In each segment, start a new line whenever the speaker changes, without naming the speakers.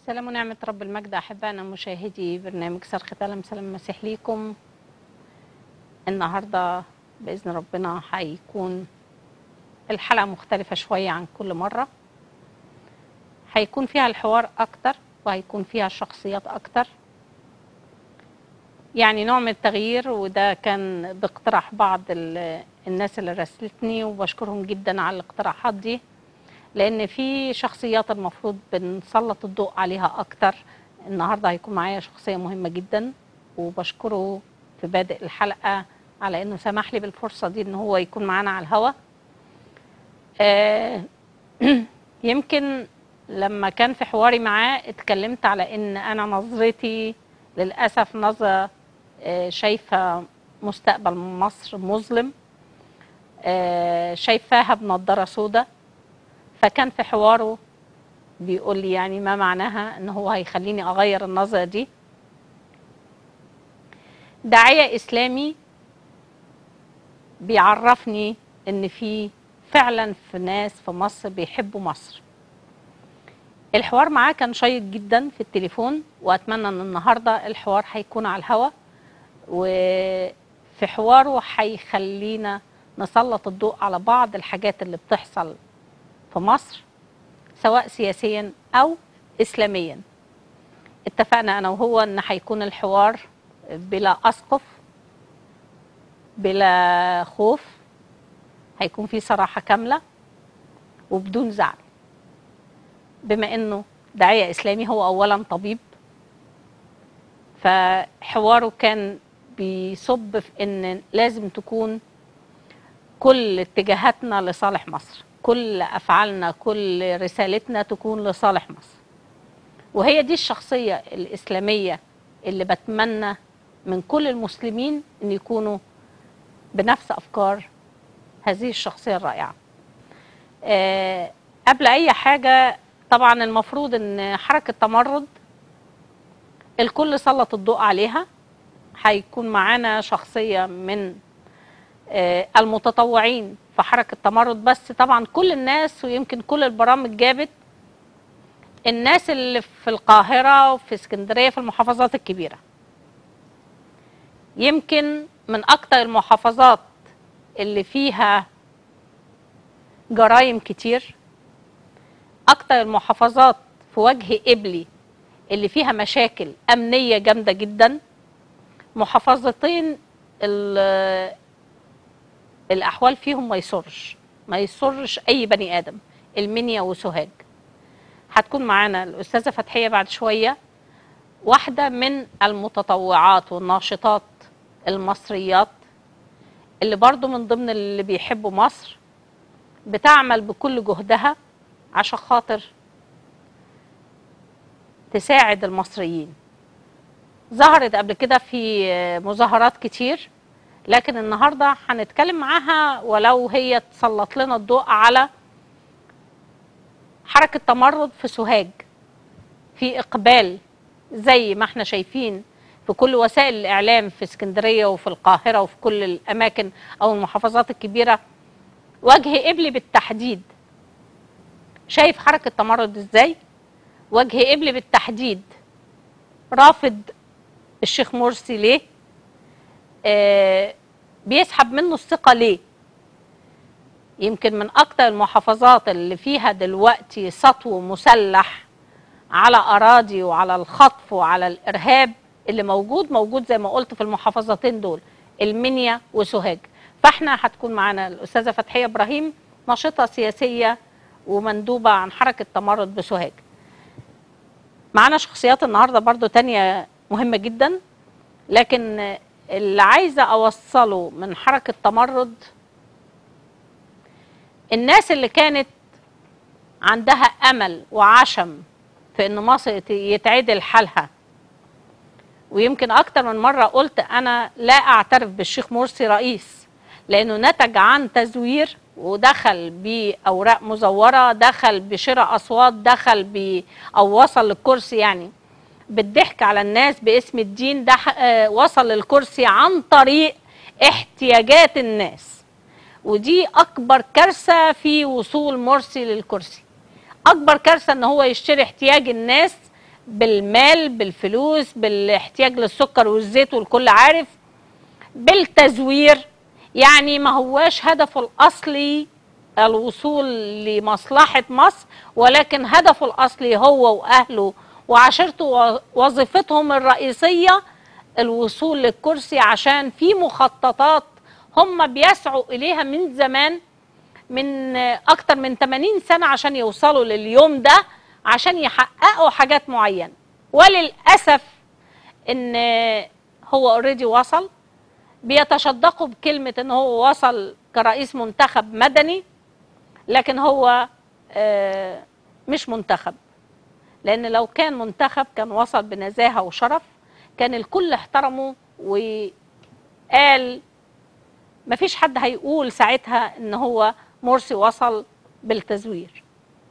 سلام ونعمة رب المجد أحبائنا مشاهدي برنامج صرخة ألم سلام المسيح ليكم النهاردة بإذن ربنا هيكون الحلقة مختلفة شوية عن كل مرة هيكون فيها الحوار أكتر وهيكون فيها الشخصيات أكتر يعني نوع من التغيير وده كان باقتراح بعض ال- الناس اللي راسلتني وبشكرهم جدا على الاقتراحات دي لان في شخصيات المفروض بنسلط الضوء عليها اكتر النهارده هيكون معايا شخصيه مهمه جدا وبشكره في بادئ الحلقه على انه سمح لي بالفرصه دي ان هو يكون معانا على الهوا آه يمكن لما كان في حواري معاه اتكلمت على ان انا نظرتي للاسف نظره آه، شايفه مستقبل مصر مظلم آه، شايفاها بنضاره سوداء فكان في حواره بيقول لي يعني ما معناها ان هو هيخليني اغير النظره دي داعيه اسلامي بيعرفني ان في فعلا في ناس في مصر بيحبوا مصر الحوار معاه كان شيق جدا في التليفون واتمنى ان النهارده الحوار هيكون على الهوا وفي حواره هيخلينا نسلط الضوء على بعض الحاجات اللي بتحصل في مصر سواء سياسيا او اسلاميا اتفقنا انا وهو ان هيكون الحوار بلا اسقف بلا خوف هيكون في صراحه كامله وبدون زعل بما انه داعيه اسلامي هو اولا طبيب فحواره كان بيصب في ان لازم تكون كل اتجاهاتنا لصالح مصر كل افعالنا كل رسالتنا تكون لصالح مصر وهي دي الشخصيه الاسلاميه اللي بتمنى من كل المسلمين ان يكونوا بنفس افكار هذه الشخصيه الرائعه آه، قبل اي حاجه طبعا المفروض ان حركه تمرد الكل سلط الضوء عليها هيكون معانا شخصيه من آه، المتطوعين في حركة تمرد بس طبعا كل الناس ويمكن كل البرامج جابت الناس اللي في القاهرة وفي اسكندرية في المحافظات الكبيرة يمكن من أكتر المحافظات اللي فيها جرائم كتير أكتر المحافظات في وجه قبلي اللي فيها مشاكل أمنية جامدة جدا محافظتين ال- الاحوال فيهم ما يسرش ما يسرش اي بني ادم المنيا وسوهاج هتكون معانا الاستاذه فتحيه بعد شويه واحده من المتطوعات والناشطات المصريات اللي برضو من ضمن اللي بيحبوا مصر بتعمل بكل جهدها عشان خاطر تساعد المصريين ظهرت قبل كده في مظاهرات كتير لكن النهارده هنتكلم معاها ولو هي تسلط لنا الضوء على حركه تمرد في سوهاج في اقبال زي ما احنا شايفين في كل وسائل الاعلام في اسكندريه وفي القاهره وفي كل الاماكن او المحافظات الكبيره وجه قبلي بالتحديد شايف حركه تمرد ازاي وجه قبلي بالتحديد رافض الشيخ مرسي ليه آه، بيسحب منه الثقة ليه؟ يمكن من أكتر المحافظات اللي فيها دلوقتي سطو مسلح على أراضي وعلى الخطف وعلى الإرهاب اللي موجود موجود زي ما قلت في المحافظتين دول المنيا وسوهاج فاحنا هتكون معانا الأستاذة فتحية إبراهيم ناشطة سياسية ومندوبة عن حركة تمرد بسوهاج معانا شخصيات النهاردة برضو تانية مهمة جدا لكن اللي عايزه اوصله من حركه تمرد الناس اللي كانت عندها امل وعشم في ان مصر يت- يتعدل حالها ويمكن اكتر من مره قلت انا لا اعترف بالشيخ مرسي رئيس لانه نتج عن تزوير ودخل باوراق مزوره دخل بشراء اصوات دخل ب او وصل للكرسي يعني بالضحك على الناس باسم الدين ده آه، وصل للكرسي عن طريق احتياجات الناس ودي اكبر كارثه في وصول مرسي للكرسي اكبر كارثه ان هو يشتري احتياج الناس بالمال بالفلوس بالاحتياج للسكر والزيت والكل عارف بالتزوير يعني ما هواش هدفه الأصلي الوصول لمصلحة مصر ولكن هدفه الأصلي هو وأهله وعشيرته وظيفتهم الرئيسية الوصول للكرسي عشان في مخططات هم بيسعوا إليها من زمان من أكتر من 80 سنة عشان يوصلوا لليوم ده عشان يحققوا حاجات معينة وللأسف إن هو اوريدي وصل بيتشدقوا بكلمة إن هو وصل كرئيس منتخب مدني لكن هو آه، مش منتخب لأن لو كان منتخب كان وصل بنزاهة وشرف كان الكل احترمه وقال مفيش حد هيقول ساعتها ان هو مرسي وصل بالتزوير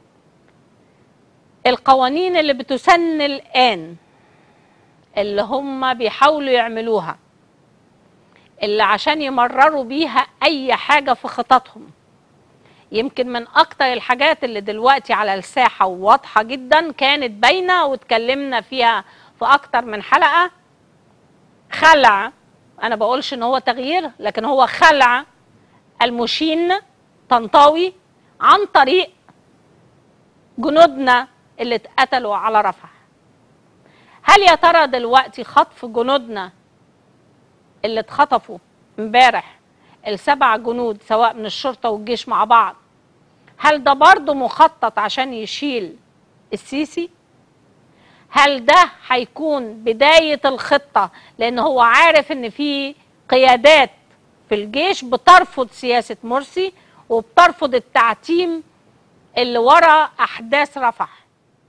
القوانين اللي بتسن الآن اللي هم بيحاولوا يعملوها اللي عشان يمرروا بيها أي حاجة في خططهم يمكن من أكتر الحاجات اللي دلوقتي على الساحة وواضحة جدا كانت باينة واتكلمنا فيها في أكتر من حلقة خلع أنا بقولش إن هو تغيير لكن هو خلع المشين طنطاوي عن طريق جنودنا اللي اتقتلوا على رفح هل يا ترى دلوقتي خطف جنودنا اللي اتخطفوا امبارح السبع جنود سواء من الشرطة والجيش مع بعض هل ده برضه مخطط عشان يشيل السيسي هل ده هيكون بداية الخطة لأن هو عارف إن في قيادات في الجيش بترفض سياسة مرسي وبترفض التعتيم اللي ورا أحداث رفح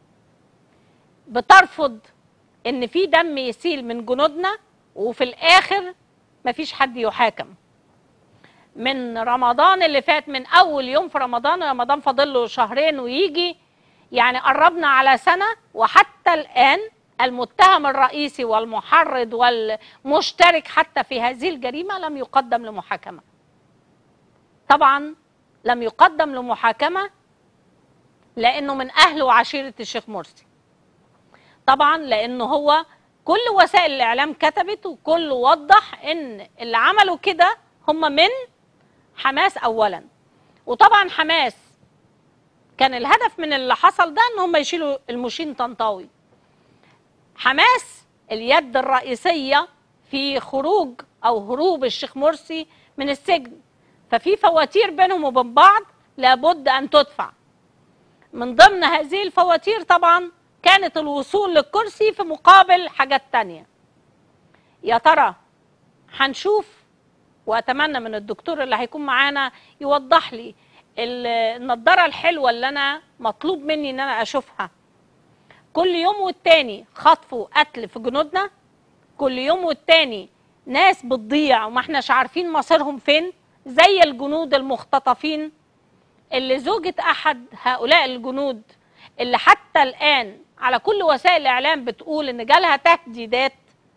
بترفض إن في دم يسيل من جنودنا وفي الآخر مفيش حد يحاكم من رمضان اللي فات من أول يوم في رمضان رمضان فاضل له شهرين ويجي يعني قربنا على سنة وحتى الآن المتهم الرئيسي والمحرض والمشترك حتى في هذه الجريمة لم يقدم لمحاكمة طبعا لم يقدم لمحاكمة لأنه من أهل وعشيرة الشيخ مرسي طبعا لأنه هو كل وسائل الإعلام كتبت وكل وضح إن اللي عملوا كده هم من حماس أولا وطبعا حماس كان الهدف من اللي حصل ده ان هم يشيلوا المشين طنطاوي حماس اليد الرئيسيه في خروج او هروب الشيخ مرسي من السجن ففي فواتير بينهم وبين بعض لابد ان تدفع من ضمن هذه الفواتير طبعا كانت الوصول للكرسي في مقابل حاجات تانية يا ترى هنشوف واتمنى من الدكتور اللي هيكون معانا يوضح لي النضاره الحلوه اللي انا مطلوب مني ان انا اشوفها كل يوم والتاني خطف وقتل في جنودنا كل يوم والتاني ناس بتضيع وما احناش عارفين مصيرهم فين زي الجنود المختطفين اللي زوجة احد هؤلاء الجنود اللي حتى الان على كل وسائل الاعلام بتقول ان جالها تهديدات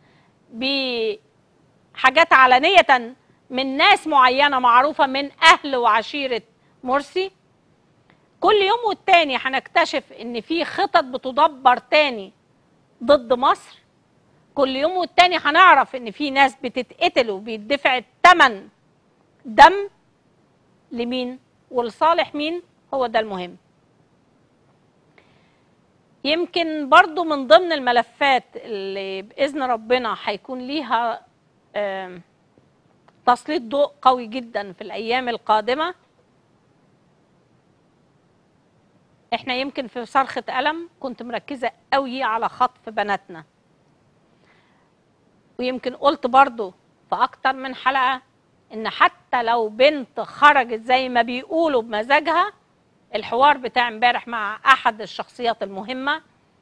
بحاجات علنية من ناس معينة معروفة من اهل وعشيرة مرسي كل يوم والتاني هنكتشف ان في خطط بتدبر تاني ضد مصر كل يوم والتاني هنعرف ان في ناس بتتقتل وبيدفع الثمن دم لمين ولصالح مين هو ده المهم يمكن برضو من ضمن الملفات اللي بإذن ربنا هيكون ليها تسليط ضوء قوي جدا في الأيام القادمة احنا يمكن في صرخة ألم كنت مركزة قوي على خطف بناتنا ويمكن قلت برضو في أكتر من حلقة إن حتى لو بنت خرجت زي ما بيقولوا بمزاجها الحوار بتاع امبارح مع أحد الشخصيات المهمة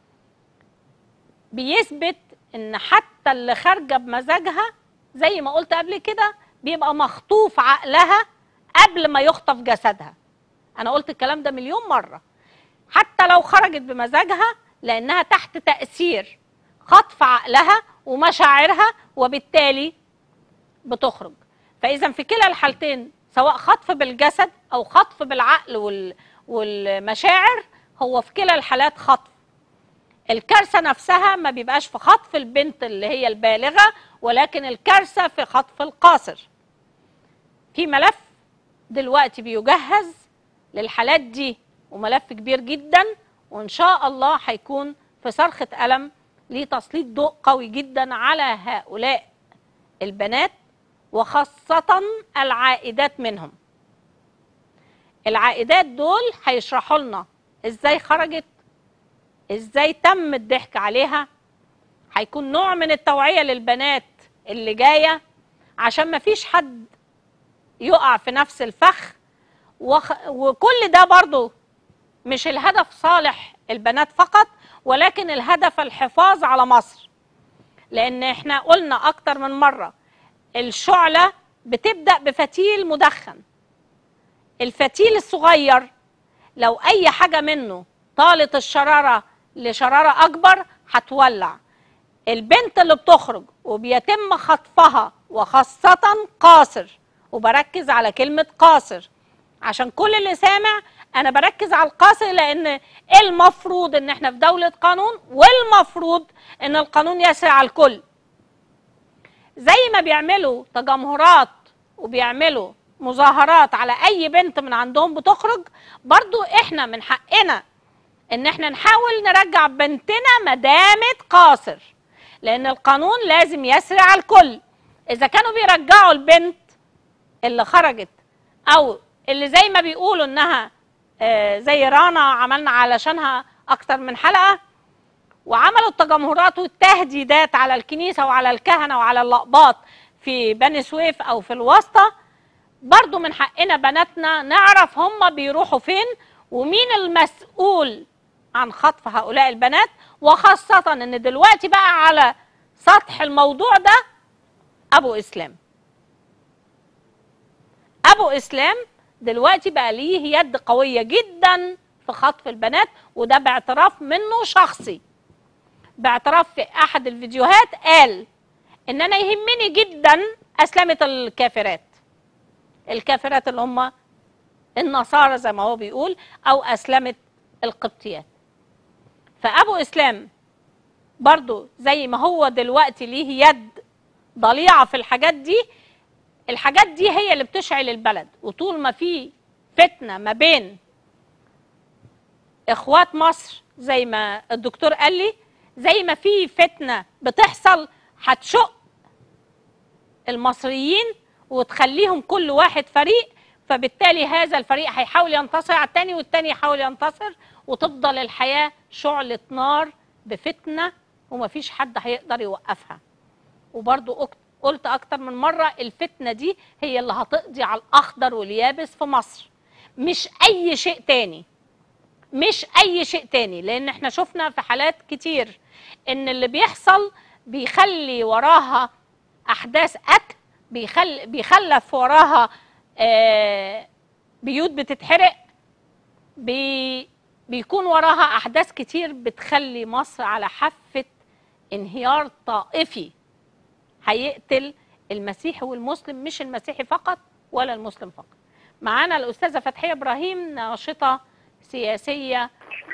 بيثبت إن حتى اللي خارجة بمزاجها زي ما قلت قبل كده بيبقى مخطوف عقلها قبل ما يخطف جسدها أنا قلت الكلام ده مليون مرة حتى لو خرجت بمزاجها لانها تحت تاثير خطف عقلها ومشاعرها وبالتالي بتخرج فاذا في كلا الحالتين سواء خطف بالجسد او خطف بالعقل وال والمشاعر هو في كلا الحالات خطف الكارثه نفسها ما بيبقاش في خطف البنت اللي هي البالغه ولكن الكارثه في خطف القاصر في ملف دلوقتي بيجهز للحالات دي وملف كبير جدا وان شاء الله هيكون في صرخه قلم ليه تسليط ضوء قوي جدا على هؤلاء البنات وخاصه العائدات منهم العائدات دول هيشرحوا لنا ازاي خرجت ازاي تم الضحك عليها هيكون نوع من التوعيه للبنات اللي جايه عشان ما فيش حد يقع في نفس الفخ وخ... وكل ده برضو مش الهدف صالح البنات فقط ولكن الهدف الحفاظ على مصر لان احنا قلنا اكتر من مره الشعله بتبدا بفتيل مدخن الفتيل الصغير لو اي حاجه منه طالت الشراره لشراره اكبر هتولع البنت اللي بتخرج وبيتم خطفها وخاصه قاصر وبركز على كلمه قاصر عشان كل اللي سامع انا بركز على القاصر لان المفروض ان احنا في دوله قانون والمفروض ان القانون يسري على الكل زي ما بيعملوا تجمهرات وبيعملوا مظاهرات على اي بنت من عندهم بتخرج برضو احنا من حقنا ان احنا نحاول نرجع بنتنا مدامة قاصر لان القانون لازم يسري على الكل اذا كانوا بيرجعوا البنت اللي خرجت او اللي زي ما بيقولوا انها آه، زي رانا عملنا علشانها اكتر من حلقه وعملوا التجمهرات والتهديدات على الكنيسه وعلى الكهنه وعلى اللقباط في بني سويف او في الواسطه برضو من حقنا بناتنا نعرف هم بيروحوا فين ومين المسؤول عن خطف هؤلاء البنات وخاصة ان دلوقتي بقى على سطح الموضوع ده ابو اسلام ابو اسلام دلوقتي بقى ليه يد قوية جدا في خطف البنات وده باعتراف منه شخصي باعتراف في احد الفيديوهات قال ان انا يهمني جدا اسلمة الكافرات الكافرات اللي هم النصارى زي ما هو بيقول او اسلمت القبطيات فابو اسلام برضو زي ما هو دلوقتي ليه يد ضليعه في الحاجات دي الحاجات دي هي اللي بتشعل البلد وطول ما في فتنه ما بين اخوات مصر زي ما الدكتور قال لي زي ما في فتنه بتحصل هتشق المصريين وتخليهم كل واحد فريق فبالتالي هذا الفريق هيحاول ينتصر على التاني والتاني يحاول ينتصر وتفضل الحياة شعلة نار بفتنة ومفيش حد هيقدر يوقفها وبرضو أك- قلت أكتر من مرة الفتنة دي هي اللي هتقضي على الأخضر واليابس في مصر مش أي شيء تاني مش أي شيء تاني لأن احنا شفنا في حالات كتير إن اللي بيحصل بيخلي وراها أحداث قتل بيخل بيخلف وراها آه، بيوت بتتحرق بي بيكون وراها احداث كتير بتخلي مصر على حافه انهيار طائفي هيقتل المسيحي والمسلم مش المسيحي فقط ولا المسلم فقط معانا الاستاذه فتحيه ابراهيم ناشطه سياسيه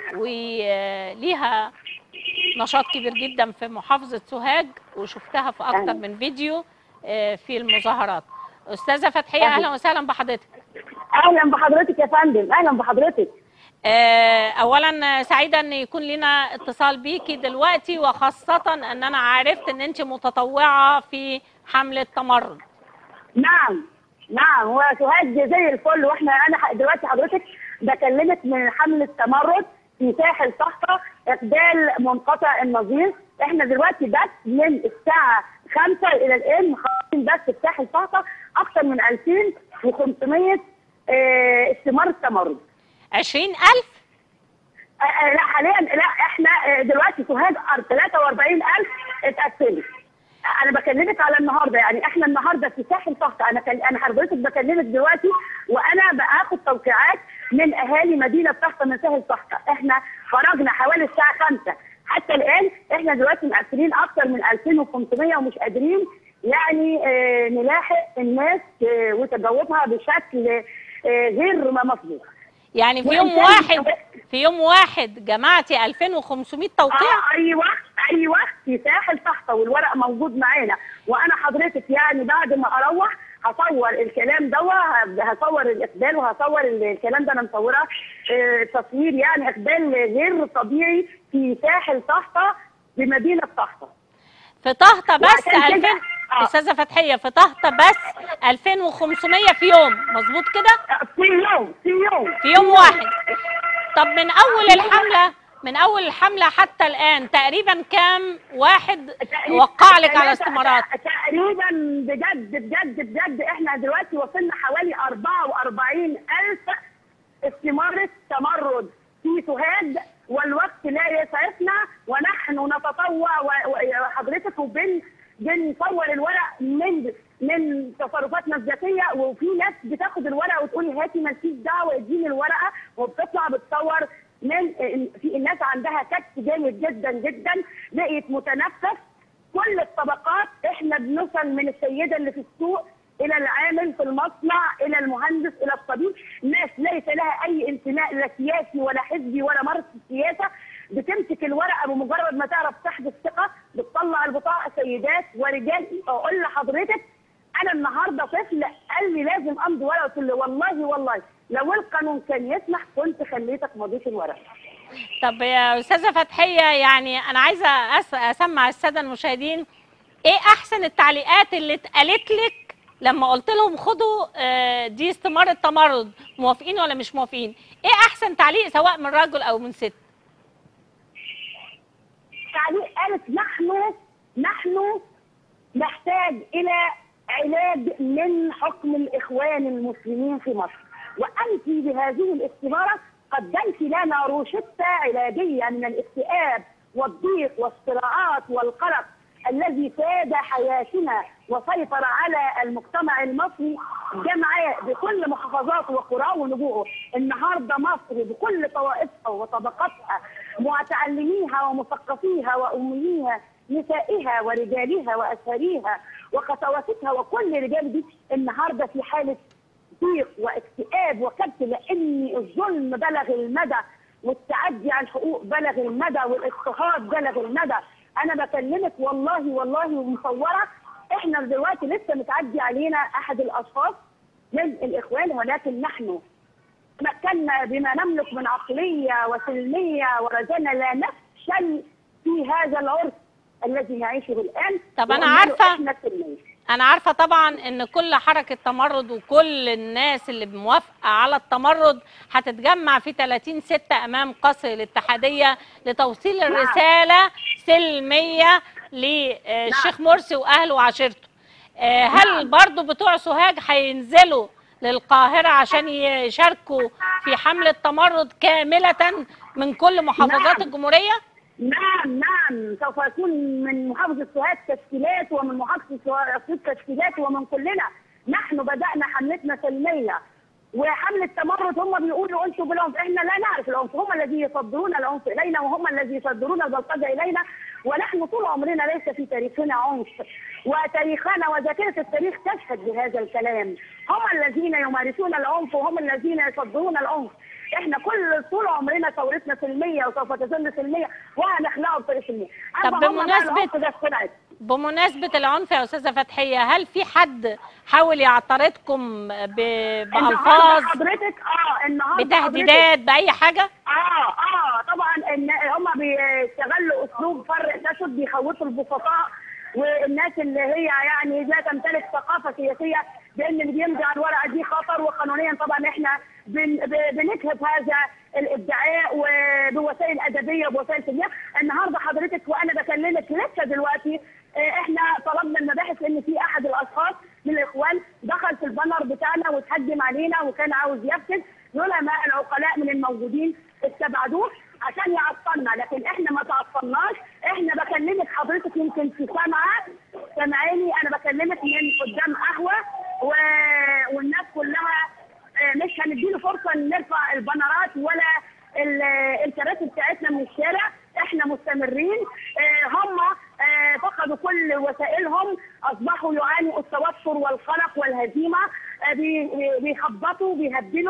وليها نشاط كبير جدا في محافظه سوهاج وشفتها في اكتر من فيديو آه، في المظاهرات استاذه فتحيه اهلا وسهلا بحضرتك
اهلا بحضرتك يا فندم اهلا بحضرتك
آه، اولا سعيده ان يكون لنا اتصال بيكي دلوقتي وخاصه ان انا عرفت ان انت متطوعه في حمله تمرد
نعم نعم وسوهاج زي الفل واحنا انا ح- دلوقتي حضرتك بكلمك من حمله تمرد في ساحل طهطا اقبال منقطع النظير احنا دلوقتي بس من الساعه 5 الى الان مخلصين بس في ساحل طهطا اكثر من 2500 آه، استمارة تمرد
20000
آه، آه، لا حاليا لا احنا آه، دلوقتي سوهاج 43000 اتقسمت انا بكلمك على النهارده يعني احنا النهارده في ساحل طهطا انا كان انا حضرتك بكلمك دلوقتي وانا باخد توقيعات من اهالي مدينه طهطا من ساحل طهطا احنا خرجنا حوالي الساعه 5 حتى الان احنا دلوقتي مقفلين اكتر من 2500 ومش قادرين يعني آه، نلاحق الناس آه، وتجاوبها بشكل آه، غير مسبوق
يعني في يوم
وإنسان
واحد
مستوى-
في يوم واحد جمعتي 2500 توقيع
آه ايوه ايوه في ساحل تحت والورق موجود معانا وانا حضرتك يعني بعد ما اروح هصور الكلام ده هصور الاقبال وهصور الكلام ده انا مصوره آه، تصوير يعني اقبال غير طبيعي في ساحل طهطا بمدينه طهطا
في طهطا بس
وعشان
2000
كده- آه.
استاذه فتحيه في طهطا بس 2500 في يوم مظبوط كده
آه، في يوم في يوم
في يوم واحد طب من اول الحمله من اول الحمله حتى الان تقريبا كام واحد
تقريباً
وقع لك على
ثلاثة-
استمارات
تقريبا بجد بجد بجد احنا دلوقتي وصلنا حوالي 44 ألف استمارة تمرد في سوهاج والوقت لا يسعفنا ونحن نتطوع و- و- وحضرتك وبن بنصور الورق من من تصرفاتنا الذاتيه وفي ناس بتاخد الورقه وتقول هاتي مالكيش دعوه اديني الورقه وبتطلع بتصور من في الناس عندها كبت جامد جدا جدا بقيت متنفس كل الطبقات احنا بنوصل من السيده اللي في السوق الى العامل في المصنع الى المهندس الى الطبيب ناس ليس لها اي انتماء لا سياسي ولا حزبي ولا مارس السياسه بتمسك الورقه بمجرد ما تعرف تحدث ثقه بتطلع البطاقه سيدات ورجال اقول لحضرتك انا النهارده طفل قال لي لازم امضي ورقه قلت له والله والله لو القانون كان يسمح كنت خليتك مضيت الورقه
طب يا استاذه فتحيه يعني انا عايزه أس- اسمع الساده المشاهدين ايه احسن التعليقات اللي اتقالت لك لما قلت لهم خدوا آه، دي استماره تمرد موافقين ولا مش موافقين ايه احسن تعليق سواء من رجل او من ست
تعليق قالت نحن نحن نحتاج الى علاج من حكم الاخوان المسلمين في مصر وانت بهذه الاستماره قدمت لنا روشته علاجيه من الاكتئاب والضيق والصراعات والقلق الذي ساد حياتنا وسيطر على المجتمع المصري جمعاء بكل محافظاته وقراه ونجوعه النهارده مصر بكل طوائفها وطبقاتها متعلميها ومثقفيها وامييها نسائها ورجالها واسريها وقساوستها وكل رجال دي النهارده في حاله ضيق واكتئاب وكبت لان الظلم بلغ المدى والتعدي على الحقوق بلغ المدى والاضطهاد بلغ المدى انا بكلمك والله والله ومصوره احنا دلوقتي لسه متعدي علينا احد الاشخاص من الاخوان ولكن نحن تمكنا بما نملك من عقليه وسلميه ورجانا لا نفشل في هذا العرس الذي نعيشه الان
طب أنا
وقلنا له
عارفة
احنا سلميه
انا عارفه طبعا ان كل حركه تمرد وكل الناس اللي موافقه على التمرد هتتجمع في 30 6 امام قصر الاتحاديه لتوصيل الرساله سلميه للشيخ مرسي واهله وعشيرته آه، هل برضو بتوع سوهاج هينزلوا للقاهره عشان يشاركوا في حمله تمرد كامله من كل محافظات
نعم.
الجمهوريه
نعم نعم سوف يكون من محافظة سوهاج تشكيلات ومن محافظة سوهاج تشكيلات ومن كلنا نحن بدأنا حملتنا سلمية وحملة تمرد هم بيقولوا انتوا بالعنف احنا لا نعرف العنف هم الذين يصدرون العنف الينا وهم الذين يصدرون البلطجة الينا ونحن طول عمرنا ليس في تاريخنا عنف وتاريخنا وذاكرة التاريخ تشهد بهذا الكلام هم الذين يمارسون العنف وهم الذين يصدرون العنف احنا كل طول عمرنا ثورتنا سلميه وسوف تظل سلميه وهنخلقها بطريقه سلميه
طب
أما هم بقى
بمناسبة-
العنف ده طلعت
بمناسبة العنف يا أستاذة فتحية هل في حد حاول يعترضكم ب... بألفاظ
النهارده حضرتك اه النهارده حضرتك-
بتهديدات بأي حاجة؟
اه اه طبعا ان هم بيستغلوا اسلوب فرق تشد بيخوفوا البسطاء والناس اللي هي يعني لا تمتلك ثقافه سياسيه بان اللي بيمضي على الورقه دي خطر وقانونيا طبعا احنا بن ب- بنكهف هذا الادعاء وبوسائل ادبيه وبوسائل سلميه النهارده حضرتك وانا بكلمك لسه دلوقتي آه، احنا طلبنا المباحث ان في احد الاشخاص من الاخوان دخل في البانر بتاعنا وتهجم علينا وكان عاوز يفتن العلماء العقلاء من الموجودين استبعدوه عشان يعطلنا لكن احنا ما تعطلناش احنا بكلمك حضرتك يمكن في سامعه سامعاني انا بكلمك من قدام قهوه و... والناس كلها آه، مش هنديله فرصه ان نرفع البنرات ولا ال- الكراسي بتاعتنا من الشارع احنا مستمرين آه، هم آه، فقدوا كل وسائلهم اصبحوا يعانوا التوتر والقلق والهزيمه آه، بي- بي- بيخبطوا بيهبلوا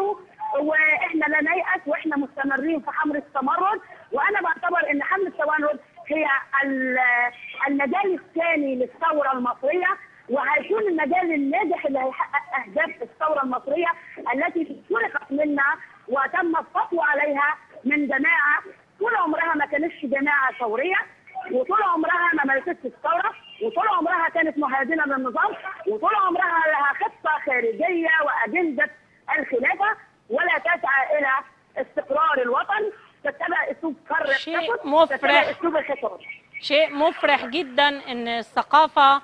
واحنا لا نيأس واحنا مستمرين في حمل التمرد وانا بعتبر ان حمل التمرد هي ال- المجال الثاني للثوره المصريه وهيكون المجال الناجح اللي هيحقق اهداف الثوره المصريه التي سرقت منا وتم السطو عليها من جماعه طول عمرها ما كانتش جماعه ثوريه وطول عمرها ما مارستش الثوره وطول عمرها كانت مهادنه للنظام وطول عمرها لها خطه خارجيه واجنده الخلافه ولا تسعى الى استقرار الوطن تتبع اسلوب كر
شيء
التفت،
مفرح.
تتبع اسلوب الخطاب
شيء مفرح جدا ان الثقافه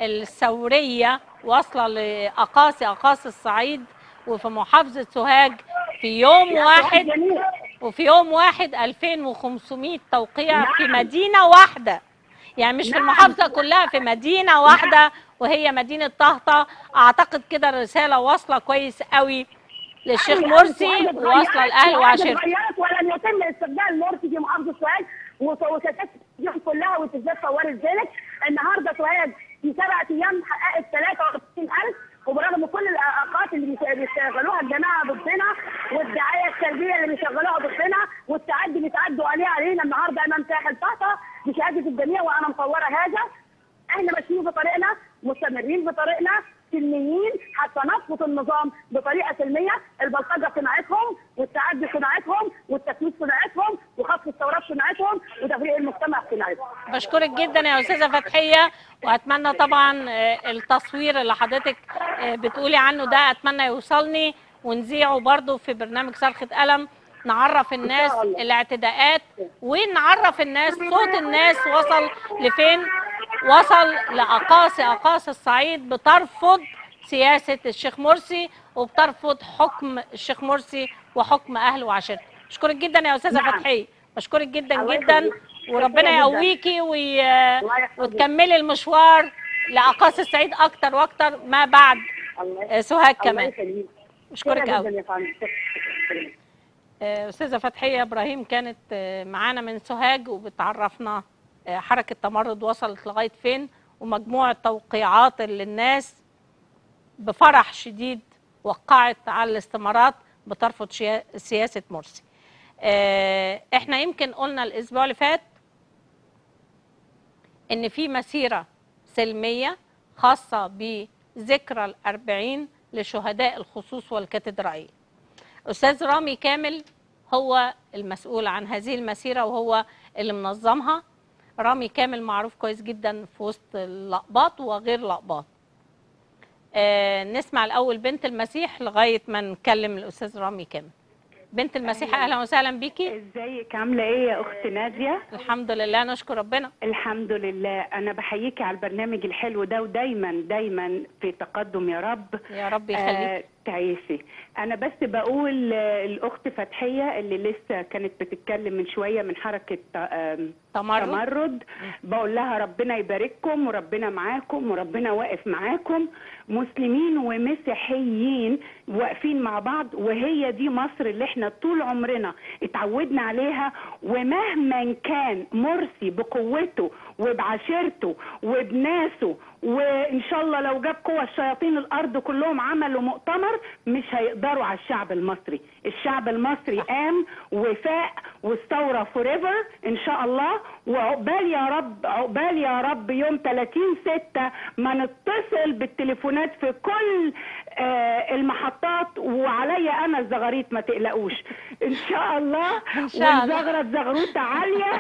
الثوريه واصله لاقاصي اقاصي الصعيد وفي محافظه سوهاج في يوم واحد
جميل
وفي يوم واحد 2500 توقيع في
نعم.
مدينه واحده يعني مش في
نعم.
المحافظه كلها في مدينه واحده وهي مدينه طهطا اعتقد كده الرساله واصله كويس قوي للشيخ
أيوة،
مرسي
وحاجة
وواصله
اتغيرت-
لاهل
وحاجة
وعشيرته
اتغيرت ولم يتم استبدال مرسي في محافظه سوهاج وت- وشتات التلفزيون كلها والتلفزيونات صورت ذلك النهارده سوهاج في سبعة ايام حققت 43000 وبرغم كل الاوقات اللي بيش- بيشغلوها الجماعه ضدنا والدعايه السلبيه اللي بيشغلوها ضدنا والتعدي اللي بيتعدوا عليه علينا النهارده امام ساحل طهطا بشهاده الجميع وانا مصوره هذا احنا ماشيين في طريقنا مستمرين في طريقنا سلميين حتى نسقط النظام بطريقه سلميه البلطجه صناعتهم والتعدي صناعتهم والتكويس صناعتهم وخطف الثورات صناعتهم وتفريق المجتمع صناعتهم
بشكرك جدا يا استاذه فتحيه واتمنى طبعا آه، التصوير اللي حضرتك آه، بتقولي عنه ده اتمنى يوصلني ونذيعه برضو في برنامج صرخه قلم نعرف الناس
الله.
الاعتداءات ونعرف الناس صوت الناس وصل لفين وصل لاقاصي اقاصي الصعيد بترفض سياسه الشيخ مرسي وبترفض حكم الشيخ مرسي وحكم اهله وعشيرته بشكرك جدا يا استاذه
نعم.
فتحيه بشكرك جدا
الله
جدا
يخليك.
وربنا
شكرا جدا.
يقويكي وي...
الله يحفظك.
وتكملي المشوار لاقاصي الصعيد اكتر واكتر ما بعد
الله
آه، سوهاج
الله
كمان
يخليك
اشكرك
شكرا
قوي
جدا يا فندم شكرا.
آه، استاذه فتحيه ابراهيم كانت آه، معانا من سوهاج وبتعرفنا آه، حركه تمرد وصلت لغايه فين ومجموعه توقيعات اللي الناس بفرح شديد وقعت على الاستمارات بترفض شيا- سياسه مرسي. آه، احنا يمكن قلنا الاسبوع اللي فات ان في مسيره سلميه خاصه بذكرى الأربعين لشهداء الخصوص والكاتدرائيه. استاذ رامي كامل هو المسؤول عن هذه المسيره وهو اللي منظمها رامي كامل معروف كويس جدا في وسط اللقباط وغير لقباط آه نسمع الاول بنت المسيح لغايه ما نكلم الاستاذ رامي كامل بنت المسيح اهلا وسهلا بيكي
ازيك عامله ايه يا اخت ناديه
الحمد لله نشكر ربنا
الحمد لله انا بحييكي على البرنامج الحلو ده ودايما دايما في تقدم يا رب
يا رب يخليك
آه تعيشي انا بس بقول آه، الاخت فتحيه اللي لسه كانت بتتكلم من شويه من حركه آم،
تمرد
تمرد بقول لها ربنا يبارككم وربنا معاكم وربنا واقف معاكم مسلمين ومسيحيين واقفين مع بعض وهي دي مصر اللي احنا طول عمرنا اتعودنا عليها ومهما كان مرسي بقوته وبعشيرته وبناسه وان شاء الله لو جاب قوى الشياطين الارض كلهم عملوا مؤتمر مش هيقدروا على الشعب المصري الشعب المصري قام وفاق والثوره فوريفر ان شاء الله وعقبال يا رب عقبال يا رب يوم 30 6 ما نتصل بالتليفونات في كل آه المحطات وعليا انا الزغاريت ما تقلقوش ان شاء الله
إن شاء الله.
ونزغرط زغروطه عاليه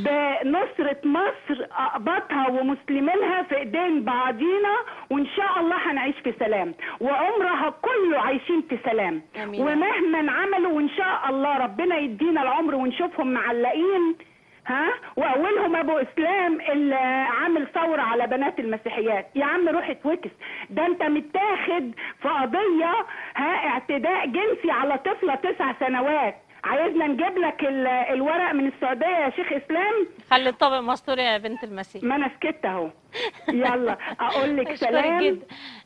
بنصره مصر اقباطها ومسلمينها في ايدين بعضينا وان شاء الله هنعيش في سلام وعمرها كله عايشين في سلام
آمين.
ومهما عملوا وان شاء الله ربنا يدينا العمر ونشوفهم معلقين ها واولهم ابو اسلام اللي عامل ثوره على بنات المسيحيات يا عم روح اتوكس ده انت متاخد في قضيه ها اعتداء جنسي على طفله تسع سنوات عايزنا نجيب لك ال- الورق من السعوديه يا شيخ اسلام
خلي الطبق مستور يا بنت المسيح
ما انا سكت اهو يلا اقول لك
اشكرك
سلام
جدا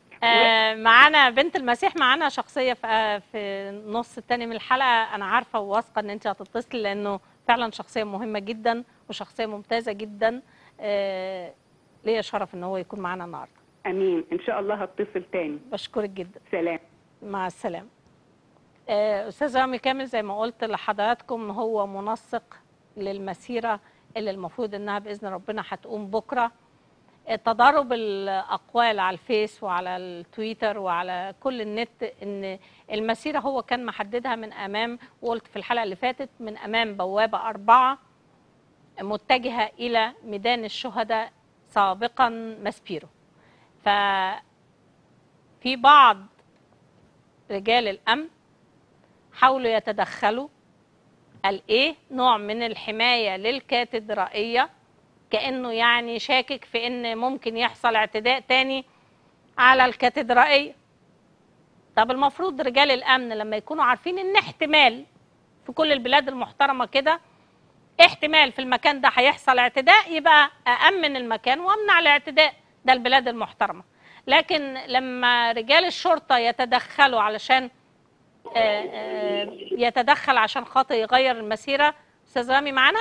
آه معانا بنت المسيح معانا شخصيه في آه في النص الثاني من الحلقه انا عارفه وواثقه ان انت هتتصلي لانه فعلا شخصيه مهمه جدا وشخصيه ممتازه جدا آه ليا شرف ان هو يكون معانا النهارده
امين ان شاء الله هتصل تاني
بشكرك جدا
سلام
مع السلامه آه، استاذ رامي كامل زي ما قلت لحضراتكم هو منسق للمسيره اللي المفروض انها باذن ربنا هتقوم بكره آه، تضارب الاقوال على الفيس وعلى التويتر وعلى كل النت ان المسيره هو كان محددها من امام وقلت في الحلقه اللي فاتت من امام بوابه اربعه متجهه الى ميدان الشهداء سابقا ماسبيرو ف في بعض رجال الامن حاولوا يتدخلوا قال ايه نوع من الحمايه للكاتدرائيه كانه يعني شاكك في ان ممكن يحصل اعتداء تاني على الكاتدرائيه طب المفروض رجال الامن لما يكونوا عارفين ان احتمال في كل البلاد المحترمه كده احتمال في المكان ده هيحصل اعتداء يبقى أأمن المكان وأمنع الاعتداء ده البلاد المحترمة لكن لما رجال الشرطة يتدخلوا علشان آه، آه، يتدخل عشان خاطر يغير المسيرة أستاذ رامي معانا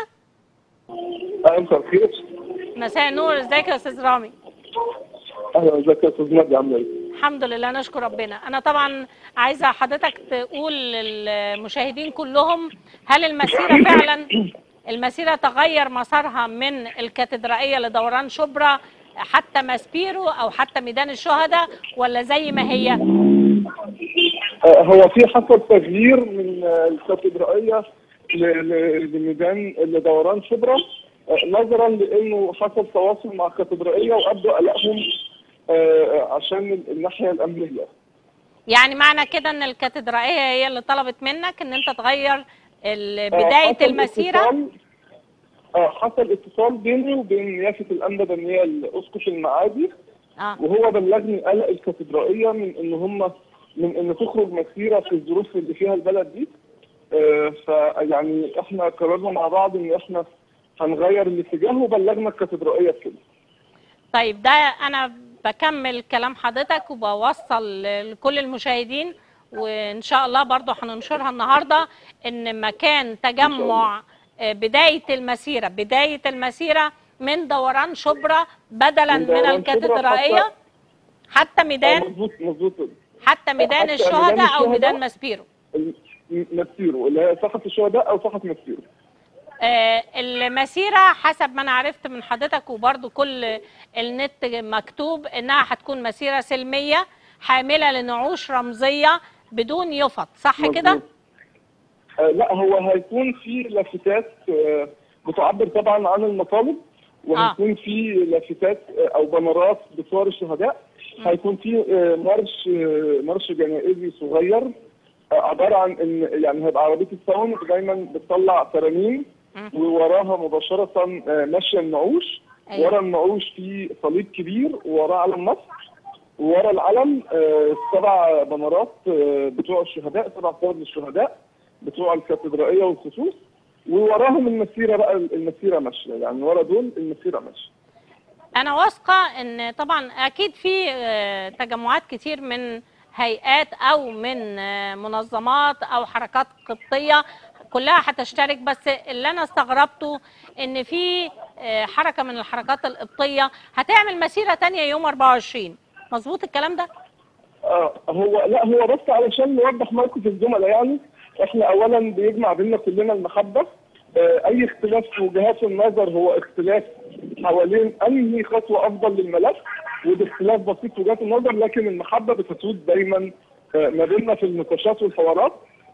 اهلا مساء الخير
مساء النور ازيك يا أستاذ رامي
اهلا ازيك يا استاذ نادي عامله ايه؟
الحمد لله نشكر ربنا انا طبعا عايزه حضرتك تقول للمشاهدين كلهم هل المسيره فعلا المسيره تغير مسارها من الكاتدرائيه لدوران شبرا حتى ماسبيرو او حتى ميدان الشهداء ولا زي ما هي
آه، هو في حصل تغيير من آه، الكاتدرائيه ل- ل- لميدان لدوران شبرا آه، نظرا لانه حصل تواصل مع الكاتدرائيه وابدوا قلقهم آه، عشان ال- الناحيه الامنيه
يعني معنى كده ان الكاتدرائيه هي اللي طلبت منك ان انت تغير ال-
آه،
بدايه
حصل
المسيره
اتصال- اه حصل اتصال بيني وبين يافة الأنبا دانيال أسقف المعادي
اه
وهو بلغني قلق الكاتدرائيه من ان هم من ان تخرج مسيره في الظروف اللي فيها البلد دي آه، فيعني احنا قررنا مع بعض ان احنا هنغير الاتجاه وبلغنا الكاتدرائيه بكده
طيب ده انا بكمل كلام حضرتك وبوصل لكل المشاهدين وان شاء الله برضو هننشرها النهارده ان مكان تجمع آه، بدايه المسيره بدايه المسيره من دوران شبرا بدلا
من
من,
دوران شبرا
الكاتدرائيه
حتى-
حتى
آه،
ميدان
مظبوط مظبوط
حتى ميدان
حتى
الشهداء
ميدان
او
الشهداء.
ميدان ماسبيرو
ال- مسيره اللي هي ساحه الشهداء او ساحه مسيره
آه، المسيرة حسب ما أنا عرفت من حضرتك وبرضو كل النت مكتوب إنها هتكون مسيرة سلمية حاملة لنعوش رمزية بدون يفط صح كده؟
مظبوط. آه، لا هو هيكون في لافتات آه، بتعبر طبعا عن المطالب وهيكون في لافتات آه، او بنرات بصور الشهداء هيكون في آه، مارش آه، مارش جنائزي صغير آه، عباره عن ان يعني هيبقى عربيه الساوند دايما بتطلع ترانيم
مم.
ووراها مباشره آه، ماشيه النعوش
أيوة.
ورا النعوش في صليب كبير ووراه علم مصر ورا العلم آه، سبع بنرات آه، بتوع الشهداء سبع صور للشهداء بتوع الكاتدرائيه والخصوص ووراهم المسيره بقى المسيره ماشيه يعني ورا دول المسيره ماشيه
أنا واثقة إن طبعا أكيد في آه، تجمعات كتير من هيئات أو من آه، منظمات أو حركات قبطية كلها هتشترك بس اللي أنا استغربته إن في آه، حركة من الحركات القبطية هتعمل مسيرة تانية يوم 24 مظبوط الكلام ده؟
آه هو لا هو بس علشان نوضح موقف الزملاء يعني احنا اولا بيجمع بيننا كلنا المحبه آه اي اختلاف في وجهات النظر هو اختلاف حوالين انهي خطوه افضل للملف وده اختلاف بسيط في وجهات النظر لكن المحبه بتسود دايما آه ما بيننا في النقاشات والحوارات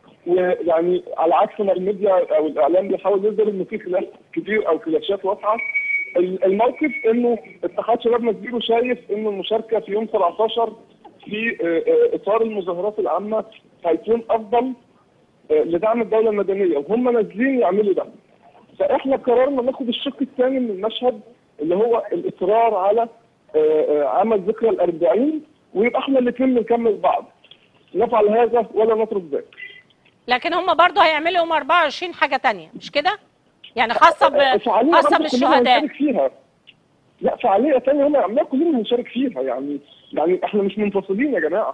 ويعني على عكس ما الميديا او الاعلام بيحاول يظهر انه في خلاف كتير او خلافات واضحه ال- الموقف انه اتحاد شباب مسجيرو شايف انه المشاركه في يوم 17 في آه، آه، اطار المظاهرات العامه هيكون افضل آه، لدعم الدوله المدنيه وهم نازلين يعملوا ده فاحنا قررنا ناخد الشق الثاني من المشهد اللي هو الاصرار على آه، آه، عمل ذكرى الأربعين ويبقى احنا الاثنين بنكمل بعض نفعل هذا ولا نترك ذاك
لكن هم برضو هيعملوا يوم 24 حاجة تانية مش كده؟ يعني خاصة ب...
فعالية
خاصة
برضه كلنا
بالشهداء
هنشارك فيها لا فعالية ثانية هم يعملوها كلنا هنشارك فيها يعني يعني احنا مش منفصلين يا جماعة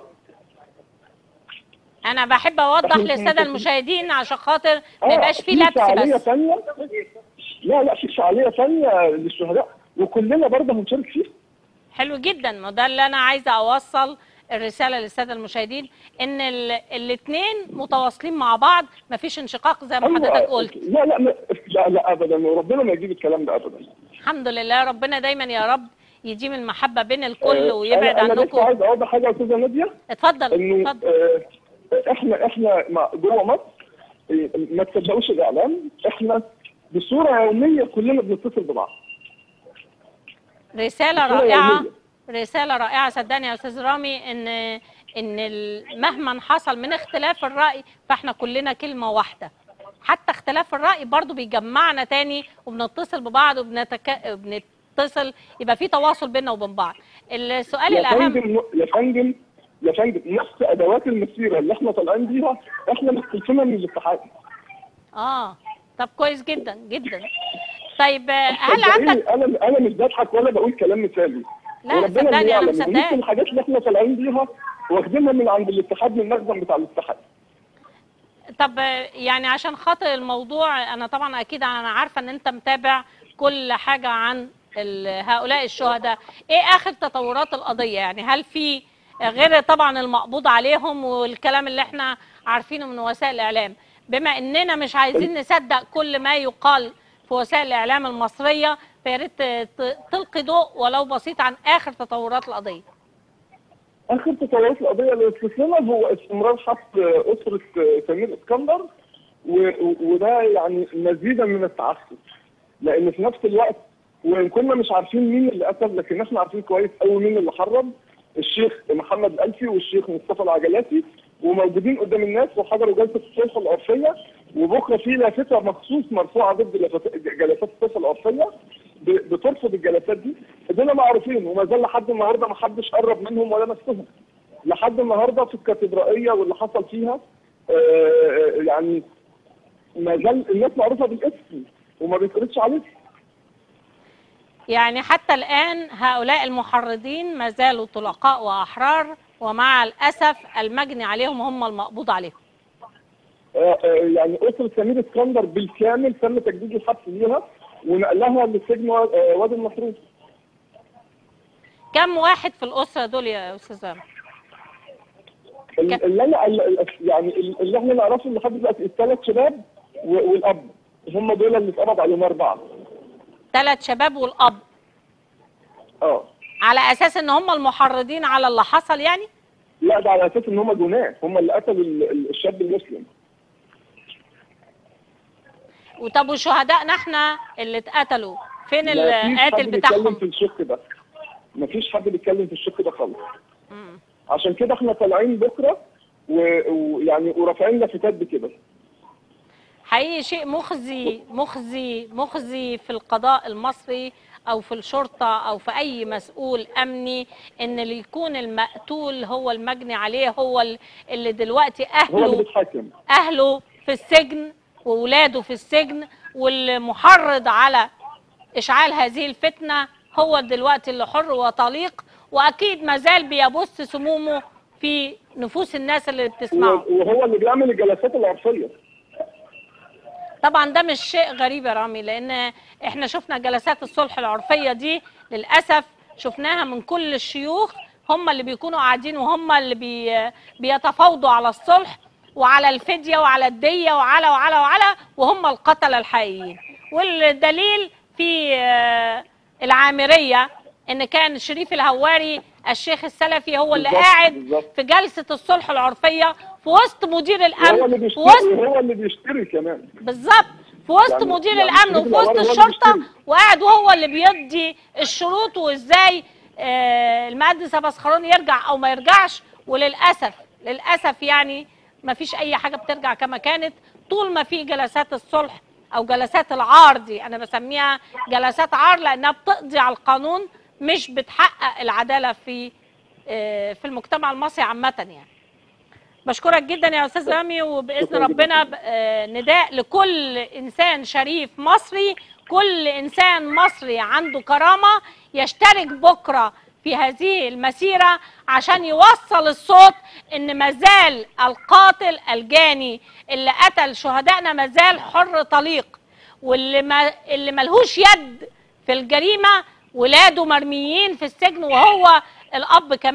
انا بحب اوضح
إحنا
للساده
متفقين.
المشاهدين عشان خاطر ما
آه،
يبقاش في لبس
فعالية
بس
ثانية لا لا في فعالية ثانية للشهداء وكلنا برضه هنشارك فيها
حلو جدا ما ده اللي انا عايزه اوصل الرساله للساده المشاهدين ان الاثنين متواصلين مع بعض مفيش انشقاق زي ما حضرتك قلت
لا لا ما- لا لا ابدا وربنا ما يجيب الكلام ده ابدا
الحمد لله ربنا دايما يا رب يديم المحبه بين الكل
آه،
ويبعد
أنا- انا لسه
عنكم
عايز اوضح حاجه يا استاذه ناديه
اتفضل
انه
اتفضل
آه، احنا احنا مع- جوه مصر آه، ما تصدقوش الاعلام احنا بصوره يوميه كلنا بنتصل ببعض
رسالة
بصورة
رائعة
يومية.
رسالة رائعة صدقني يا أستاذ رامي إن إن ال- مهما حصل من اختلاف الرأي فإحنا كلنا كلمة واحدة حتى اختلاف الرأي برضو بيجمعنا تاني وبنتصل ببعض وبنتك... بنتصل يبقى في تواصل بيننا وبين بعض السؤال
يا
الأهم
فندم يا فندم يا فندم نفس ادوات المسيره اللي احنا طالعين بيها احنا مستلفينها من الاتحاد
آه طب كويس جدا جدا طيب هل عندك
صدقيني، انا انا مش بضحك ولا بقول كلام مثالي
لا،
وربنا
صدقني،
اللي
أنا
يعلم.
مصدقاك.
ويمكن الحاجات اللي احنا طالعين بيها واخدينها من عند الاتحاد من المخزن بتاع الاتحاد
طب يعني عشان خاطر الموضوع انا طبعا اكيد انا عارفه ان انت متابع كل حاجه عن ال- هؤلاء الشهداء ايه اخر تطورات القضيه يعني هل في غير طبعا المقبوض عليهم والكلام اللي احنا عارفينه من وسائل الاعلام بما اننا مش عايزين نصدق كل ما يقال في وسائل الاعلام المصريه فيا ريت ت- تلقي ضوء ولو بسيط عن اخر تطورات القضيه
اخر تطورات القضيه اللي وصلت لنا هو استمرار حبس اسره سمير اسكندر و- و- وده يعني مزيدا من التعسف لان في نفس الوقت وان كنا مش عارفين مين اللي قتل لكن احنا عارفين كويس قوي مين اللي حرم الشيخ محمد الالفي والشيخ مصطفى العجلاتي وموجودين قدام الناس وحضروا جلسه الصلح العرفيه وبكره في لافته مخصوص مرفوعه ضد لافت- جلسات الصلح العرفيه ب- بترفض الجلسات دي دول معروفين وما زال لحد النهارده ما حدش قرب منهم ولا مسهم لحد النهارده في الكاتدرائيه واللي حصل فيها آه، يعني ما زال الناس معروفه بالاسم وما بيتقردش عليهم
يعني حتى الآن هؤلاء المحرضين ما زالوا طلقاء وأحرار ومع الأسف المجني عليهم هم المقبوض عليهم
آه، آه، يعني اسره سمير اسكندر بالكامل تم تجديد الحبس ليها ونقلها لسجن و- آه، وادي النطرون
كم واحد في الأسرة دول يا أستاذ رامي؟
ال- اللي انا ال- يعني ال- اللي احنا نعرفه لحد دلوقتي الثلاث شباب و- والاب هم دول اللي اتقبض عليهم اربعه
ثلاث شباب والأب
اه
على أساس إن هم المحرضين على اللي حصل يعني؟
لا ده على اساس ان هم جناه هم اللي قتلوا ال- ال- الشاب المسلم
وطب وشهدائنا احنا اللي اتقتلوا فين
مفيش حد
القاتل
بيتكلم
بتاعهم؟
في الشق ده مفيش حد بيتكلم في الشق ده خالص
مم.
عشان كده احنا طالعين بكره و- ويعني ورافعين لافتات بكده
حقيقي شيء مخزي مخزي مخزي في القضاء المصري او في الشرطه او في اي مسؤول امني ان اللي يكون المقتول هو المجني عليه هو ال- اللي دلوقتي
هو اللي
اهله
بيتحاكم
اهله في السجن واولاده في السجن والمحرض على اشعال هذه الفتنه هو دلوقتي اللي حر وطليق واكيد ما زال بيبث سمومه في نفوس الناس اللي بتسمعه
و- وهو اللي بيعمل الجلسات العرفيه
طبعا ده مش شيء غريب يا رامي لان احنا شفنا جلسات الصلح العرفيه دي للاسف شفناها من كل الشيوخ هم اللي بيكونوا قاعدين وهم اللي بي بيتفاوضوا على الصلح وعلى الفديه وعلى الديه وعلى وعلى وعلى وهم القتله الحقيقيين والدليل في آه، العامريه ان كان شريف الهواري الشيخ السلفي هو اللي
بالظبط،
قاعد
بالظبط.
في جلسه الصلح العرفيه في وسط مدير
وهو اللي
الامن في
بيشتري
وسط
وهو اللي بيشتري كمان
بالظبط في وسط
يعني-
مدير
يعني
الامن
شريف
وفي وسط
العواري هو اللي
الشرطه
بيشتري.
وقاعد وهو اللي بيدي الشروط وازاي آه، المهندس اباسخرون يرجع او ما يرجعش وللاسف للاسف يعني ما فيش اي حاجه بترجع كما كانت طول ما في جلسات الصلح او جلسات العار دي انا بسميها جلسات عار لانها بتقضي على القانون مش بتحقق العداله في آه، في المجتمع المصري عامه يعني بشكرك جدا يا استاذ رامي وباذن
شكراً جداً.
ربنا ب- آه، نداء لكل انسان شريف مصري كل انسان مصري عنده كرامه يشترك بكره في هذه المسيره عشان يوصل الصوت ان مازال القاتل الجاني اللي قتل شهدائنا مازال حر طليق واللي ما اللي ملهوش يد في الجريمه ولاده مرميين في السجن وهو الاب كمان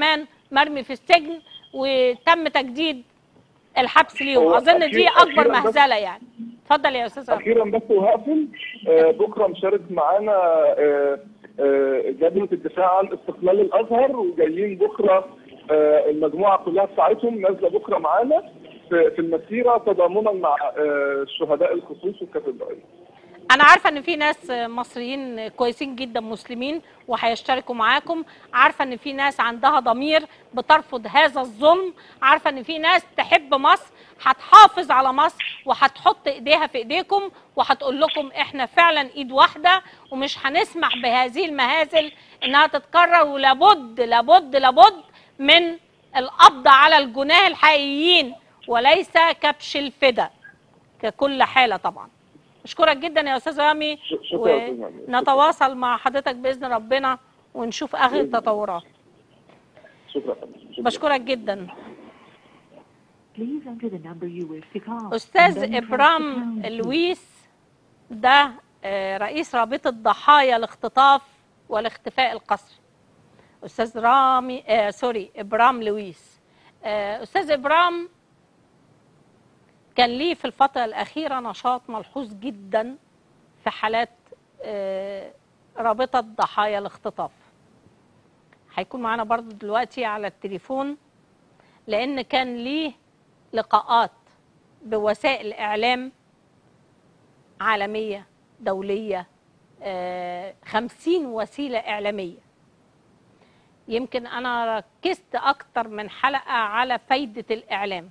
مرمي في السجن وتم تجديد الحبس ليهم
هو
اظن دي
أخير-
اكبر
أخيراً بس-
مهزله يعني اتفضل يا استاذ رامي.
اخيرا بس وهقفل آه، بكره مشارك معانا آه، آه، جبهه الدفاع عن استقلال الازهر وجايين بكره آه، المجموعه كلها بتاعتهم نازله بكره معانا في في المسيره تضامنا مع آه، شهداء الخصوص والكاتدرائيه.
انا عارفه ان في ناس مصريين كويسين جدا مسلمين وهيشتركوا معاكم عارفه ان في ناس عندها ضمير بترفض هذا الظلم عارفه ان في ناس تحب مصر هتحافظ على مصر وهتحط ايديها في ايديكم وهتقول لكم احنا فعلا ايد واحده ومش هنسمح بهذه المهازل انها تتكرر ولابد لابد لابد من القبض على الجناه الحقيقيين وليس كبش الفدا ككل حاله طبعا اشكرك جدا يا استاذ رامي
ش- شكرا يا أستاذ رامي.
ونتواصل مع حضرتك باذن ربنا ونشوف اخر التطورات
شكرا شكرا
بشكرك جدا
Please enter the number you wish to call. and
استاذ
then press the
ابرام
pound key.
لويس ده آه، رئيس رابطه ضحايا الاختطاف والاختفاء القسري استاذ رامي آه سوري ابرام لويس آه استاذ ابرام كان ليه في الفتره الاخيره نشاط ملحوظ جدا في حالات آه رابطه ضحايا الاختطاف هيكون معانا برضو دلوقتي على التليفون لان كان ليه لقاءات بوسائل اعلام عالميه دوليه آه، خمسين وسيله اعلاميه يمكن انا ركزت اكتر من حلقه على فايده الاعلام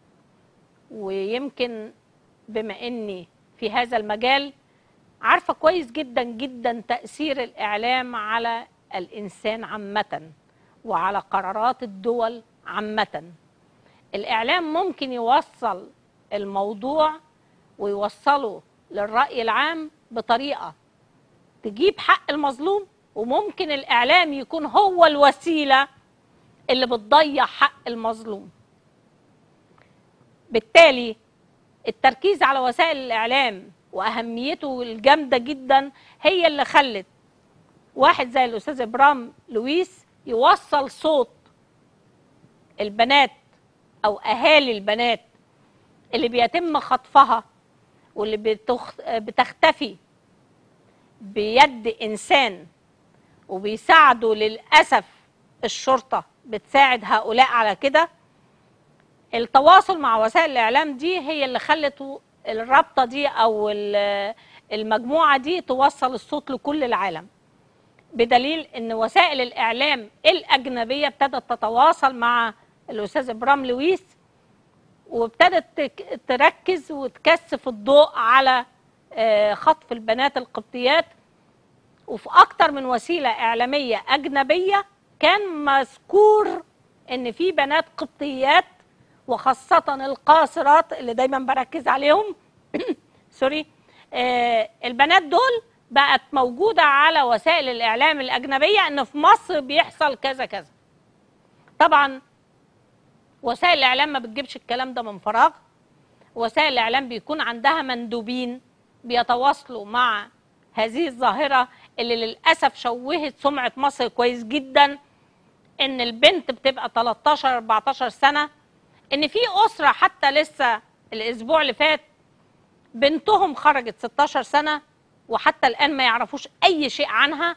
ويمكن بما اني في هذا المجال عارفه كويس جدا جدا تاثير الاعلام على الانسان عامه وعلى قرارات الدول عامه الاعلام ممكن يوصل الموضوع ويوصله للراي العام بطريقه تجيب حق المظلوم وممكن الاعلام يكون هو الوسيله اللي بتضيع حق المظلوم بالتالي التركيز على وسائل الاعلام واهميته الجامده جدا هي اللي خلت واحد زي الاستاذ ابرام لويس يوصل صوت البنات او اهالي البنات اللي بيتم خطفها واللي بتخ... بتختفي بيد انسان وبيساعدوا للاسف الشرطه بتساعد هؤلاء على كده التواصل مع وسائل الاعلام دي هي اللي خلت الرابطه دي او ال- المجموعه دي توصل الصوت لكل العالم بدليل ان وسائل الاعلام الاجنبيه ابتدت تتواصل مع الاستاذ ابرام لويس وابتدت تك- تركز وتكثف الضوء على آه، خطف البنات القبطيات وفي اكتر من وسيله اعلاميه اجنبيه كان مذكور ان في بنات قبطيات وخاصه القاصرات اللي دايما بركز عليهم سوري آه، البنات دول بقت موجوده على وسائل الاعلام الاجنبيه ان في مصر بيحصل كذا كذا طبعا وسائل الاعلام ما بتجيبش الكلام ده من فراغ وسائل الاعلام بيكون عندها مندوبين بيتواصلوا مع هذه الظاهره اللي للاسف شوهت سمعه مصر كويس جدا ان البنت بتبقى 13 14 سنه ان في اسره حتى لسه الاسبوع اللي فات بنتهم خرجت 16 سنه وحتى الان ما يعرفوش اي شيء عنها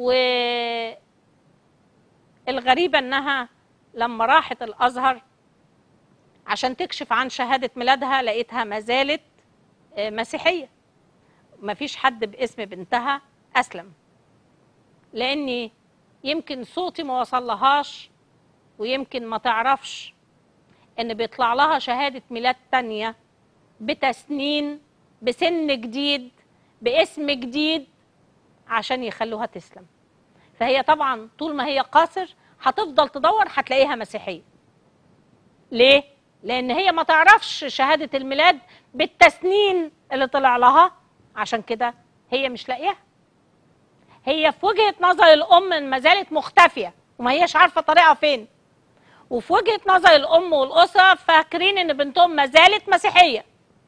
والغريبه انها لما راحت الازهر عشان تكشف عن شهاده ميلادها لقيتها ما زالت آه، مسيحيه مفيش حد باسم بنتها اسلم لاني يمكن صوتي ما وصلهاش ويمكن ما تعرفش ان بيطلع لها شهاده ميلاد تانية بتسنين بسن جديد باسم جديد عشان يخلوها تسلم فهي طبعا طول ما هي قاصر هتفضل تدور هتلاقيها مسيحيه ليه لان هي ما تعرفش شهاده الميلاد بالتسنين اللي طلع لها عشان كده هي مش لاقياها هي في وجهه نظر الام ما زالت مختفيه وما هياش عارفه طريقها فين وفي وجهه نظر الام والاسره فاكرين ان بنتهم ما زالت مسيحيه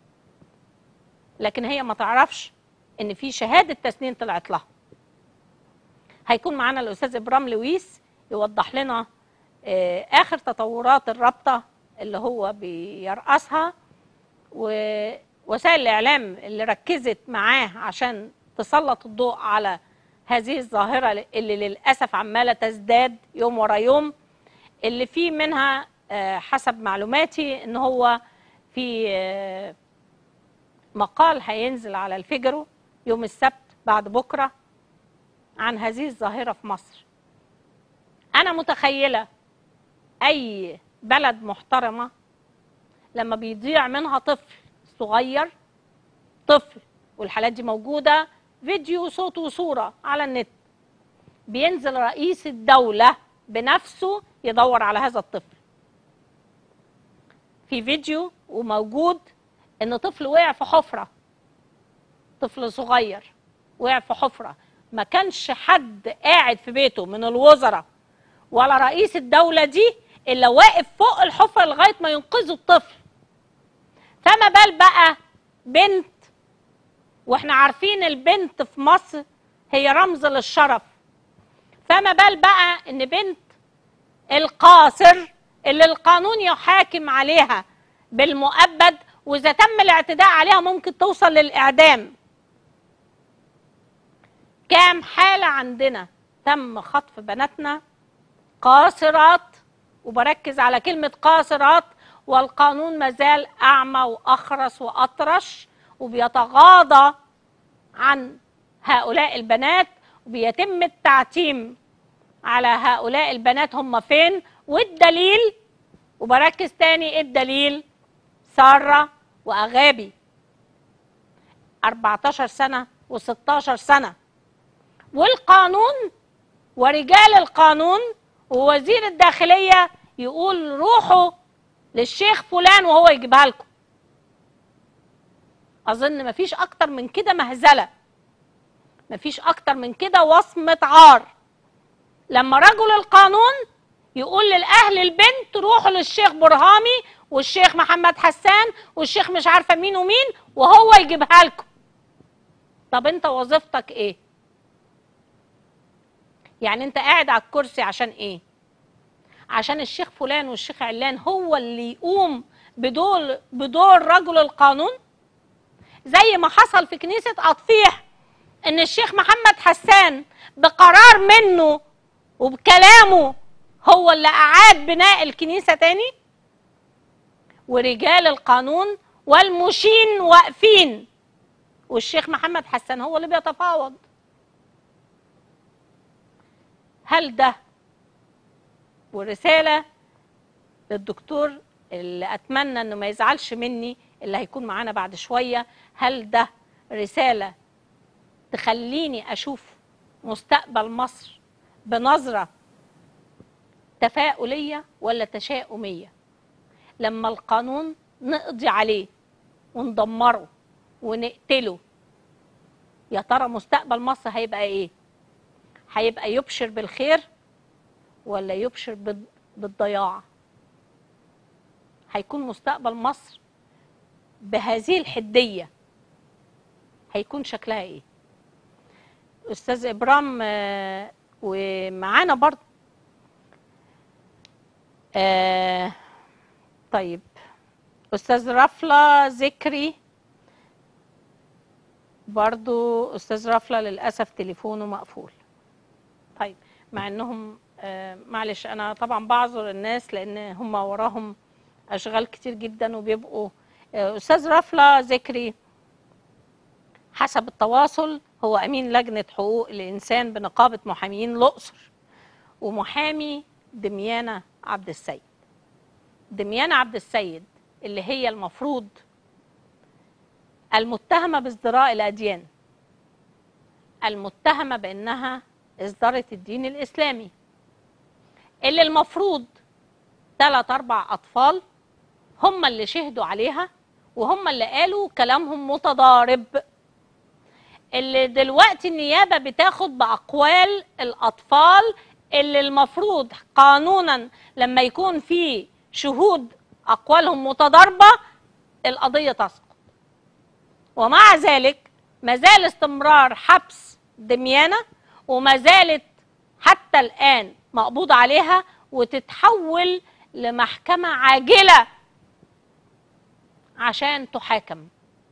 لكن هي ما تعرفش ان في شهاده تسنين طلعت لها هيكون معانا الاستاذ ابرام لويس يوضح لنا آه، اخر تطورات الرابطه اللي هو بيرأسها ووسائل الاعلام اللي ركزت معاه عشان تسلط الضوء على هذه الظاهره اللي للاسف عماله تزداد يوم ورا يوم اللي فيه منها آه، حسب معلوماتي ان هو في آه، مقال هينزل على الفيجرو يوم السبت بعد بكره عن هذه الظاهره في مصر انا متخيله اي بلد محترمه لما بيضيع منها طفل صغير طفل والحالات دي موجوده فيديو صوت وصوره على النت بينزل رئيس الدوله بنفسه يدور على هذا الطفل في فيديو وموجود ان طفل وقع في حفره طفل صغير وقع في حفره ما كانش حد قاعد في بيته من الوزراء ولا رئيس الدوله دي الا واقف فوق الحفره لغايه ما ينقذوا الطفل فما بال بقى بنت واحنا عارفين البنت في مصر هي رمز للشرف فما بال بقى ان بنت القاصر اللي القانون يحاكم عليها بالمؤبد واذا تم الاعتداء عليها ممكن توصل للاعدام كام حاله عندنا تم خطف بناتنا قاصرات وبركز على كلمه قاصرات والقانون مازال اعمى واخرس واطرش وبيتغاضى عن هؤلاء البنات وبيتم التعتيم على هؤلاء البنات هم فين والدليل وبركز تاني إيه الدليل سارة وأغابي 14 سنة و16 سنة والقانون ورجال القانون ووزير الداخلية يقول روحوا للشيخ فلان وهو يجيبها لكم أظن مفيش أكتر من كده مهزلة مفيش أكتر من كده وصمة عار لما رجل القانون يقول للأهل البنت روحوا للشيخ برهامي والشيخ محمد حسان والشيخ مش عارفة مين ومين وهو يجيبها لكم طب انت وظيفتك ايه يعني انت قاعد على الكرسي عشان ايه عشان الشيخ فلان والشيخ علان هو اللي يقوم بدور بدور رجل القانون زي ما حصل في كنيسة أطفيح إن الشيخ محمد حسان بقرار منه وبكلامه هو اللي أعاد بناء الكنيسة تاني ورجال القانون والمشين واقفين والشيخ محمد حسان هو اللي بيتفاوض هل ده ورسالة للدكتور اللي أتمنى إنه ما يزعلش مني اللي هيكون معانا بعد شوية هل ده رسالة تخليني أشوف مستقبل مصر بنظرة تفاؤلية ولا تشاؤمية لما القانون نقضي عليه وندمره ونقتله يا ترى مستقبل مصر هيبقى ايه هيبقى يبشر بالخير ولا يبشر بال- بالضياع هيكون مستقبل مصر بهذه الحدية هيكون شكلها ايه استاذ ابرام آه، ومعانا برضه آه طيب استاذ رفلة ذكري برضو استاذ رفلة للاسف تليفونه مقفول طيب مع انهم آه معلش انا طبعا بعذر الناس لان هم وراهم اشغال كتير جدا وبيبقوا آه استاذ رفلة ذكري حسب التواصل هو امين لجنه حقوق الانسان بنقابه محامين الاقصر ومحامي دميانه عبد السيد دميانه عبد السيد اللي هي المفروض المتهمه بازدراء الاديان المتهمه بانها اصدرت الدين الاسلامي اللي المفروض ثلاث اربع اطفال هم اللي شهدوا عليها وهم اللي قالوا كلامهم متضارب اللي دلوقتي النيابه بتاخد باقوال الاطفال اللي المفروض قانونا لما يكون في شهود اقوالهم متضاربه القضيه تسقط ومع ذلك ما زال استمرار حبس دميانه وما زالت حتى الان مقبوض عليها وتتحول لمحكمة عاجلة عشان تحاكم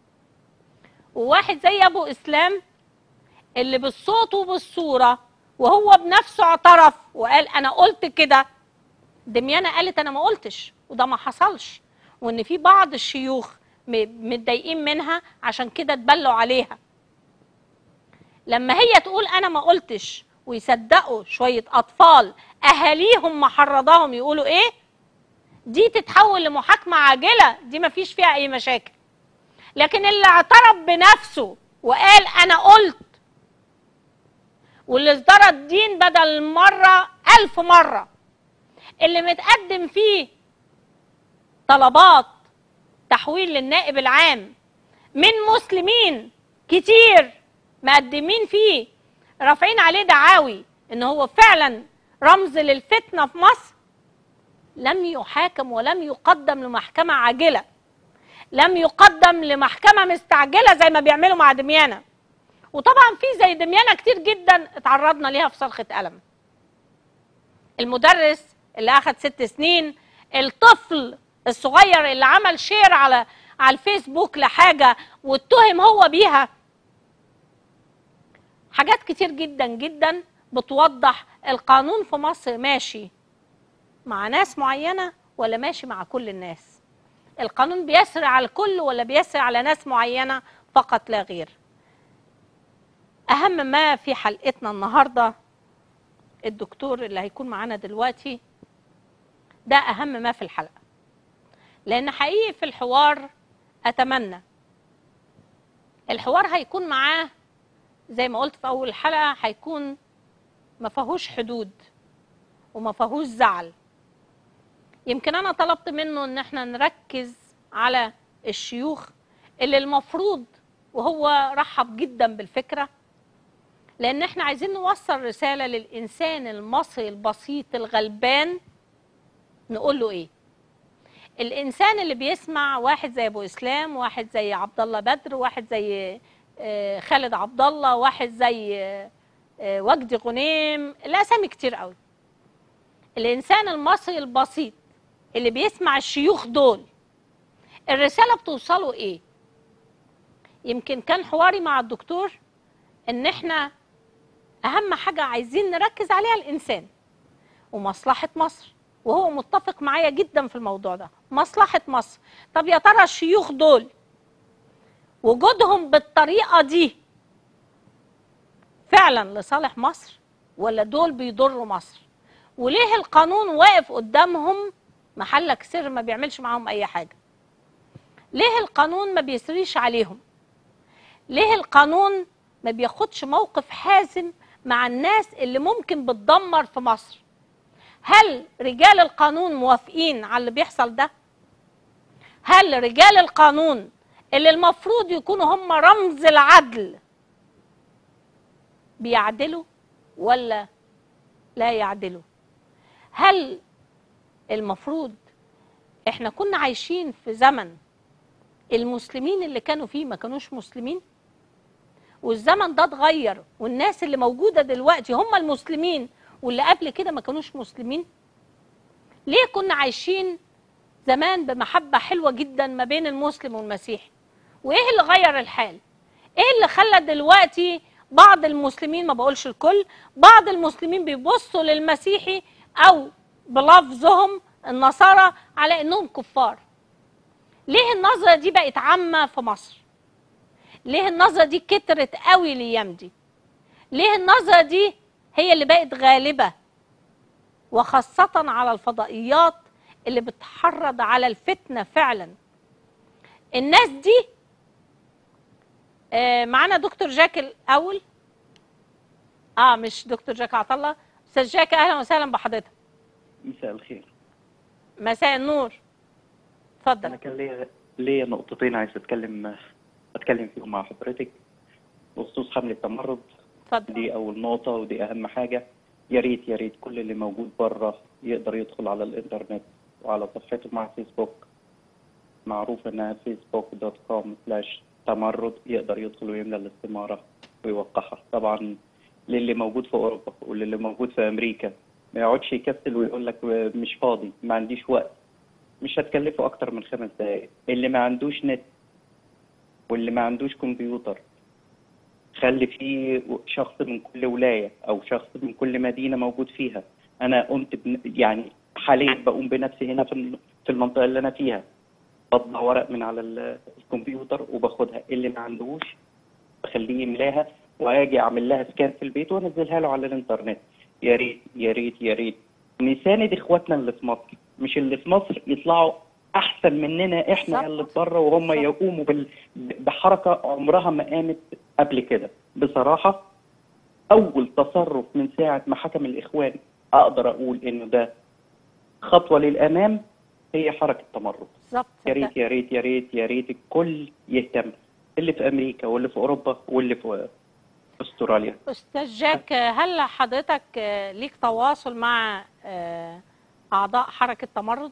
وواحد زي ابو اسلام اللي بالصوت وبالصورة وهو بنفسه اعترف وقال انا قلت كده دميانة قالت انا ما قلتش وده ما حصلش وان في بعض الشيوخ م- متضايقين منها عشان كده اتبلوا عليها لما هي تقول انا ما قلتش ويصدقوا شويه اطفال اهاليهم محرضاهم يقولوا ايه دي تتحول لمحاكمه عاجله دي ما فيش فيها اي مشاكل لكن اللي اعترف بنفسه وقال انا قلت واللي ازدرى الدين بدل مرة ألف مرة اللي متقدم فيه طلبات تحويل للنائب العام من مسلمين كتير مقدمين فيه رافعين عليه دعاوي ان هو فعلا رمز للفتنه في مصر لم يحاكم ولم يقدم لمحكمه عاجله لم يقدم لمحكمه مستعجله زي ما بيعملوا مع دميانه وطبعا في زي دميانه كتير جدا اتعرضنا ليها في صرخه قلم المدرس اللي اخذ ست سنين الطفل الصغير اللي عمل شير على على الفيسبوك لحاجه واتهم هو بيها حاجات كتير جدا جدا بتوضح القانون في مصر ماشي مع ناس معينه ولا ماشي مع كل الناس القانون بيسري على الكل ولا بيسري على ناس معينه فقط لا غير اهم ما في حلقتنا النهارده الدكتور اللي هيكون معانا دلوقتي ده اهم ما في الحلقه لان حقيقي في الحوار اتمنى الحوار هيكون معاه زي ما قلت في اول الحلقه هيكون ما فيهوش حدود وما فيهوش زعل يمكن انا طلبت منه ان احنا نركز على الشيوخ اللي المفروض وهو رحب جدا بالفكره لان احنا عايزين نوصل رساله للانسان المصري البسيط الغلبان نقول له ايه الانسان اللي بيسمع واحد زي ابو اسلام واحد زي عبد الله بدر واحد زي آه، خالد عبد الله واحد زي آه، آه، وجدي غنيم الاسامي كتير قوي الانسان المصري البسيط اللي بيسمع الشيوخ دول الرساله بتوصله ايه يمكن كان حواري مع الدكتور ان احنا اهم حاجه عايزين نركز عليها الانسان ومصلحه مصر وهو متفق معايا جدا في الموضوع ده مصلحه مصر طب يا ترى الشيوخ دول وجودهم بالطريقه دي فعلا لصالح مصر ولا دول بيضروا مصر وليه القانون واقف قدامهم محلك سر ما بيعملش معاهم اي حاجه ليه القانون ما بيسريش عليهم ليه القانون ما بياخدش موقف حازم مع الناس اللي ممكن بتدمر في مصر هل رجال القانون موافقين على اللي بيحصل ده هل رجال القانون اللي المفروض يكونوا هم رمز العدل بيعدلوا ولا لا يعدلوا هل المفروض احنا كنا عايشين في زمن المسلمين اللي كانوا فيه ما كانوش مسلمين والزمن ده اتغير والناس اللي موجوده دلوقتي هم المسلمين واللي قبل كده ما كانوش مسلمين ليه كنا عايشين زمان بمحبه حلوه جدا ما بين المسلم والمسيحي وايه اللي غير الحال ايه اللي خلى دلوقتي بعض المسلمين ما بقولش الكل بعض المسلمين بيبصوا للمسيحي او بلفظهم النصارى على انهم كفار ليه النظره دي بقت عامه في مصر ليه النظره دي كترت قوي الايام دي ليه النظره دي هي اللي بقت غالبه وخاصه على الفضائيات اللي بتحرض على الفتنه فعلا الناس دي آه، معانا دكتور جاك الاول اه مش دكتور جاك عطله استاذ جاك اهلا وسهلا بحضرتك
مساء الخير
مساء النور
انا
اتفضل
كان ليا ليا نقطتين عايز اتكلم اتكلم فيهم مع حضرتك بخصوص حمله التمرد
اتفضل
دي اول نقطه ودي اهم حاجه يا ريت يا ريت كل اللي موجود بره يقدر يدخل على الانترنت وعلى صفحته مع فيسبوك معروف انها فيسبوك دوت كوم سلاش تمرد يقدر يدخل ويملى الاستماره ويوقعها طبعا للي موجود في اوروبا وللي موجود في امريكا ما يقعدش يكسل ويقول لك مش فاضي ما عنديش وقت مش هتكلفه اكتر من خمس دقائق اللي ما عندوش نت واللي ما عندوش كمبيوتر خلي فيه شخص من كل ولاية أو شخص من كل مدينة موجود فيها أنا قمت بن... يعني حاليا بقوم بنفسي هنا في الم- في المنطقة اللي أنا فيها بطبع ورق من على ال- الكمبيوتر وباخدها اللي ما عندوش بخليه يملاها واجي اعمل لها سكان في البيت وانزلها له على الانترنت يا ريت يا ريت يا ريت نساند اخواتنا اللي في مصر مش اللي في مصر يطلعوا احسن مننا احنا
بالظبط.
اللي في بره وهم
بالظبط.
يقوموا بال... بحركه عمرها ما قامت قبل كده بصراحه اول تصرف من ساعه ما حكم الاخوان اقدر اقول انه ده خطوه للامام هي حركه تمرد
بالظبط
يا ريت يا ريت يا ريت يا ريت الكل يهتم اللي في امريكا واللي في اوروبا واللي في استراليا
استاذ جاك هل حضرتك آه، ليك تواصل مع آه، اعضاء حركه تمرد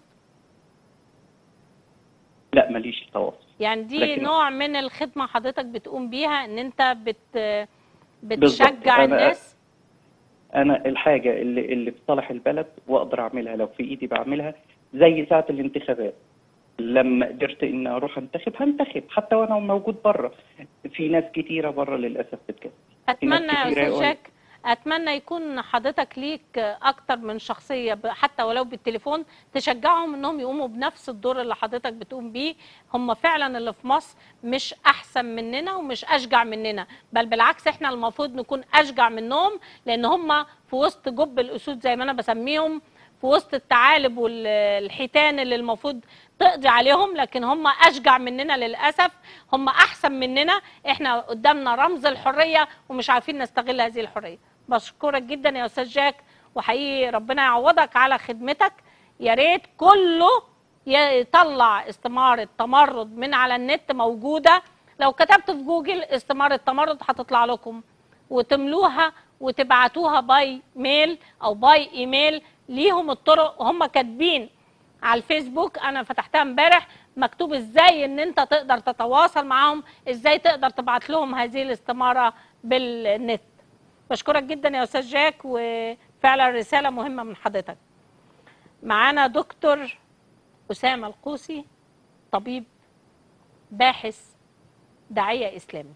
لا ماليش تواصل
يعني دي
لكن-
نوع من الخدمه حضرتك بتقوم بيها ان انت بت
بالظبط.
بتشجع
أنا-
الناس
انا الحاجه اللي اللي في صالح البلد واقدر اعملها لو في ايدي بعملها زي ساعه الانتخابات لما قدرت ان اروح انتخب هنتخب حتى وانا موجود بره في ناس كتيره بره للاسف بتكسب
اتمنى يا
كتيرة
استاذ
يقول-
جاك اتمنى يكون حضرتك ليك اكتر من شخصيه ب- حتى ولو بالتليفون تشجعهم انهم يقوموا بنفس الدور اللي حضرتك بتقوم بيه هم فعلا اللي في مصر مش احسن مننا ومش اشجع مننا بل بالعكس احنا المفروض نكون اشجع منهم لان هم في وسط جب الاسود زي ما انا بسميهم في وسط الثعالب والحيتان اللي المفروض تقضي عليهم لكن هم اشجع مننا للاسف هم احسن مننا احنا قدامنا رمز الحريه ومش عارفين نستغل هذه الحريه بشكرك جدا يا استاذ جاك وحقيقي ربنا يعوضك على خدمتك يا ريت كله يطلع استمارة تمرد من على النت موجودة لو كتبت في جوجل استمارة تمرد هتطلع لكم وتملوها وتبعتوها باي ميل او باي ايميل ليهم الطرق هم كاتبين على الفيسبوك انا فتحتها امبارح مكتوب ازاي ان انت تقدر تتواصل معاهم ازاي تقدر تبعت لهم هذه الاستماره بالنت بشكرك جدا يا استاذ جاك وفعلا رساله مهمه من حضرتك معانا دكتور اسامه القوسي طبيب باحث داعيه اسلامي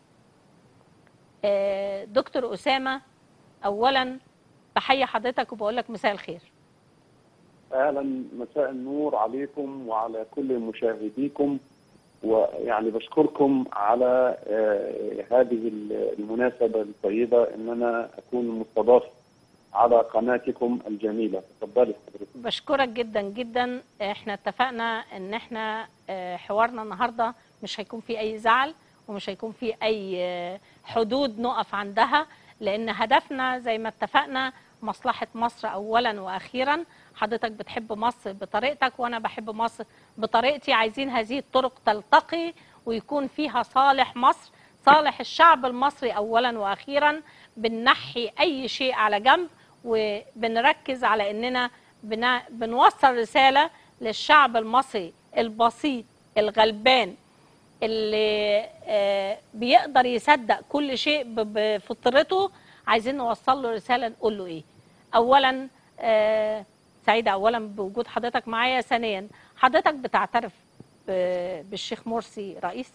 آه، دكتور اسامه اولا بحيي حضرتك وبقول لك مساء الخير
اهلا مساء النور عليكم وعلى كل مشاهديكم ويعني بشكركم على آه، هذه المناسبه الطيبه ان انا اكون مستضاف على قناتكم الجميله تفضلي حضرتك
بشكرك جدا جدا احنا اتفقنا ان احنا آه، حوارنا النهارده مش هيكون فيه اي زعل ومش هيكون فيه اي آه، حدود نقف عندها لان هدفنا زي ما اتفقنا مصلحة مصر اولا واخيرا حضرتك بتحب مصر بطريقتك وانا بحب مصر بطريقتي عايزين هذه الطرق تلتقي ويكون فيها صالح مصر صالح الشعب المصري اولا واخيرا بننحي اي شيء على جنب وبنركز على اننا بنا- بنوصل رساله للشعب المصري البسيط الغلبان اللي آه، بيقدر يصدق كل شيء ب- بفطرته عايزين نوصل له رساله نقول له ايه اولا آه، سعيده اولا بوجود حضرتك معايا ثانيا حضرتك بتعترف ب- بالشيخ مرسي رئيس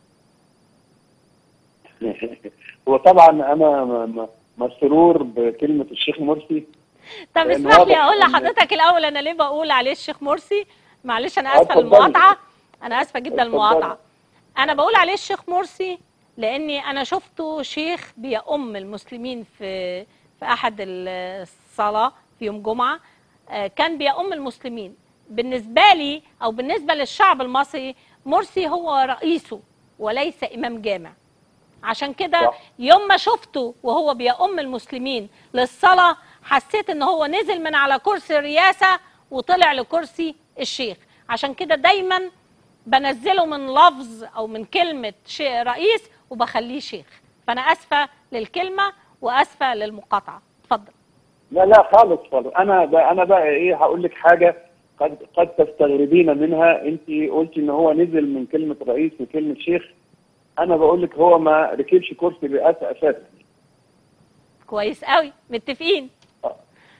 هو طبعا انا م- م- مسرور بكلمه الشيخ مرسي
طب
لأن
اسمح لي
واضح
اقول
إن-
لحضرتك الاول انا ليه بقول عليه الشيخ مرسي معلش انا
آه،
اسفه
اتفضلي.
للمقاطعه انا اسفه جدا
اتفضلي.
المقاطعه انا بقول عليه الشيخ مرسي لاني انا شفته شيخ بيؤم المسلمين في في احد الصلاه في يوم جمعه آه، كان بيؤم المسلمين بالنسبه لي او بالنسبه للشعب المصري مرسي هو رئيسه وليس امام جامع عشان كده
صح.
يوم ما شفته وهو بيؤم المسلمين للصلاة حسيت ان هو نزل من على كرسي الرئاسة وطلع لكرسي الشيخ عشان كده دايما بنزله من لفظ او من كلمة شيء رئيس وبخليه شيخ فانا اسفة للكلمة واسفة للمقاطعة اتفضل
لا لا خالص خالص انا بقى انا بقى ايه هقول لك حاجه قد قد تستغربين منها انت قلتي ان هو نزل من كلمه رئيس لكلمه شيخ انا بقول لك هو ما ركبش كرسي الرئاسه اساسا
كويس قوي متفقين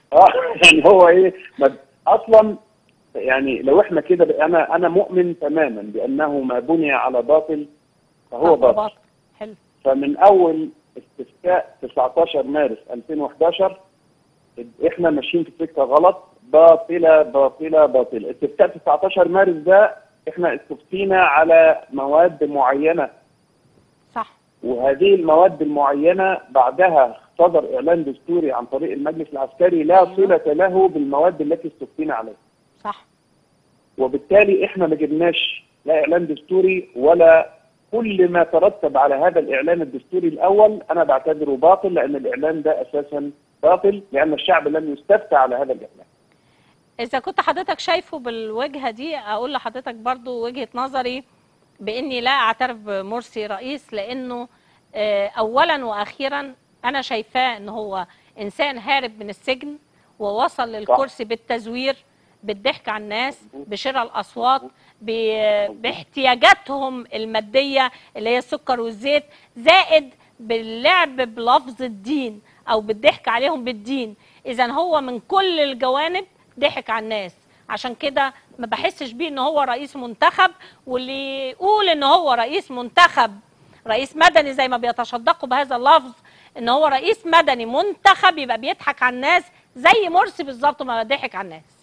اه يعني هو ايه ما- اصلا يعني لو احنا كده انا انا مؤمن تماما بانه ما بني على باطل فهو باطل
حلو
فمن اول استفتاء 19 مارس 2011 احنا ماشيين في سكه غلط باطله باطله باطله استفتاء 19 مارس ده احنا استفتينا على مواد معينه
صح
وهذه المواد المعينه بعدها صدر اعلان دستوري عن طريق المجلس العسكري لا
أيوة.
صله له بالمواد التي استفتينا عليها
صح
وبالتالي احنا ما جبناش لا اعلان دستوري ولا كل ما ترتب على هذا الاعلان الدستوري الاول انا بعتبره باطل لان الاعلان ده اساسا باطل لان الشعب لم يستفتى على هذا الاعلان.
اذا كنت حضرتك شايفه بالوجهه دي اقول لحضرتك برضو وجهه نظري باني لا اعترف بمرسي رئيس لانه آه، اولا واخيرا انا شايفاه ان هو انسان هارب من السجن ووصل للكرسي بالتزوير بالضحك على الناس بشراء الاصوات ب- باحتياجاتهم الماديه اللي هي السكر والزيت زائد باللعب بلفظ الدين او بالضحك عليهم بالدين اذا هو من كل الجوانب ضحك على الناس عشان كده ما بحسش بيه ان هو رئيس منتخب واللي يقول ان هو رئيس منتخب رئيس مدني زي ما بيتشدقوا بهذا اللفظ ان هو رئيس مدني منتخب يبقى بيضحك على الناس زي مرسي بالظبط ما ضحك على الناس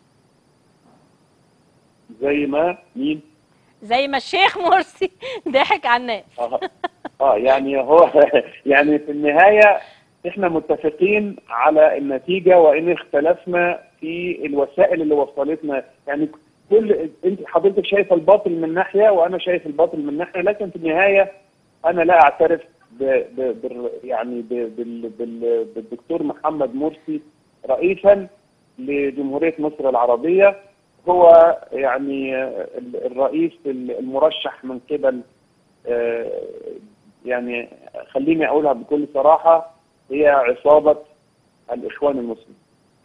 زي ما مين؟
زي ما الشيخ مرسي ضحك على الناس
اه, آه يعني هو يعني في النهايه احنا متفقين على النتيجه وان اختلفنا في الوسائل اللي وصلتنا يعني كل انت حضرتك شايفه الباطل من ناحيه وانا شايف الباطل من ناحيه لكن في النهايه انا لا اعترف ب ب بال يعني ب بال بال بالدكتور محمد مرسي رئيسا لجمهوريه مصر العربيه هو يعني ال- الرئيس المرشح من قبل آه، يعني خليني اقولها بكل صراحه هي عصابه الاخوان المسلمين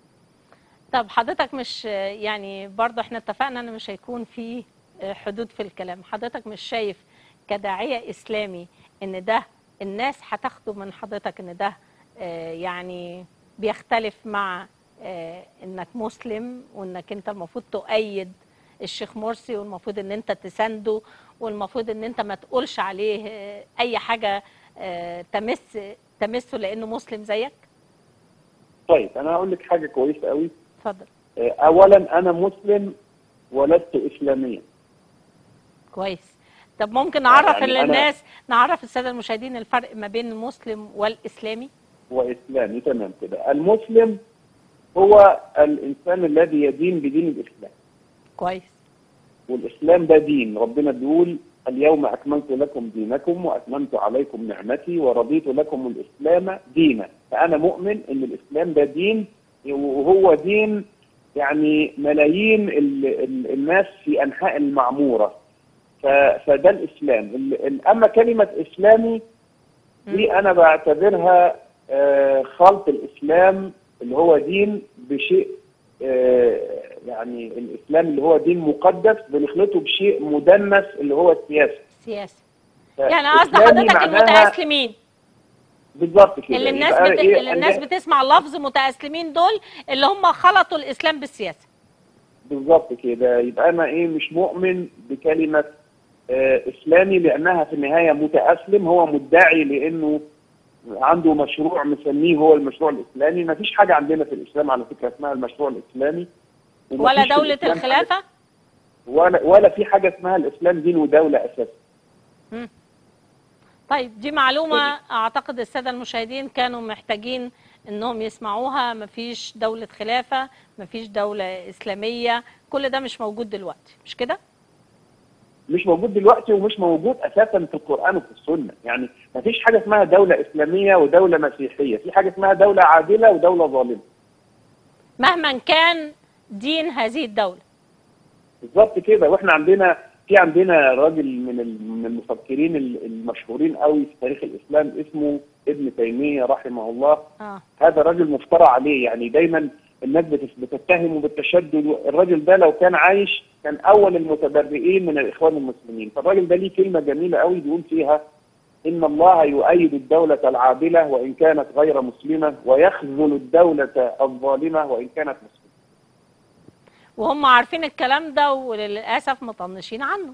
طب حضرتك مش يعني برضه احنا اتفقنا ان مش هيكون في حدود في الكلام حضرتك مش شايف كداعية اسلامي ان ده الناس هتاخده من حضرتك ان ده آه، يعني بيختلف مع آه، انك مسلم وانك انت المفروض تؤيد الشيخ مرسي والمفروض ان انت تسانده والمفروض ان انت ما تقولش عليه آه، اي حاجة آه، تمس تمسه لانه مسلم زيك
طيب انا هقول لك حاجه كويسه قوي
اتفضل
آه، اولا انا مسلم ولست اسلاميا
كويس طب ممكن نعرف
يعني أنا-
للناس نعرف الساده المشاهدين الفرق ما بين المسلم والاسلامي
واسلامي تمام كده المسلم هو الانسان الذي يدين بدين الاسلام
كويس
والاسلام ده دين ربنا بيقول اليوم اكملت لكم دينكم واتممت عليكم نعمتي ورضيت لكم الاسلام دينا فانا مؤمن ان الاسلام ده دين وهو دين يعني ملايين ال ال الناس في انحاء المعموره ف- فده الاسلام ال- ال- اما كلمه اسلامي دي انا بعتبرها آه، خلط الاسلام اللي هو دين بشيء آه، يعني الاسلام اللي هو دين مقدس بنخلطه بشيء مدنس اللي هو السياسه
سياسي يعني قصد
فإسلامي
حضرتك
معناها-
المتاسلمين
بالظبط كده
اللي الناس
يبقى
بت...
إيه؟
اللي الناس
أنا-
بتسمع لفظ متاسلمين دول اللي هم خلطوا الاسلام بالسياسه
بالظبط كده يبقى انا ايه مش مؤمن بكلمه آه اسلامي لانها في النهايه متاسلم هو مدعي لانه عنده مشروع مسميه هو المشروع الاسلامي ما فيش حاجه عندنا في الاسلام على فكره اسمها المشروع الاسلامي وما
ولا
فيش في
دوله
الإسلام
الخلافه
حاجة ولا ولا في حاجه اسمها الاسلام دين ودوله اساسا
طيب دي معلومه اعتقد الساده المشاهدين كانوا محتاجين انهم يسمعوها مفيش دوله خلافه مفيش دوله اسلاميه كل ده مش موجود دلوقتي مش كده
مش موجود دلوقتي ومش موجود اساسا في القران وفي السنه يعني ما فيش حاجه اسمها دوله اسلاميه ودوله مسيحيه في حاجه اسمها دوله عادله ودوله ظالمه
مهما كان دين هذه الدوله
بالظبط كده واحنا عندنا في عندنا راجل من ال- من المفكرين ال- المشهورين قوي في تاريخ الاسلام اسمه ابن تيميه رحمه الله
اه
هذا راجل مفترى عليه يعني دايما الناس بتس- بتتهمه بالتشدد الراجل ده لو كان عايش كان اول المتبرئين من الاخوان المسلمين فالراجل ده ليه كلمه جميله قوي بيقول فيها إن الله يؤيد الدولة العادلة وإن كانت غير مسلمة ويخذل الدولة الظالمة وإن كانت مسلمة
وهم عارفين الكلام ده وللاسف مطنشين عنه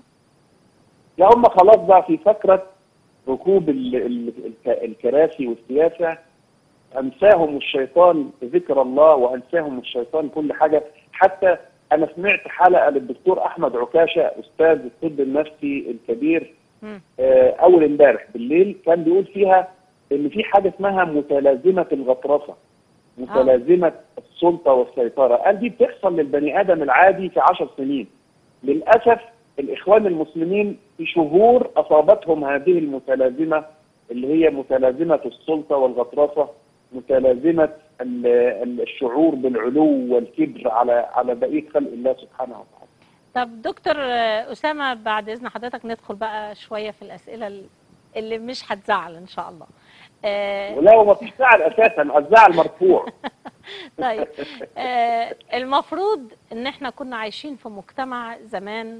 لا هم خلاص بقى في فكرة ركوب ال- ال- الك- الكراسي والسياسة أنساهم الشيطان ذكر الله وأنساهم الشيطان كل حاجة حتى أنا سمعت حلقة للدكتور أحمد عكاشة أستاذ الطب النفسي الكبير
مم.
آه، أول امبارح بالليل كان بيقول فيها إن في حاجة اسمها متلازمة الغطرسة متلازمة السلطة والسيطرة قال دي بتحصل للبني آدم العادي في عشر سنين للأسف الإخوان المسلمين في شهور أصابتهم هذه المتلازمة اللي هي متلازمة السلطة والغطرسة متلازمة ال- ال- الشعور بالعلو والكبر على على بقية خلق الله سبحانه وتعالى
طب دكتور آه، اسامه بعد اذن حضرتك ندخل بقى شويه في الاسئله ال- اللي مش هتزعل ان شاء الله آه،
ولا هو مفيش زعل أساسا الزعل مرفوع
طيب آه المفروض ان احنا كنا عايشين في مجتمع زمان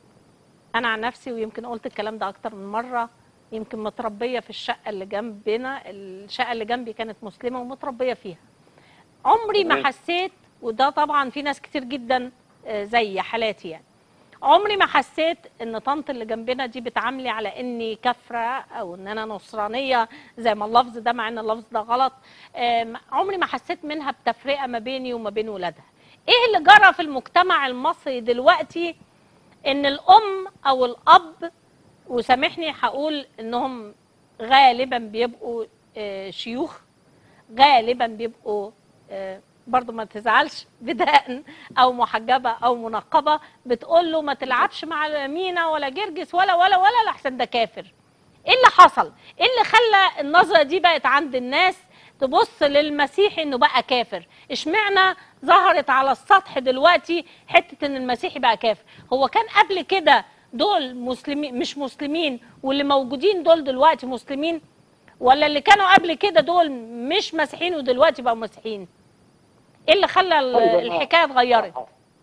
انا عن نفسي ويمكن قلت الكلام ده اكتر من مره يمكن متربيه في الشقه اللي جنبنا الشقه اللي جنبي كانت مسلمه ومتربيه فيها عمري ما
تمام.
حسيت وده طبعا في ناس كتير جدا آه، زي حالاتي يعني عمري ما حسيت ان طنط اللي جنبنا دي بتعاملي على اني كافره او ان انا نصرانيه زي ما اللفظ ده مع ان اللفظ ده غلط آم، عمري ما حسيت منها بتفرقه ما بيني وما بين ولادها ايه اللي جرى في المجتمع المصري دلوقتي ان الام او الاب وسامحني هقول انهم غالبا بيبقوا آه، شيوخ غالبا بيبقوا آه، برضو ما تزعلش بدقن او محجبه او منقبه بتقول له ما تلعبش مع مينا ولا جرجس ولا ولا ولا لحسن ده كافر ايه اللي حصل ايه اللي خلى النظره دي بقت عند الناس تبص للمسيحي انه بقى كافر اشمعنى ظهرت على السطح دلوقتي حته ان المسيحي بقى كافر هو كان قبل كده دول مسلمين مش مسلمين واللي موجودين دول دلوقتي مسلمين ولا اللي كانوا قبل كده دول مش مسيحيين ودلوقتي بقوا مسيحيين ايه اللي خلى ال-
طيب أنا-
الحكايه اتغيرت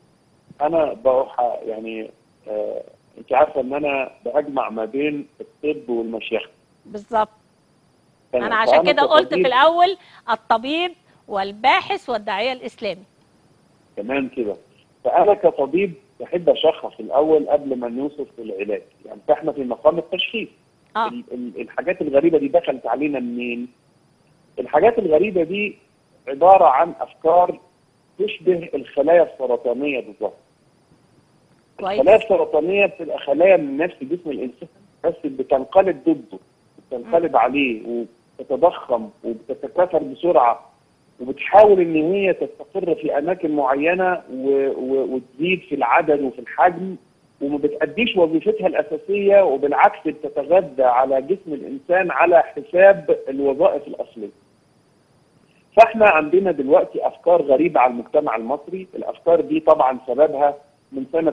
انا بروح يعني آه انت عارفه ان انا بجمع ما بين الطب والمشيخه
بالظبط
تمام.
انا عشان
فأنا
كده قلت في
كطبيب-
الاول الطبيب والباحث والداعيه الاسلامي
تمام كده فانا كطبيب بحب اشخص الاول قبل ما نوصف العلاج يعني فاحنا في مقام التشخيص
اه
ال- ال- الحاجات الغريبه دي دخلت علينا منين؟ الحاجات الغريبه دي عباره عن افكار تشبه الخلايا السرطانيه بالظبط. الخلايا
كويس
السرطانيه بتبقى خلايا من نفس جسم الانسان بس بتنقلب ضده بتنقلب عليه وتتضخم وبتتكاثر بسرعه وبتحاول ان هي تستقر في اماكن معينه و... و... وتزيد في العدد وفي الحجم وما بتأديش وظيفتها الاساسيه وبالعكس بتتغذى على جسم الانسان على حساب الوظائف الاصليه. فاحنا عندنا دلوقتي افكار غريبه على المجتمع المصري، الافكار دي طبعا سببها من سنه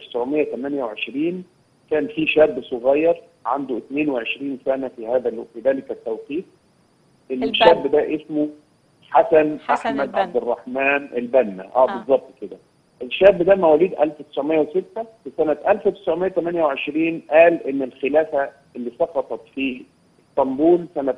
1928 كان في شاب صغير عنده 22 سنه في هذا في ذلك التوقيت. الشاب ده اسمه حسن,
حسن
احمد
البنا.
عبد الرحمن البنا اه,
آه.
بالظبط كده الشاب ده مواليد 1906 في سنه 1928 قال ان الخلافه اللي سقطت في اسطنبول سنه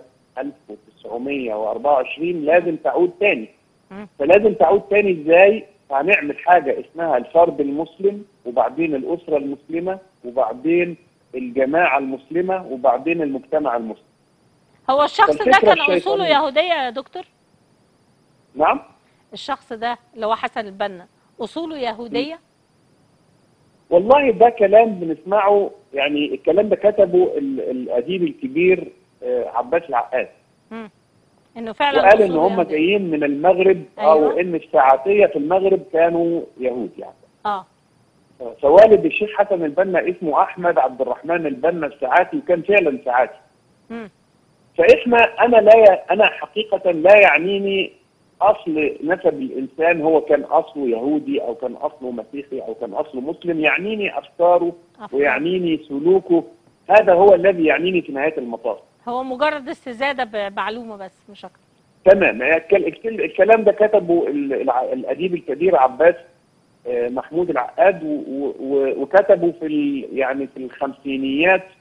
1924 لازم تعود تاني
مم.
فلازم تعود تاني ازاي؟ هنعمل حاجه اسمها الفرد المسلم وبعدين الاسره المسلمه وبعدين الجماعه المسلمه وبعدين المجتمع المسلم
هو الشخص ده
فالفكرة
كان اصوله
الشيطانية.
يهوديه يا دكتور
نعم؟
الشخص ده اللي هو حسن البنا اصوله يهوديه
والله ده كلام بنسمعه يعني الكلام ده كتبه ال- الاديب الكبير آه، عباس العقاد
مم. انه فعلا
وقال ان
أصوله
هم
يهودية.
جايين من المغرب
أيوة.
او ان الساعاتيه في المغرب كانوا يهود يعني
اه
فوالد الشيخ حسن البنا اسمه احمد عبد الرحمن البنا الساعاتي وكان فعلا ساعاتي
مم.
فاحنا انا لا ي... انا حقيقه لا يعنيني اصل نسب الانسان هو كان اصله يهودي او كان اصله مسيحي او كان اصله مسلم يعنيني افكاره
أفكار.
ويعنيني سلوكه هذا هو الذي يعنيني في نهايه المطاف
هو مجرد استزاده بمعلومه بس مش اكتر
تمام يعني الكل- الكل- الكلام ده كتبه ال- الع- الاديب الكبير عباس آه، محمود العقاد و- و- و- وكتبه في ال- يعني في الخمسينيات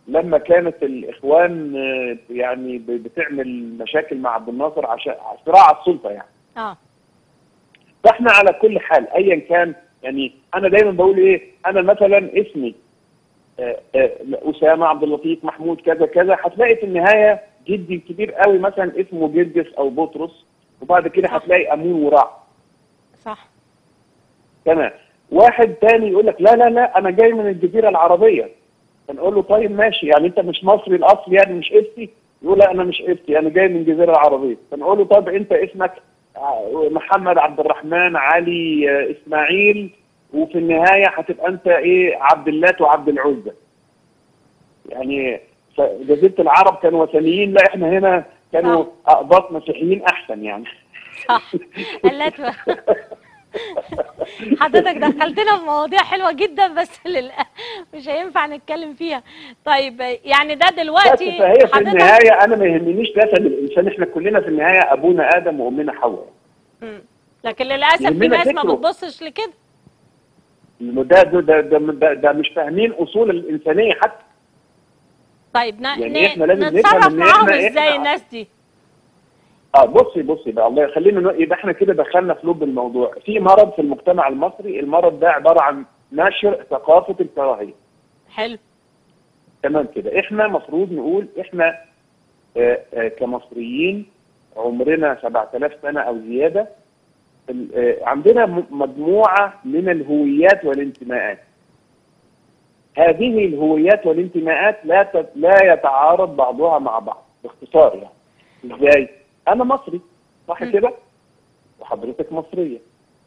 لما كانت الاخوان آه، يعني ب- بتعمل مشاكل مع عبد الناصر عشان صراع على السلطه يعني
اه
فاحنا على كل حال ايا كان يعني انا دايما بقول ايه انا مثلا اسمي آه، آه، اسامه عبد اللطيف محمود كذا كذا هتلاقي في النهايه جدي الكبير قوي مثلا اسمه جرجس او بطرس وبعد كده
صح.
هتلاقي امون ورع
صح
تمام واحد تاني يقول لك لا لا لا انا جاي من الجزيره العربيه فنقول له طيب ماشي يعني انت مش مصري الاصل يعني مش قبطي يقول لا انا مش قبطي انا جاي من الجزيره العربيه فنقول له طب انت اسمك آه، محمد عبد الرحمن علي آه، اسماعيل وفي النهايه هتبقى انت ايه عبد اللات وعبد العزى يعني ف- جزيره العرب كانوا وثنيين لا احنا هنا كانوا
صح.
اقباط مسيحيين احسن يعني
صح اللات حضرتك دخلتنا في مواضيع حلوه جدا بس للأ... مش هينفع نتكلم فيها طيب يعني ده
بس
دلوقتي
فهي في
حضرتك
النهايه انا ما يهمنيش نسب الانسان احنا كلنا في النهايه ابونا ادم وامنا حواء
مم. لكن للاسف في
يهمنا
ناس ما
فكره.
بتبصش لكده
إنه ده ده ده, ده, ده, ده مش فاهمين اصول الانسانيه حتى
طيب ن...
يعني
ن-
إحنا لازم نفهم
نتصرف
إن
معاهم
إحنا-
ازاي
إحنا-
الناس دي
اه بصي بصي بقى الله يخلينا نق- يبقى احنا كده دخلنا في لب الموضوع في مرض في المجتمع المصري المرض ده عباره عن نشر ثقافه الكراهيه
حلو
تمام كده احنا مفروض نقول احنا آه آه كمصريين عمرنا 7000 سنه او زياده ال- آه عندنا م- مجموعه من الهويات والانتماءات هذه الهويات والانتماءات لا ت- لا يتعارض بعضها مع بعض باختصار يعني ازاي انا مصري صح
م.
كده وحضرتك مصريه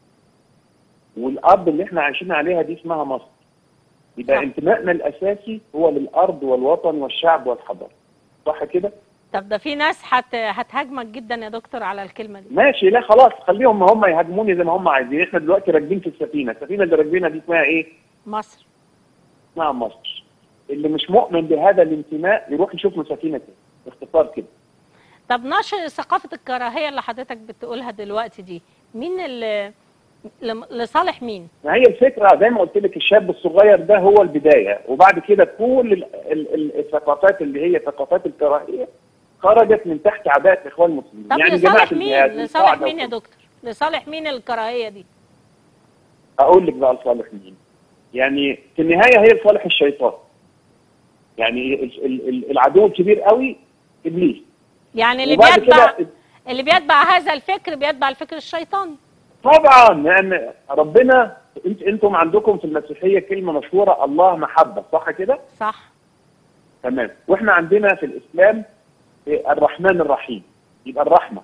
والارض اللي احنا عايشين عليها دي اسمها مصر يبقى
صح.
انتمائنا الاساسي هو للارض والوطن والشعب والحضاره صح كده
طب ده في ناس هت... هتهاجمك جدا يا دكتور على الكلمه دي
ماشي لا خلاص خليهم هم يهاجموني زي ما هم عايزين احنا دلوقتي راكبين في السفينه السفينه اللي راكبينها دي اسمها ايه
مصر
اسمها مصر اللي مش مؤمن بهذا الانتماء يروح يشوف له سفينه كده باختصار كده
طب نشر ثقافه الكراهيه اللي حضرتك بتقولها دلوقتي دي مين اللي لم- لصالح مين
ما هي الفكره زي ما قلت لك الشاب الصغير ده هو البدايه وبعد كده كل ال- ال- ال- الثقافات اللي هي ثقافات الكراهيه خرجت من تحت عباءه الاخوان المسلمين
طب
يعني
لصالح
جماعه
مين
الجهاد
لصالح
والقاعدة
مين يا
وكده.
دكتور لصالح مين الكراهيه دي
اقول لك بقى لصالح مين يعني في النهايه هي لصالح الشيطان يعني ال- ال- ال- العدو الكبير قوي ابليس
يعني اللي
وبعد
بيتبع
كده
اللي بيتبع هذا الفكر بيتبع الفكر الشيطاني
طبعا لان ربنا انت انتم عندكم في المسيحيه كلمه مشهوره الله محبه صح كده؟
صح
تمام واحنا عندنا في الاسلام الرحمن الرحيم يبقى الرحمه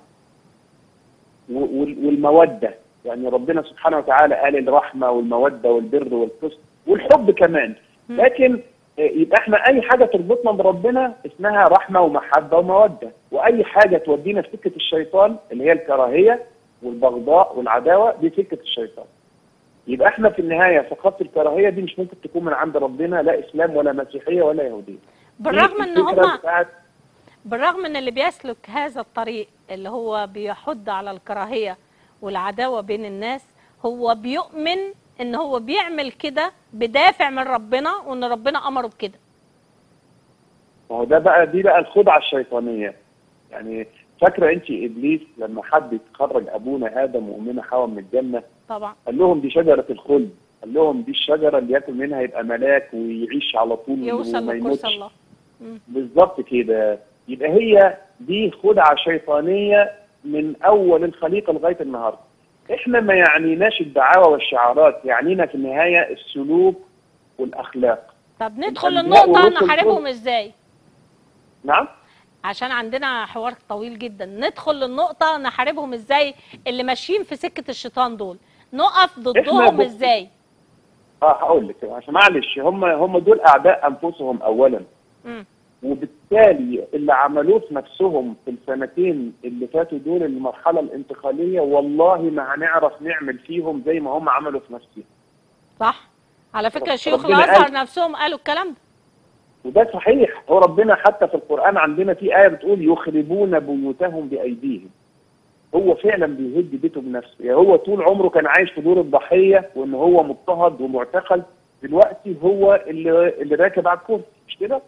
و- وال- والموده يعني ربنا سبحانه وتعالى قال الرحمه والموده والبر والقسط والحب كمان
مم.
لكن آه، يبقى احنا اي حاجه تربطنا بربنا اسمها رحمه ومحبه وموده واي حاجه تودينا في سكه الشيطان اللي هي الكراهيه والبغضاء والعداوه دي سكه الشيطان يبقى احنا في النهايه ثقافه الكراهيه دي مش ممكن تكون من عند ربنا لا اسلام ولا مسيحيه ولا يهوديه
بالرغم
دي
ان
الفكرة
هم
بتاعت
بالرغم ان اللي بيسلك هذا الطريق اللي هو بيحض على الكراهيه والعداوه بين الناس هو بيؤمن ان هو بيعمل كده بدافع من ربنا وان ربنا امره بكده
ما هو ده بقى دي بقى الخدعه الشيطانيه يعني فاكره انت ابليس لما حب يخرج ابونا ادم وامنا حواء من الجنه
طبعا
قال لهم دي شجره الخلد قال لهم دي الشجره اللي ياكل منها يبقى ملاك ويعيش على طول
يوصل
وما
لكرسي
يموتش
الله مم.
بالظبط كده يبقى هي دي خدعه شيطانيه من اول الخليقه لغايه النهارده احنا ما يعنيناش الدعاوى والشعارات يعنينا في النهايه السلوك والاخلاق
طب ندخل
الأنبياء
النقطه
والرسل
نحاربهم
دول-
ازاي
نعم
عشان عندنا حوار طويل جدا ندخل للنقطه نحاربهم ازاي اللي ماشيين في سكه الشيطان دول نقف ضدهم
بص-
ازاي
اه هقول لك عشان معلش هم هم دول اعداء انفسهم اولا
مم.
وبالتالي اللي عملوه في نفسهم في السنتين اللي فاتوا دول المرحله الانتقاليه والله ما هنعرف نعمل فيهم زي ما هم عملوا في نفسهم
صح على فكره شيوخ
ربنا
الازهر
قال-
نفسهم قالوا الكلام ده
وده صحيح هو ربنا حتى في القران عندنا في ايه بتقول يخربون بيوتهم بايديهم هو فعلا بيهد بيته بنفسه يعني هو طول عمره كان عايش في دور الضحيه وان هو مضطهد ومعتقل دلوقتي هو اللي اللي راكب على الكرسي مش كده؟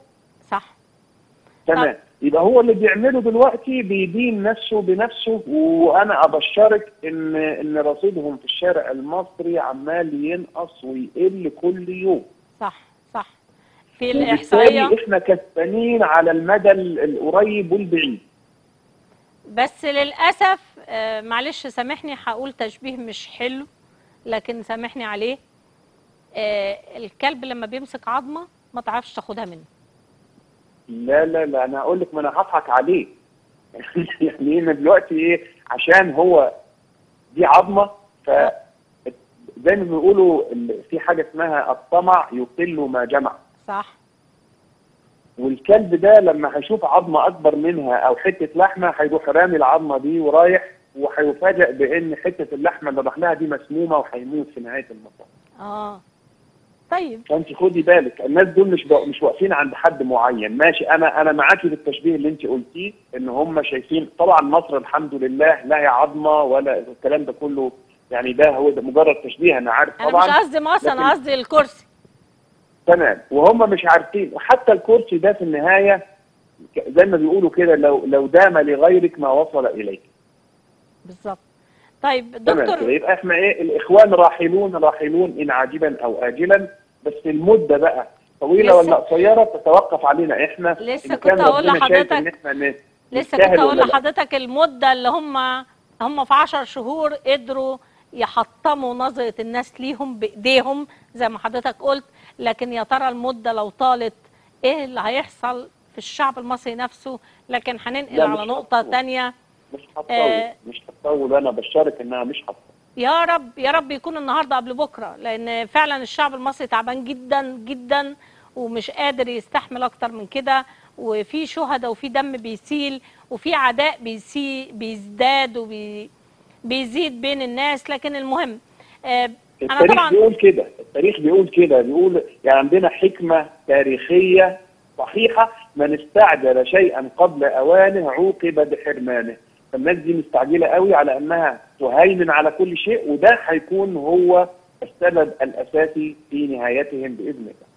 صح
تمام يبقى هو اللي بيعمله دلوقتي بيدين نفسه بنفسه وانا ابشرك ان ان رصيدهم في الشارع المصري عمال ينقص ويقل كل يوم
صح صح في
وبالتالي
الاحصائيه
احنا كسبانين على المدى ال- القريب والبعيد
بس للاسف آه، معلش سامحني هقول تشبيه مش حلو لكن سامحني عليه آه، الكلب لما بيمسك عظمه ما تعرفش تاخدها منه
لا لا لا انا هقول لك ما انا هضحك عليه يعني انا دلوقتي ايه عشان هو دي عظمه ف زي ما بيقولوا ال- في حاجه اسمها الطمع يقل ما جمع
صح
والكلب ده لما هيشوف عظمه اكبر منها او حته لحمه هيروح رامي العظمه دي ورايح وهيفاجئ بان حته اللحمه اللي راح لها دي مسمومه وهيموت في نهايه المطاف
اه طيب
فانت خدي بالك الناس دول مش بق- مش واقفين عند حد معين ماشي انا انا معاكي بالتشبيه اللي انت قلتيه ان هم شايفين طبعا مصر الحمد لله لا هي عظمه ولا الكلام ده كله يعني ده هو ده مجرد تشبيه انا عارف
انا
طبعا
مش قصدي مصر انا
لكن-
قصدي الكرسي
تمام وهم مش عارفين وحتى الكرسي ده في النهايه ك- زي ما بيقولوا كده لو لو دام لغيرك ما وصل اليك
بالظبط طيب
تمام كده
دكتور
يبقى احنا ايه الاخوان راحلون راحلون ان عاجلا او اجلا بس المده بقى طويله
لسه-
ولا قصيره تتوقف علينا احنا
لسه
إذا
كنت
كان
هقول
ربنا شايف
لحضرتك-
إن إحنا ن-
لسه
نستاهل
كنت هقول
ولا لا.
لحضرتك المده اللي هم هم في 10 شهور قدروا يحطموا نظره الناس ليهم بايديهم زي ما حضرتك قلت لكن يا ترى المده لو طالت ايه اللي هيحصل في الشعب المصري نفسه لكن هننقل
لا، مش
على نقطه
هتطول.
تانية
مش هتطول
آه.
مش هتطول انا بشرك انها مش هتطول
يا رب يا رب يكون النهارده قبل بكره لان فعلا الشعب المصري تعبان جدا جدا ومش قادر يستحمل اكتر من كده وفي شهداء وفي دم بيسيل وفي عداء بيسي بيزداد وبيزيد بين الناس لكن المهم آه، انا
التاريخ
طبعا
بيقول كده التاريخ بيقول كده بيقول يعني عندنا حكمه تاريخيه صحيحه من استعجل شيئا قبل اوانه عوقب بحرمانه فالناس دي مستعجله قوي على انها تهيمن على كل شيء وده هيكون هو السبب الاساسي في نهايتهم باذن الله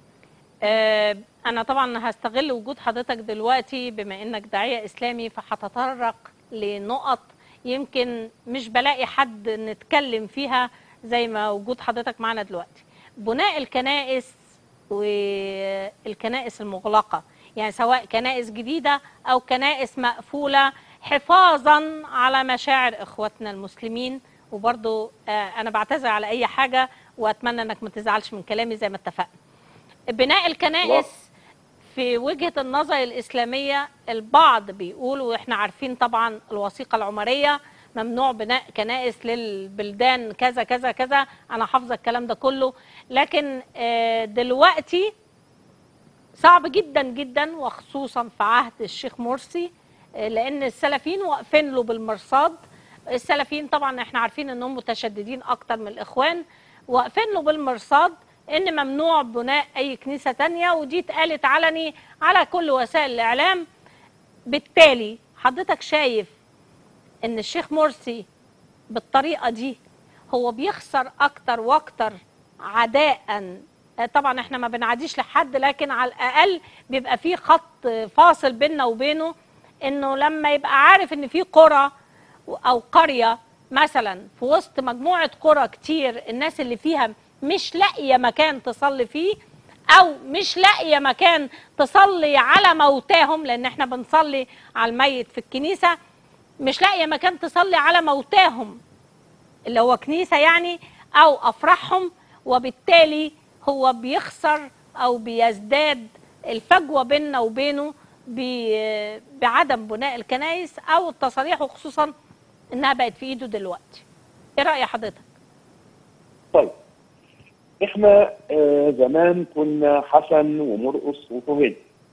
آه، أنا طبعا هستغل وجود حضرتك دلوقتي بما إنك داعية إسلامي فهتطرق لنقط يمكن مش بلاقي حد نتكلم فيها زي ما وجود حضرتك معنا دلوقتي بناء الكنائس والكنائس المغلقة يعني سواء كنائس جديدة أو كنائس مقفولة حفاظا على مشاعر إخواتنا المسلمين وبرضو آه، أنا بعتذر على أي حاجة وأتمنى أنك ما تزعلش من كلامي زي ما اتفقنا بناء الكنائس في وجهة النظر الإسلامية البعض بيقول وإحنا عارفين طبعا الوثيقة العمرية ممنوع بناء كنائس للبلدان كذا كذا كذا أنا حافظة الكلام ده كله لكن آه، دلوقتي صعب جدا جدا وخصوصا في عهد الشيخ مرسي آه، لأن السلفيين واقفين له بالمرصاد السلفيين طبعا احنا عارفين انهم متشددين اكتر من الاخوان واقفين له بالمرصاد ان ممنوع بناء اي كنيسه تانية ودي اتقالت علني على كل وسائل الاعلام بالتالي حضرتك شايف ان الشيخ مرسي بالطريقه دي هو بيخسر اكتر واكتر عداء آه، طبعا احنا ما بنعاديش لحد لكن على الاقل بيبقى في خط فاصل بيننا وبينه انه لما يبقى عارف ان في قرى او قريه مثلا في وسط مجموعه قرى كتير الناس اللي فيها مش لاقيه مكان تصلي فيه او مش لاقيه مكان تصلي على موتاهم لان احنا بنصلي على الميت في الكنيسه مش لاقيه مكان تصلي على موتاهم اللي هو كنيسه يعني او افراحهم وبالتالي هو بيخسر او بيزداد الفجوه بيننا وبينه ب- بعدم بناء الكنائس او التصاريح وخصوصا انها بقت في ايده دلوقتي ايه راي حضرتك
طيب احنا آه زمان كنا حسن ومرقص وكوهين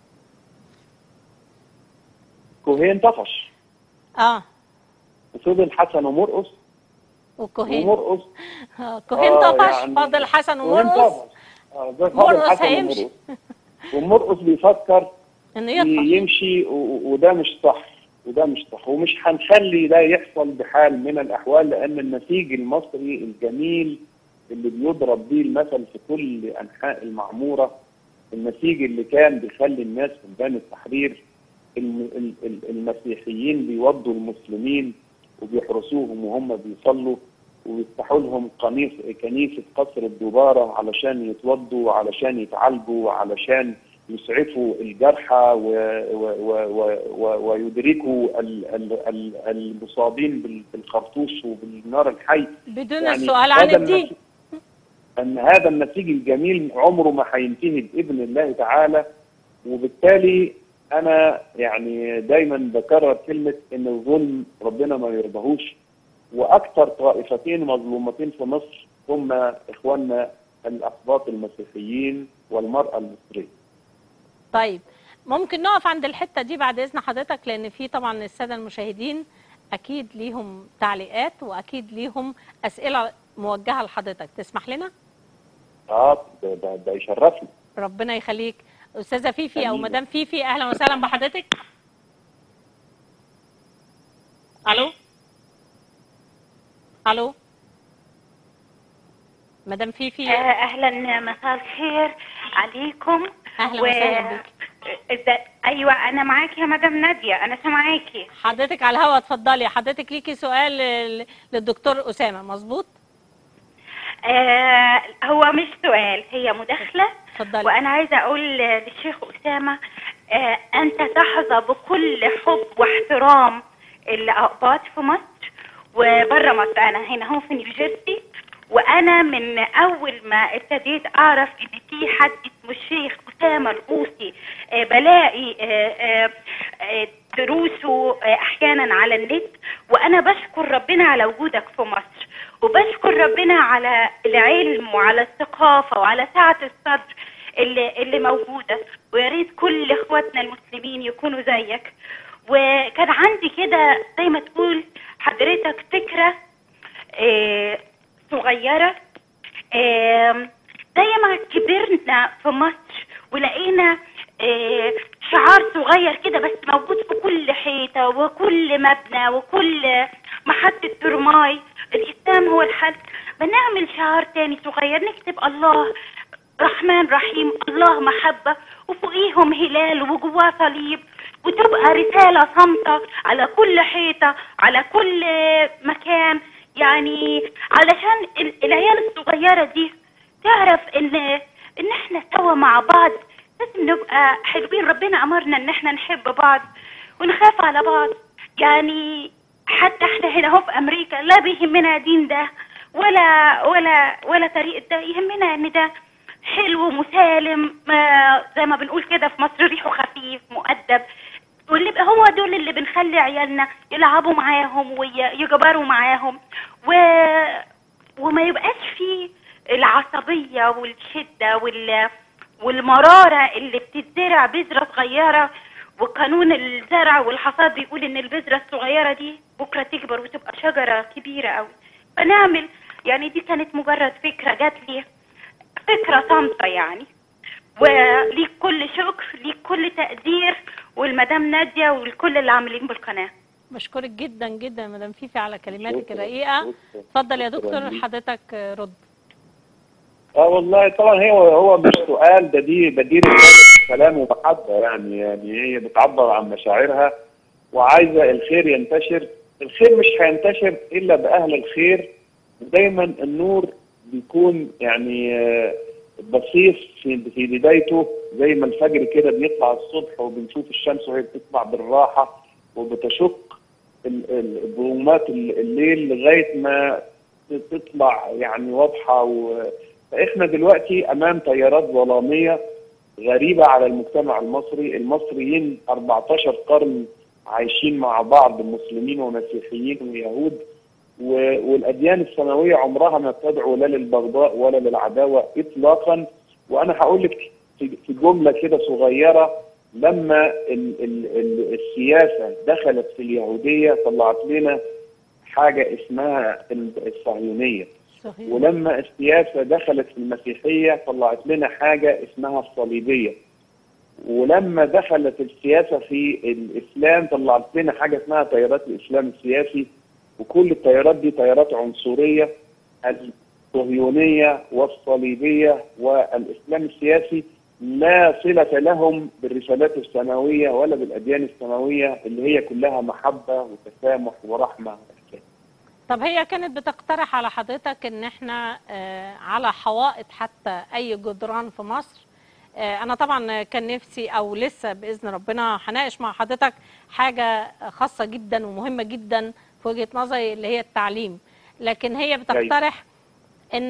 كوهين طفش
اه
وفضل حسن ومرقص
وكوهين
ومرقص
آه، كوهين
آه،
طفش
يعني
فاضل حسن
كوهين
ومرقص
طفش. آه ده فضل
مرقص
حسن
هيمشي.
ومرقص ومرقص بيفكر
انه يطفش
يمشي و- و- وده مش صح وده مش صح ومش هنخلي ده يحصل بحال من الاحوال لان النسيج المصري الجميل اللي بيضرب بيه المثل في كل انحاء المعموره النسيج اللي كان بيخلي الناس في ميدان التحرير الم- ال- ال- المسيحيين بيوضوا المسلمين وبيحرسوهم وهم بيصلوا ويفتحوا لهم قنيص كنيسة قصر الدبارة علشان يتوضوا علشان يتعالجوا علشان يسعفوا الجرحى و و و و و ويدركوا ال- ال- ال- المصابين بال- بالخرطوش وبالنار الحي
بدون
يعني
السؤال عن
هذا
الدين
النسيج- ان هذا النسيج الجميل عمره ما هينتهي باذن الله تعالى وبالتالي انا يعني دايما بكرر كلمه ان الظلم ربنا ما يرضاهوش واكثر طائفتين مظلومتين في مصر هم اخواننا الاقباط المسيحيين والمراه المصريه.
طيب ممكن نقف عند الحته دي بعد اذن حضرتك لان في طبعا الساده المشاهدين اكيد ليهم تعليقات واكيد ليهم اسئله موجهه لحضرتك تسمح لنا
اه ده, ده, ده يشرفني.
ربنا يخليك استاذه فيفي او
أمين.
مدام فيفي اهلا وسهلا بحضرتك الو الو مدام فيفي
آه، اهلا مساء الخير عليكم
اهلا وسهلا بك
إذا ايوه انا معاكي يا مدام ناديه انا سامعاكي
حضرتك على الهوا اتفضلي حضرتك ليكي سؤال لل- للدكتور اسامه مظبوط
آه هو مش سؤال هي مداخله
اتفضلي
وانا عايزه اقول للشيخ اسامه آه انت تحظى بكل حب واحترام الاقباط في مصر وبره مصر انا هنا هون في نيوجيرسي وانا من اول ما ابتديت اعرف ان في حد اسمه الشيخ اسامه القوسي آه بلاقي آه آه آه دروسه آه احيانا على النت وانا بشكر ربنا على وجودك في مصر وبشكر ربنا على العلم وعلى الثقافه وعلى سعه الصدر اللي اللي موجوده ويا ريت كل اخواتنا المسلمين يكونوا زيك وكان عندي كده زي ما تقول حضرتك فكره آه، صغيره آم، زي ما كبرنا في مصر ولقينا آه، شعار صغير كده بس موجود في كل حيطه وكل مبنى وكل محطه ترماي الاسلام هو الحل بنعمل شعار تاني صغير نكتب الله رحمن رحيم الله محبه وفوقيهم هلال وجواه صليب وتبقى رساله صامته على كل حيطه على كل مكان يعني علشان ال- العيال الصغيره دي تعرف ان ان احنا سوا مع بعض لازم نبقى حلوين ربنا امرنا ان احنا نحب بعض ونخاف على بعض يعني حتى احنا هنا اهو في امريكا لا بيهمنا دين ده ولا ولا ولا طريقه ده يهمنا ان ده حلو مسالم آه، زي ما بنقول كده في مصر ريحه خفيف مؤدب واللي بقى هو دول اللي بنخلي عيالنا يلعبوا معاهم ويجبروا معاهم و... وما يبقاش فيه العصبية والشدة وال... والمرارة اللي بتتزرع بذرة صغيرة وقانون الزرع والحصاد بيقول ان البذرة الصغيرة دي بكرة تكبر وتبقى شجرة كبيرة قوي فنعمل يعني دي كانت مجرد فكرة جات لي فكرة صامتة يعني وليك كل شكر ليك كل تقدير والمدام نادية والكل اللي عاملين بالقناة
بشكرك جدا جدا يا مدام فيفي على كلماتك
شكراً.
الرقيقه
شكراً.
اتفضل يا
شكراً
دكتور
ليك.
حضرتك رد
اه والله طبعا هو هو مش سؤال ده دي ده دي رسالة كلام ومحبة يعني يعني هي بتعبر عن مشاعرها وعايزة الخير ينتشر الخير مش هينتشر إلا بأهل الخير دايما النور بيكون يعني آه، بسيط في في بدايته زي ما الفجر كده بيطلع الصبح وبنشوف الشمس وهي بتطلع بالراحة وبتشق ال- ال- ظلمات ال- الليل لغاية ما تطلع يعني واضحة و... فاحنا دلوقتي امام تيارات ظلاميه غريبه على المجتمع المصري، المصريين 14 قرن عايشين مع بعض مسلمين ومسيحيين ويهود و- والاديان السماويه عمرها ما تدعو لا للبغضاء ولا للعداوه اطلاقا وانا هقول لك في في جمله كده صغيره لما ال ال ال السياسه دخلت في اليهوديه طلعت لنا حاجه اسمها الصهيونيه
صحيح
ولما السياسه دخلت في المسيحيه طلعت لنا حاجه اسمها الصليبيه ولما دخلت السياسه في الاسلام طلعت لنا حاجه اسمها تيارات الاسلام السياسي وكل التيارات دي تيارات عنصريه الصهيونيه والصليبيه والاسلام السياسي لا صلة لهم بالرسالات السماوية ولا بالأديان السماوية اللي هي كلها محبة وتسامح ورحمة وإحسان.
طب هي كانت بتقترح على حضرتك ان احنا آه، على حوائط حتى اي جدران في مصر آه، انا طبعا كان نفسي او لسه باذن ربنا هناقش مع حضرتك حاجه خاصه جدا ومهمه جدا في وجهه نظري اللي هي التعليم لكن هي بتقترح ان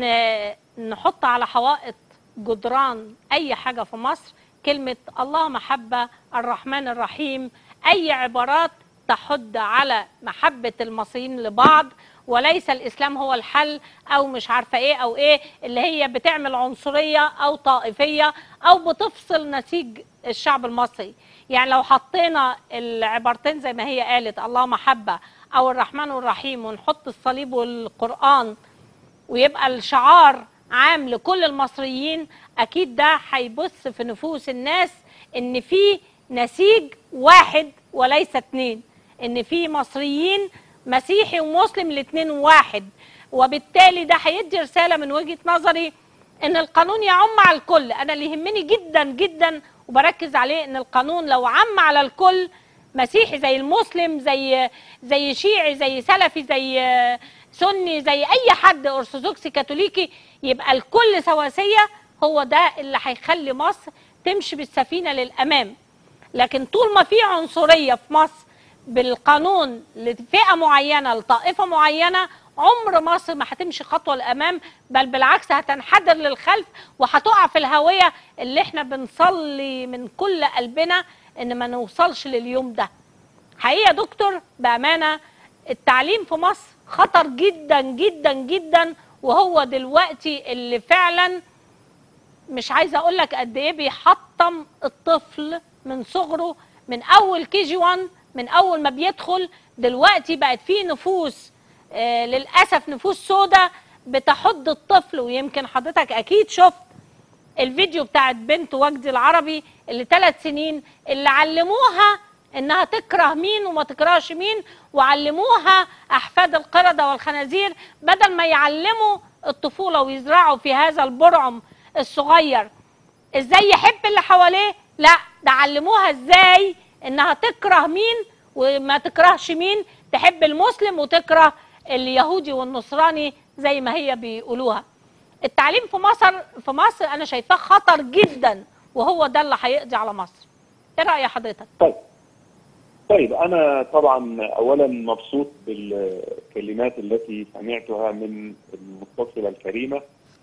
نحط على حوائط جدران اي حاجه في مصر كلمه الله محبه الرحمن الرحيم اي عبارات تحض على محبه المصريين لبعض وليس الاسلام هو الحل او مش عارفه ايه او ايه اللي هي بتعمل عنصريه او طائفيه او بتفصل نسيج الشعب المصري يعني لو حطينا العبارتين زي ما هي قالت الله محبه او الرحمن الرحيم ونحط الصليب والقران ويبقى الشعار عام لكل المصريين اكيد ده هيبث في نفوس الناس ان في نسيج واحد وليس اتنين ان في مصريين مسيحي ومسلم الاتنين واحد وبالتالي ده هيدي رساله من وجهه نظري ان القانون يعم على الكل انا اللي يهمني جدا جدا وبركز عليه ان القانون لو عم على الكل مسيحي زي المسلم زي زي شيعي زي سلفي زي سني زي اي حد ارثوذكسي كاثوليكي يبقى الكل سواسيه هو ده اللي هيخلي مصر تمشي بالسفينه للامام لكن طول ما في عنصريه في مصر بالقانون لفئه معينه لطائفه معينه عمر مصر ما هتمشي خطوه لامام بل بالعكس هتنحدر للخلف وهتقع في الهويه اللي احنا بنصلي من كل قلبنا ان ما نوصلش لليوم ده حقيقه يا دكتور بامانه التعليم في مصر خطر جدا جدا جدا وهو دلوقتي اللي فعلا مش عايزه اقول لك قد ايه بيحطم الطفل من صغره من اول كي جي 1 من اول ما بيدخل دلوقتي بقت في نفوس آه للاسف نفوس سودة بتحض الطفل ويمكن حضرتك اكيد شفت الفيديو بتاعت بنت وجدي العربي اللي ثلاث سنين اللي علموها انها تكره مين وما تكرهش مين وعلموها احفاد القرده والخنازير بدل ما يعلموا الطفوله ويزرعوا في هذا البرعم الصغير ازاي يحب اللي حواليه لا ده علموها ازاي انها تكره مين وما تكرهش مين تحب المسلم وتكره اليهودي والنصراني زي ما هي بيقولوها التعليم في مصر في مصر انا شايفاه خطر جدا وهو ده اللي هيقضي على مصر ايه راي حضرتك
طيب طيب انا طبعا اولا مبسوط بالكلمات التي سمعتها من المتصله الكريمه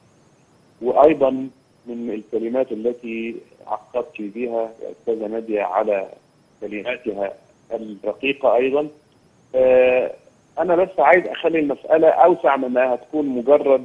وايضا من الكلمات التي عقبت بها الاستاذه ناديه على كلماتها الرقيقه ايضا آه انا بس عايز اخلي المساله اوسع من انها تكون مجرد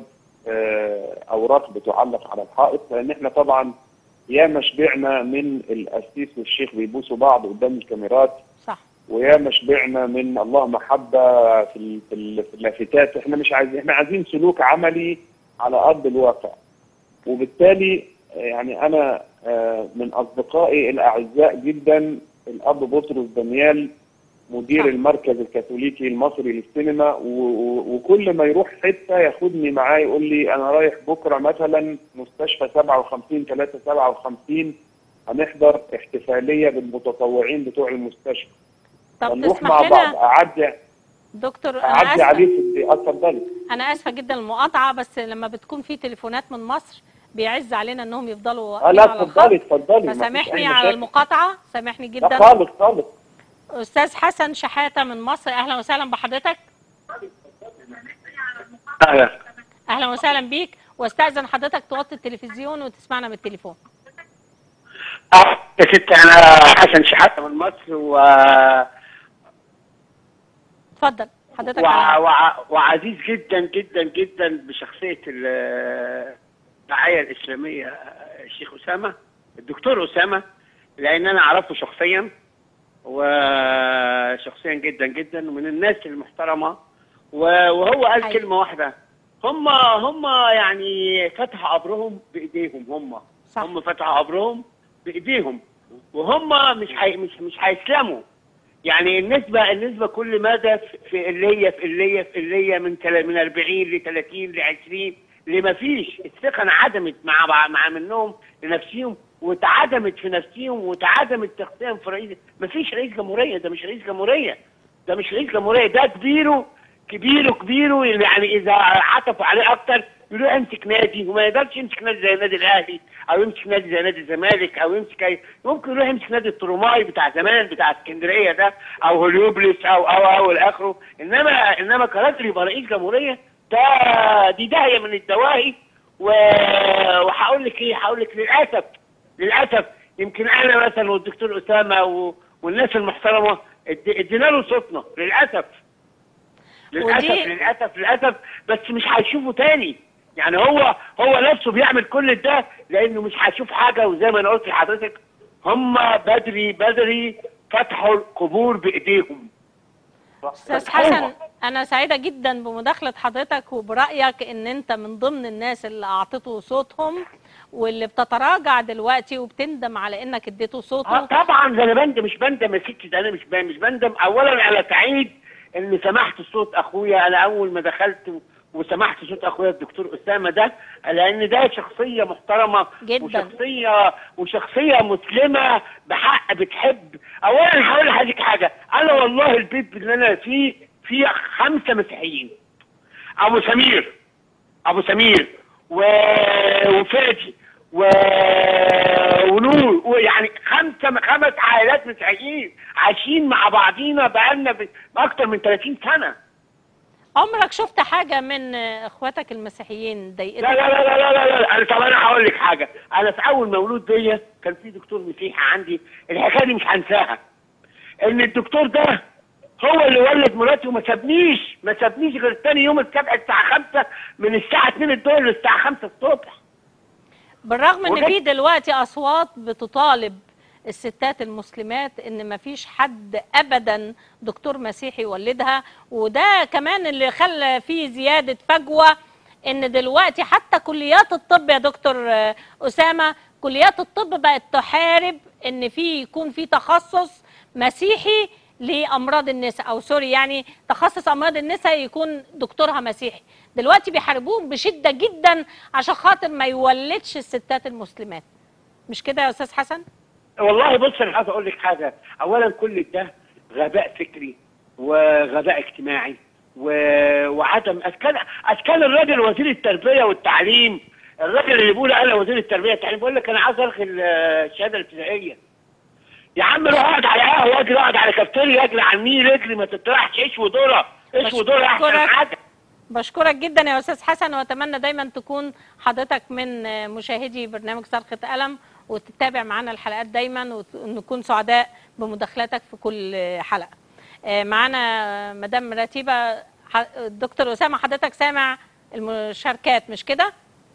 آه اوراق بتعلق على الحائط لان احنا طبعا ياما شبعنا من القسيس والشيخ بيبوسوا بعض قدام الكاميرات
صح
وياما شبعنا من الله محبه في ال- في ال- في اللافتات احنا مش عايزين احنا عايزين سلوك عملي على ارض الواقع وبالتالي آه، يعني انا آه، من اصدقائي الاعزاء جدا الاب بطرس دانيال مدير
صح.
المركز الكاثوليكي المصري للسينما و- و- وكل ما يروح حته ياخدني معاه يقول لي انا رايح بكره مثلا مستشفى 57 3 57 هنحضر احتفاليه بالمتطوعين بتوع المستشفى
طب
هنروح
تسمح
مع بعض
لنا
اعدي
دكتور انا
اعدي
اسفه
عليه في اتفضلي
انا اسفه جدا المقاطعه بس لما بتكون في تليفونات من مصر بيعز علينا انهم يفضلوا
اه
واقفين
لا
على
اتفضلي
الخط
اتفضلي مفيش
فسامحني
أي
على
مشاكل.
المقاطعه سامحني
لا
جدا
خالص خالص
استاذ حسن شحاته من مصر اهلا وسهلا بحضرتك
اهلا
اهلا وسهلا بيك واستاذن حضرتك توطي التلفزيون وتسمعنا من التليفون
آه، يا ست انا حسن شحاته من مصر و...
اتفضل حضرتك
وع...
على-
وع... وعزيز جدا جدا جدا بشخصيه ال- الداعيه الاسلاميه الشيخ اسامه الدكتور اسامه لان انا اعرفه شخصيا وشخصيا جدا جدا ومن الناس المحترمه و- وهو قال
حقيقي.
كلمه واحده هم هم يعني فتحوا قبرهم بايديهم هم
صح
هم فتحوا قبرهم بايديهم وهم مش حي... مش مش هيسلموا يعني النسبه النسبه كل مدى في- في اللي هي في اللي هي في اللي هي من تل... من 40 ل 30 ل 20 لما فيش الثقه انعدمت مع بع- مع منهم لنفسهم واتعدمت في نفسهم واتعدمت تقديم في رئيس مفيش رئيس جمهوريه ده مش رئيس جمهوريه ده مش رئيس جمهوريه ده كبيره كبيره كبيره اللي يعني اذا عطفوا عليه اكتر يروح يمسك نادي وما يقدرش يمسك نادي زي النادي الاهلي او يمسك نادي زي نادي الزمالك او يمسك أي ممكن يروح يمسك نادي التروماي بتاع زمان بتاع اسكندريه ده او هوليوبلس او او او الى اخره انما انما كراجل يبقى رئيس جمهوريه ده دي داهيه من الدواهي و... وهقول لك ايه هقول لك للاسف للاسف يمكن انا مثلا والدكتور اسامه و... والناس المحترمه اد- ادينا له صوتنا للاسف للاسف
ودي-
للاسف للاسف بس مش هيشوفه تاني يعني هو هو نفسه بيعمل كل ده لانه مش هيشوف حاجه وزي ما انا قلت لحضرتك هم بدري بدري فتحوا القبور بايديهم
استاذ حسن انا سعيده جدا بمداخله حضرتك وبرايك ان انت من ضمن الناس اللي اعطيته صوتهم واللي بتتراجع دلوقتي وبتندم على انك اديته
اه
صوته
طبعا ده انا بندم مش بندم يا ستي ده انا مش بندم مش بندم اولا انا سعيد ان سمحت صوت اخويا انا اول ما دخلت وسمحت صوت اخويا الدكتور اسامه ده لان ده شخصيه محترمه
جداً.
وشخصيه وشخصيه مسلمه بحق بتحب اولا هقول لحضرتك حاجه انا والله البيت اللي انا فيه فيه خمسه مسيحيين ابو سمير ابو سمير و... وفادي و... ونور ويعني خمسه خمس عائلات مسيحيين عايشين مع بعضينا بقالنا ب... اكتر من 30 سنه
عمرك شفت حاجه من اخواتك المسيحيين ضايقتك
لا لا لا لا لا لا, لا. انا طب انا هقول لك حاجه انا في اول مولود ليا كان في دكتور مسيحي عندي الحكايه دي مش هنساها ان الدكتور ده هو اللي ولد مراتي وما سابنيش ما سابنيش غير تاني يوم السبت الساعه 5 من الساعه 2 الظهر للساعه 5 الصبح
بالرغم ان
وجد-
في دلوقتي اصوات بتطالب الستات المسلمات ان ما فيش حد ابدا دكتور مسيحي يولدها وده كمان اللي خلى فيه زياده فجوه ان دلوقتي حتى كليات الطب يا دكتور آه، اسامه كليات الطب بقت تحارب ان في يكون في تخصص مسيحي لامراض النساء او سوري يعني تخصص امراض النساء يكون دكتورها مسيحي دلوقتي بيحاربوهم بشده جدا عشان خاطر ما يولدش الستات المسلمات مش كده يا استاذ حسن
والله بص انا عايز اقول لك حاجه اولا كل ده غباء فكري وغباء اجتماعي و... وعدم اشكال اشكال الراجل وزير التربيه والتعليم الراجل اللي بيقول انا وزير التربيه والتعليم بيقول لك انا عايز الغي ال- الشهاده الابتدائيه يا عم روح اقعد على قهوه اجري اقعد على كافتيريا اجري على النيل اجري ما تطرحش ايش ودوره ايش ودوره احسن
بشكرك.
حاجه
بشكرك جدا يا استاذ حسن واتمنى دايما تكون حضرتك من مشاهدي برنامج صرخة قلم وتتابع معنا الحلقات دايما ونكون سعداء بمداخلاتك في كل حلقه. آه، معانا مدام رتيبه ح- دكتور اسامه حضرتك سامع المشاركات مش كده؟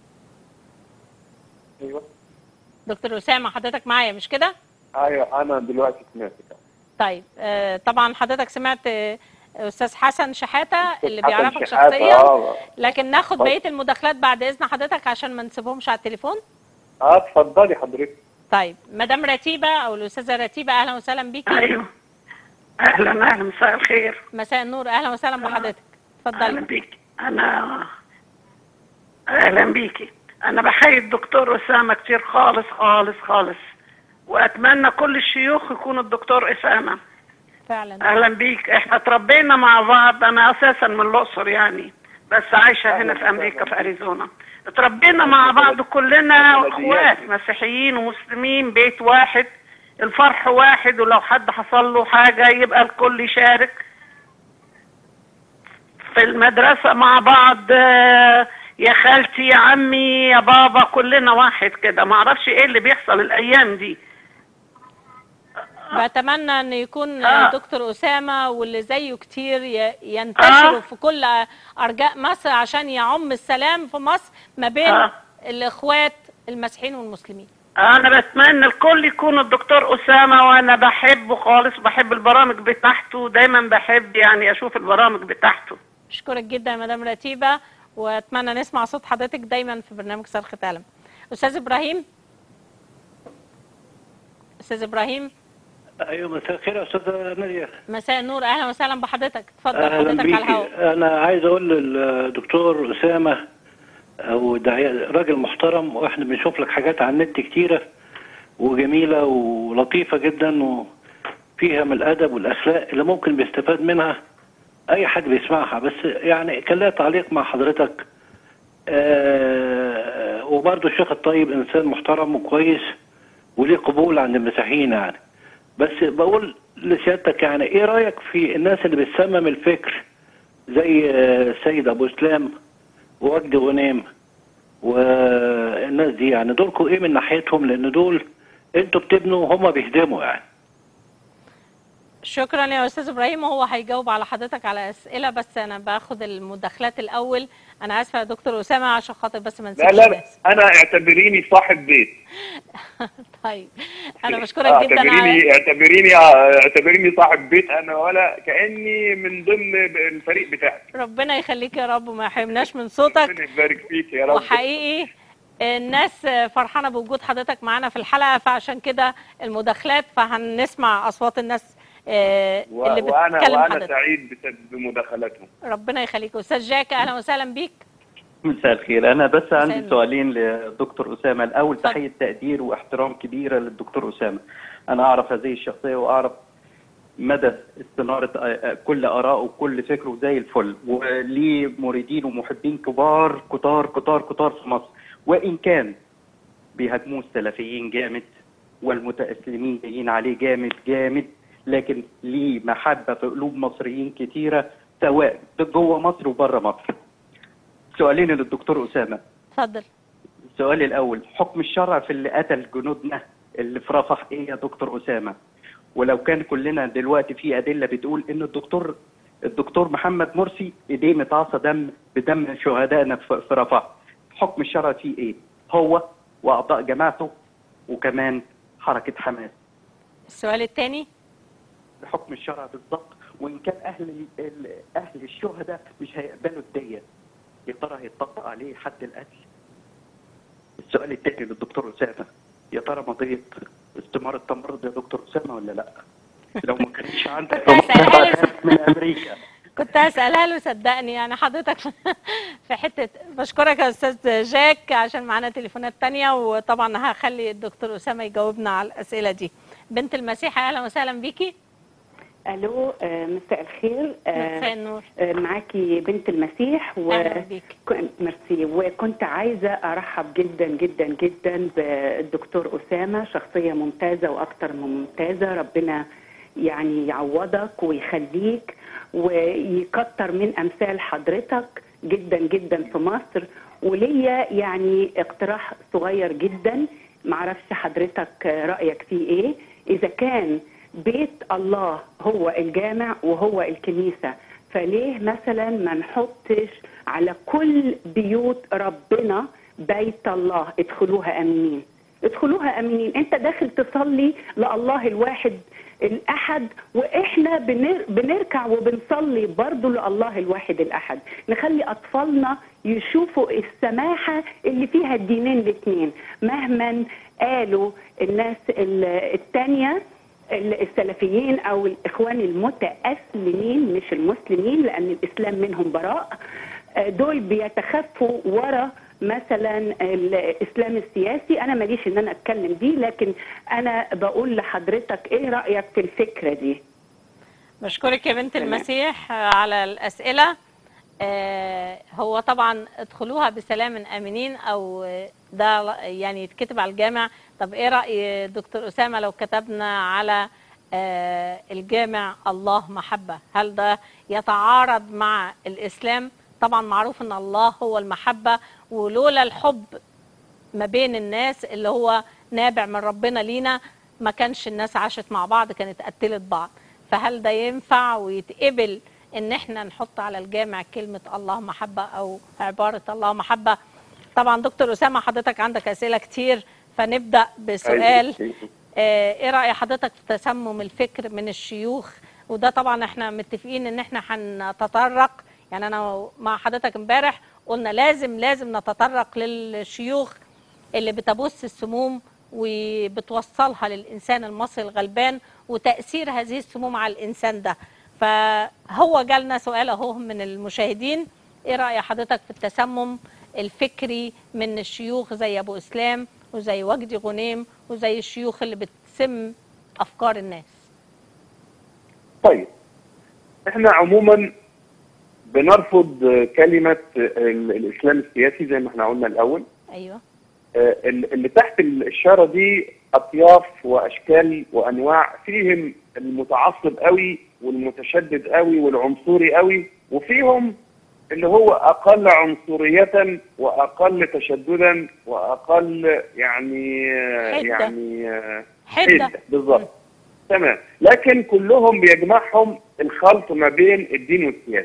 ايوه
دكتور اسامه حضرتك معايا مش كده؟
ايوه انا دلوقتي سمعتك
طيب آه، طبعا حضرتك سمعت آه، استاذ حسن شحاته اللي
حسن
بيعرفك
شحاتة،
شخصيا
آه.
لكن ناخد
اتفضل.
بقيه المداخلات بعد اذن حضرتك عشان ما نسيبهمش على التليفون
اه اتفضلي حضرتك
طيب مدام رتيبه او الاستاذه رتيبه اهلا وسهلا بيكي
ايوه اهلا اهلا مساء الخير
مساء النور اهلا وسهلا بحضرتك
اهلا
اتفضلي
بيكي انا اهلا بيكي انا بحيي الدكتور اسامه كتير خالص خالص خالص واتمنى كل الشيوخ يكونوا الدكتور اسامه
فعلا
اهلا بيك احنا اتربينا مع بعض انا اساسا من الاقصر يعني بس عايشه هنا في امريكا في اريزونا اتربينا مع بعض كلنا اخوات مسيحيين ومسلمين بيت واحد الفرح واحد ولو حد حصل له حاجه يبقى الكل يشارك في المدرسه مع بعض آه، يا خالتي يا عمي يا بابا كلنا واحد كده ما اعرفش ايه اللي بيحصل الايام دي
بتمنى ان يكون
آه.
دكتور اسامه واللي زيه كتير ي- ينتشروا
آه.
في كل ارجاء مصر عشان يعم السلام في مصر ما بين
آه.
الاخوات المسيحيين والمسلمين
انا بتمنى الكل يكون الدكتور اسامه وانا بحبه خالص بحب البرامج بتاعته دايما بحب يعني اشوف البرامج بتاعته
اشكرك جدا يا مدام رتيبه واتمنى نسمع صوت حضرتك دايما في برنامج صرخة قلم استاذ ابراهيم استاذ ابراهيم
ايوه مساء الخير يا استاذه ناديه
مساء النور اهلا وسهلا بحضرتك اتفضل
اهلا
حضرتك على
بيكي
الهواء
انا عايز اقول للدكتور اسامه او داعية راجل محترم واحنا بنشوف لك حاجات على النت كتيره وجميله ولطيفه جدا وفيها من الادب والاخلاق اللي ممكن بيستفاد منها اي حد بيسمعها بس يعني كان لها تعليق مع حضرتك آه وبرضه الشيخ الطيب انسان محترم وكويس وليه قبول عند المسيحيين يعني بس بقول لسيادتك يعني ايه رايك في الناس اللي بتسمم الفكر زي آه، السيد ابو اسلام ووجد غنيم والناس دي يعني دوركم ايه من ناحيتهم لان دول انتوا بتبنوا وهم بيهدموا يعني
شكرا يا استاذ ابراهيم هو هيجاوب على حضرتك على اسئله بس انا باخد المداخلات الاول انا اسفه يا دكتور اسامه عشان خاطر بس ما
لا
نسيبش
لا
الناس
انا اعتبريني صاحب بيت
طيب انا بشكرك جدا على
اعتبريني اعتبريني اعتبريني صاحب بيت انا ولا كاني من ضمن الفريق بتاعك
ربنا يخليك يا رب وما يحرمناش من صوتك
ربنا يبارك فيك يا رب
وحقيقي الناس فرحانه بوجود حضرتك معانا في الحلقه فعشان كده المداخلات فهنسمع اصوات الناس آه،
و-
اللي
وانا
بتتكلم
وانا
حضرتك
سعيد بت- بمداخلاتهم
ربنا يخليك استاذ جاك اهلا وسهلا بيك
مساء الخير انا بس عندي
الخير.
سؤالين للدكتور اسامه الاول
اتفضل.
تحيه تقدير واحترام كبيره للدكتور اسامه انا اعرف هذه الشخصيه واعرف مدى استنارة آه، آه، كل آرائه وكل فكره زي الفل وليه مريدين ومحبين كبار كتار كتار كتار في مصر وإن كان بيهاجموه السلفيين جامد والمتأسلمين جايين عليه جامد جامد لكن ليه محبة في قلوب مصريين كتيرة سواء جوه مصر وبره مصر سؤالين للدكتور أسامة
اتفضل
السؤال الأول حكم الشرع في اللي قتل جنودنا اللي في رفح إيه يا دكتور أسامة ولو كان كلنا دلوقتي في أدلة بتقول إن الدكتور الدكتور محمد مرسي إيديه متعصى دم بدم شهدائنا في في رفح حكم الشرع فيه إيه هو وأعضاء جماعته وكمان حركة حماس
السؤال الثاني
حكم الشرع بالظبط وان كان اهل ال- ال- اهل الشهداء مش هيقبلوا الديه يا ترى هيطبق عليه حد القتل السؤال التاني للدكتور اسامه يا ترى مضيت استمارة تمرد يا دكتور اسامه ولا لا لو ما كانش عندك
كنت هسألها له.
من امريكا
كنت هسألها له صدقني يعني حضرتك في حتة بشكرك يا أستاذ جاك عشان معانا تليفونات تانية وطبعا هخلي الدكتور أسامة يجاوبنا على الأسئلة دي بنت المسيح أهلا وسهلا بيكي
الو آه، مساء الخير آه،
مساء النور
آه، معاكي بنت المسيح و
أهلا بيك
ك- ميرسي وكنت عايزه ارحب جدا جدا جدا بالدكتور اسامه شخصيه ممتازه واكثر من ممتازه ربنا يعني يعوضك ويخليك ويكتر من امثال حضرتك جدا جدا في مصر وليا يعني اقتراح صغير جدا معرفش حضرتك رايك فيه ايه اذا كان بيت الله هو الجامع وهو الكنيسه فليه مثلا ما نحطش على كل بيوت ربنا بيت الله ادخلوها امنين ادخلوها امنين انت داخل تصلي لله الواحد الاحد واحنا بنر... بنركع وبنصلي برضو لله الواحد الاحد نخلي اطفالنا يشوفوا السماحه اللي فيها الدينين الاثنين مهما قالوا الناس ال- التانيه ال- السلفيين او الاخوان المتاسلمين مش المسلمين لان الاسلام منهم براء آه، دول بيتخفوا ورا مثلا الاسلام السياسي انا ماليش ان انا اتكلم دي لكن انا بقول لحضرتك ايه رايك في الفكره دي
بشكرك يا بنت
تمام.
المسيح على الأسئلة آه، هو طبعا ادخلوها بسلام آمنين أو ده يعني يتكتب على الجامع طب إيه رأي دكتور أسامة لو كتبنا على آه، الجامع الله محبة هل ده يتعارض مع الإسلام طبعا معروف أن الله هو المحبة ولولا الحب ما بين الناس اللي هو نابع من ربنا لينا ما كانش الناس عاشت مع بعض كانت قتلت بعض فهل ده ينفع ويتقبل ان احنا نحط على الجامع كلمة الله محبة او عبارة الله محبة طبعا دكتور أسامة حضرتك عندك أسئلة كتير فنبدأ بسؤال آه، ايه رأي حضرتك في تسمم الفكر من الشيوخ وده طبعا احنا متفقين ان احنا هنتطرق يعني انا مع حضرتك امبارح قلنا لازم لازم نتطرق للشيوخ اللي بتبث السموم وبتوصلها للإنسان المصري الغلبان وتأثير هذه السموم على الإنسان ده فهو جالنا سؤال اهو من المشاهدين ايه رأي حضرتك في التسمم الفكري من الشيوخ زي ابو اسلام وزي وجدي غنيم وزي الشيوخ اللي بتسم افكار الناس
طيب احنا عموما بنرفض كلمة ال- الإسلام السياسي زي ما احنا قلنا الأول
ايوه
آه، اللي تحت الإشارة دي أطياف وأشكال وأنواع فيهم المتعصب قوي والمتشدد قوي والعنصري قوي وفيهم اللي هو أقل عنصرية وأقل تشددا وأقل يعني آه،
حدة.
يعني آه،
حدة.
بالظبط تمام لكن كلهم بيجمعهم الخلط ما بين الدين والسياسة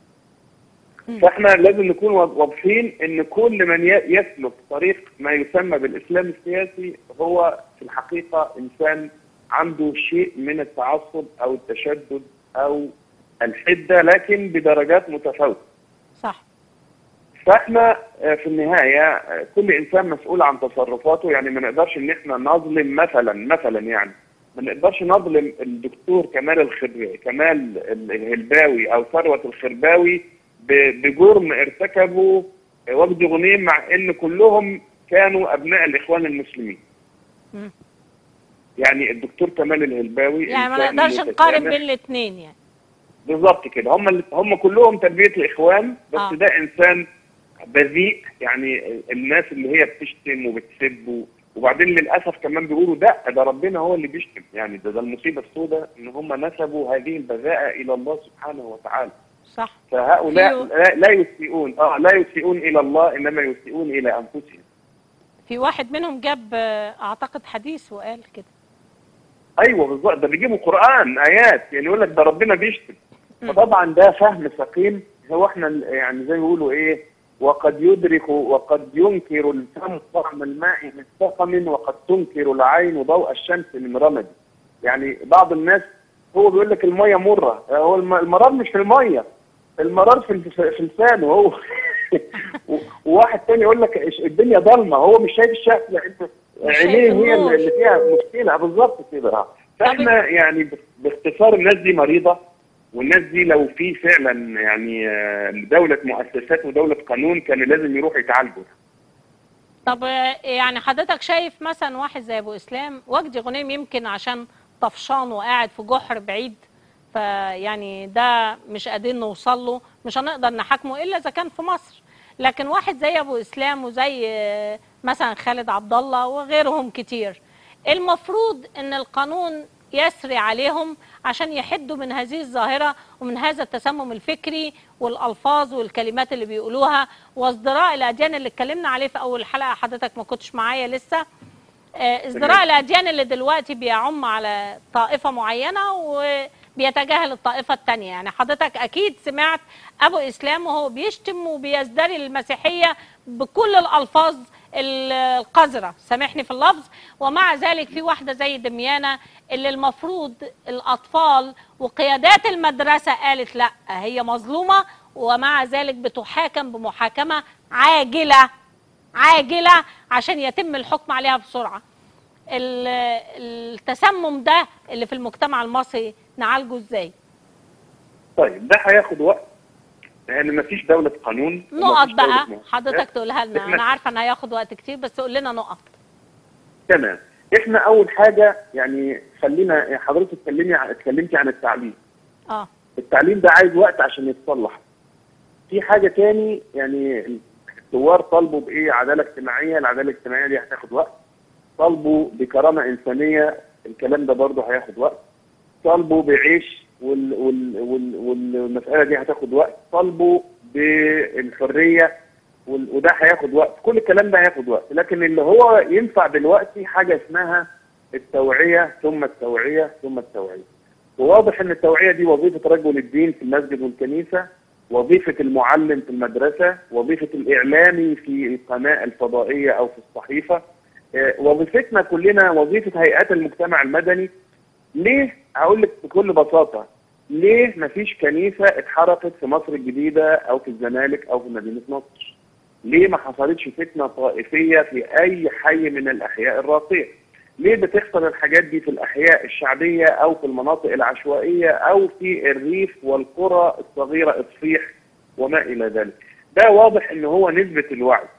فاحنا لازم نكون واضحين ان كل من ي- يسلك طريق ما يسمى بالاسلام السياسي هو في الحقيقه انسان عنده شيء من التعصب او التشدد او الحده لكن بدرجات متفاوته.
صح
فاحنا آه، في النهايه آه، كل انسان مسؤول عن تصرفاته يعني ما نقدرش ان احنا نظلم مثلا مثلا يعني ما نقدرش نظلم الدكتور كمال الخرباوي كمال الهلباوي او ثروه الخرباوي ب- بجرم ارتكبه وجدي غنيم مع ان كلهم كانوا ابناء الاخوان المسلمين.
مم.
يعني الدكتور كمال الهلباوي
يعني ما
إنسان
نقدرش نقارن
متسامح.
بين الاثنين يعني
بالظبط كده هم اللي- هم كلهم تربيه الاخوان بس
آه.
ده انسان بذيء يعني الناس اللي هي بتشتم وبتسب و- وبعدين للاسف كمان بيقولوا ده ده ربنا هو اللي بيشتم يعني ده ده المصيبه السوداء ان هم نسبوا هذه البذاءه الى الله سبحانه وتعالى
صح
فهؤلاء
في-
لا, لا يسيئون اه لا يسيئون الى الله انما يسيئون الى انفسهم
في واحد منهم جاب آه، اعتقد حديث وقال كده
ايوه بالظبط ده بيجيبوا قران ايات يعني يقول لك ده ربنا بيشتم فطبعا ده فهم سقيم هو احنا ال- يعني زي ما بيقولوا ايه وقد يدرك وقد ينكر الفم طعم الماء من سقم وقد تنكر العين ضوء الشمس من رمد يعني بعض الناس هو بيقول لك الميه مره هو الم- المرار مش في الميه المرار في الف- في لسانه هو و- وواحد تاني يقول لك إيش- الدنيا ضلمه هو مش شايف الشمس لا انت
مش
عينيه
شايف
هي
النور.
اللي فيها مشكله بالظبط كده آه. فاحنا يعني ب- باختصار الناس دي مريضه والناس دي لو في فعلا يعني آه، دولة مؤسسات ودولة قانون كانوا لازم يروحوا يتعالجوا
طب آه، يعني حضرتك شايف مثلا واحد زي ابو اسلام وجدي غنيم يمكن عشان طفشان وقاعد في جحر بعيد فيعني ده مش قادرين نوصل له مش هنقدر نحاكمه الا اذا كان في مصر لكن واحد زي ابو اسلام وزي آه، مثلا خالد عبد الله وغيرهم كتير المفروض ان القانون يسري عليهم عشان يحدوا من هذه الظاهرة ومن هذا التسمم الفكري والألفاظ والكلمات اللي بيقولوها وازدراء الأديان اللي اتكلمنا عليه في أول حلقة حضرتك ما كنتش معايا لسه آه، ازدراء الأديان اللي دلوقتي بيعم على طائفة معينة وبيتجاهل الطائفة التانية يعني حضرتك أكيد سمعت أبو إسلام وهو بيشتم وبيزدري المسيحية بكل الألفاظ القذرة سامحني في اللفظ ومع ذلك في واحدة زي دميانة اللي المفروض الأطفال وقيادات المدرسة قالت لا هي مظلومة ومع ذلك بتحاكم بمحاكمة عاجلة عاجلة عشان يتم الحكم عليها بسرعة ال- التسمم ده اللي في المجتمع المصري نعالجه ازاي
طيب ده هياخد وقت لان مفيش دولة قانون
نقط
ومفيش دولة
بقى
مؤسسات.
حضرتك تقولها لنا
إحنا-
انا عارفه ان هياخد وقت كتير بس قول لنا نقط
تمام احنا اول حاجة يعني خلينا حضرتك اتكلمي عن اتكلمتي عن التعليم
اه
التعليم ده عايز وقت عشان يتصلح في حاجة تاني يعني الثوار طالبوا بإيه عدالة اجتماعية العدالة الاجتماعية دي هتاخد وقت طالبوا بكرامة إنسانية الكلام ده برضه هياخد وقت طالبوا بعيش وال وال وال والمسألة دي هتاخد وقت طالبوا بالحرية وال- وده هياخد وقت كل الكلام ده هياخد وقت لكن اللي هو ينفع دلوقتي حاجة اسمها التوعية ثم التوعية ثم التوعية وواضح ان التوعيه دي وظيفه رجل الدين في المسجد والكنيسه وظيفه المعلم في المدرسه وظيفه الاعلامي في القناه الفضائيه او في الصحيفه آه، وظيفتنا كلنا وظيفه هيئات المجتمع المدني ليه هقول لك بكل بساطه ليه مفيش كنيسه اتحرقت في مصر الجديده او في الزمالك او في مدينه نصر ليه ما حصلتش فتنه طائفيه في اي حي من الاحياء الراقيه ليه بتحصل الحاجات دي في الأحياء الشعبية أو في المناطق العشوائية أو في الريف والقرى الصغيرة الصيح وما إلى ذلك ده واضح إن هو نسبة الوعي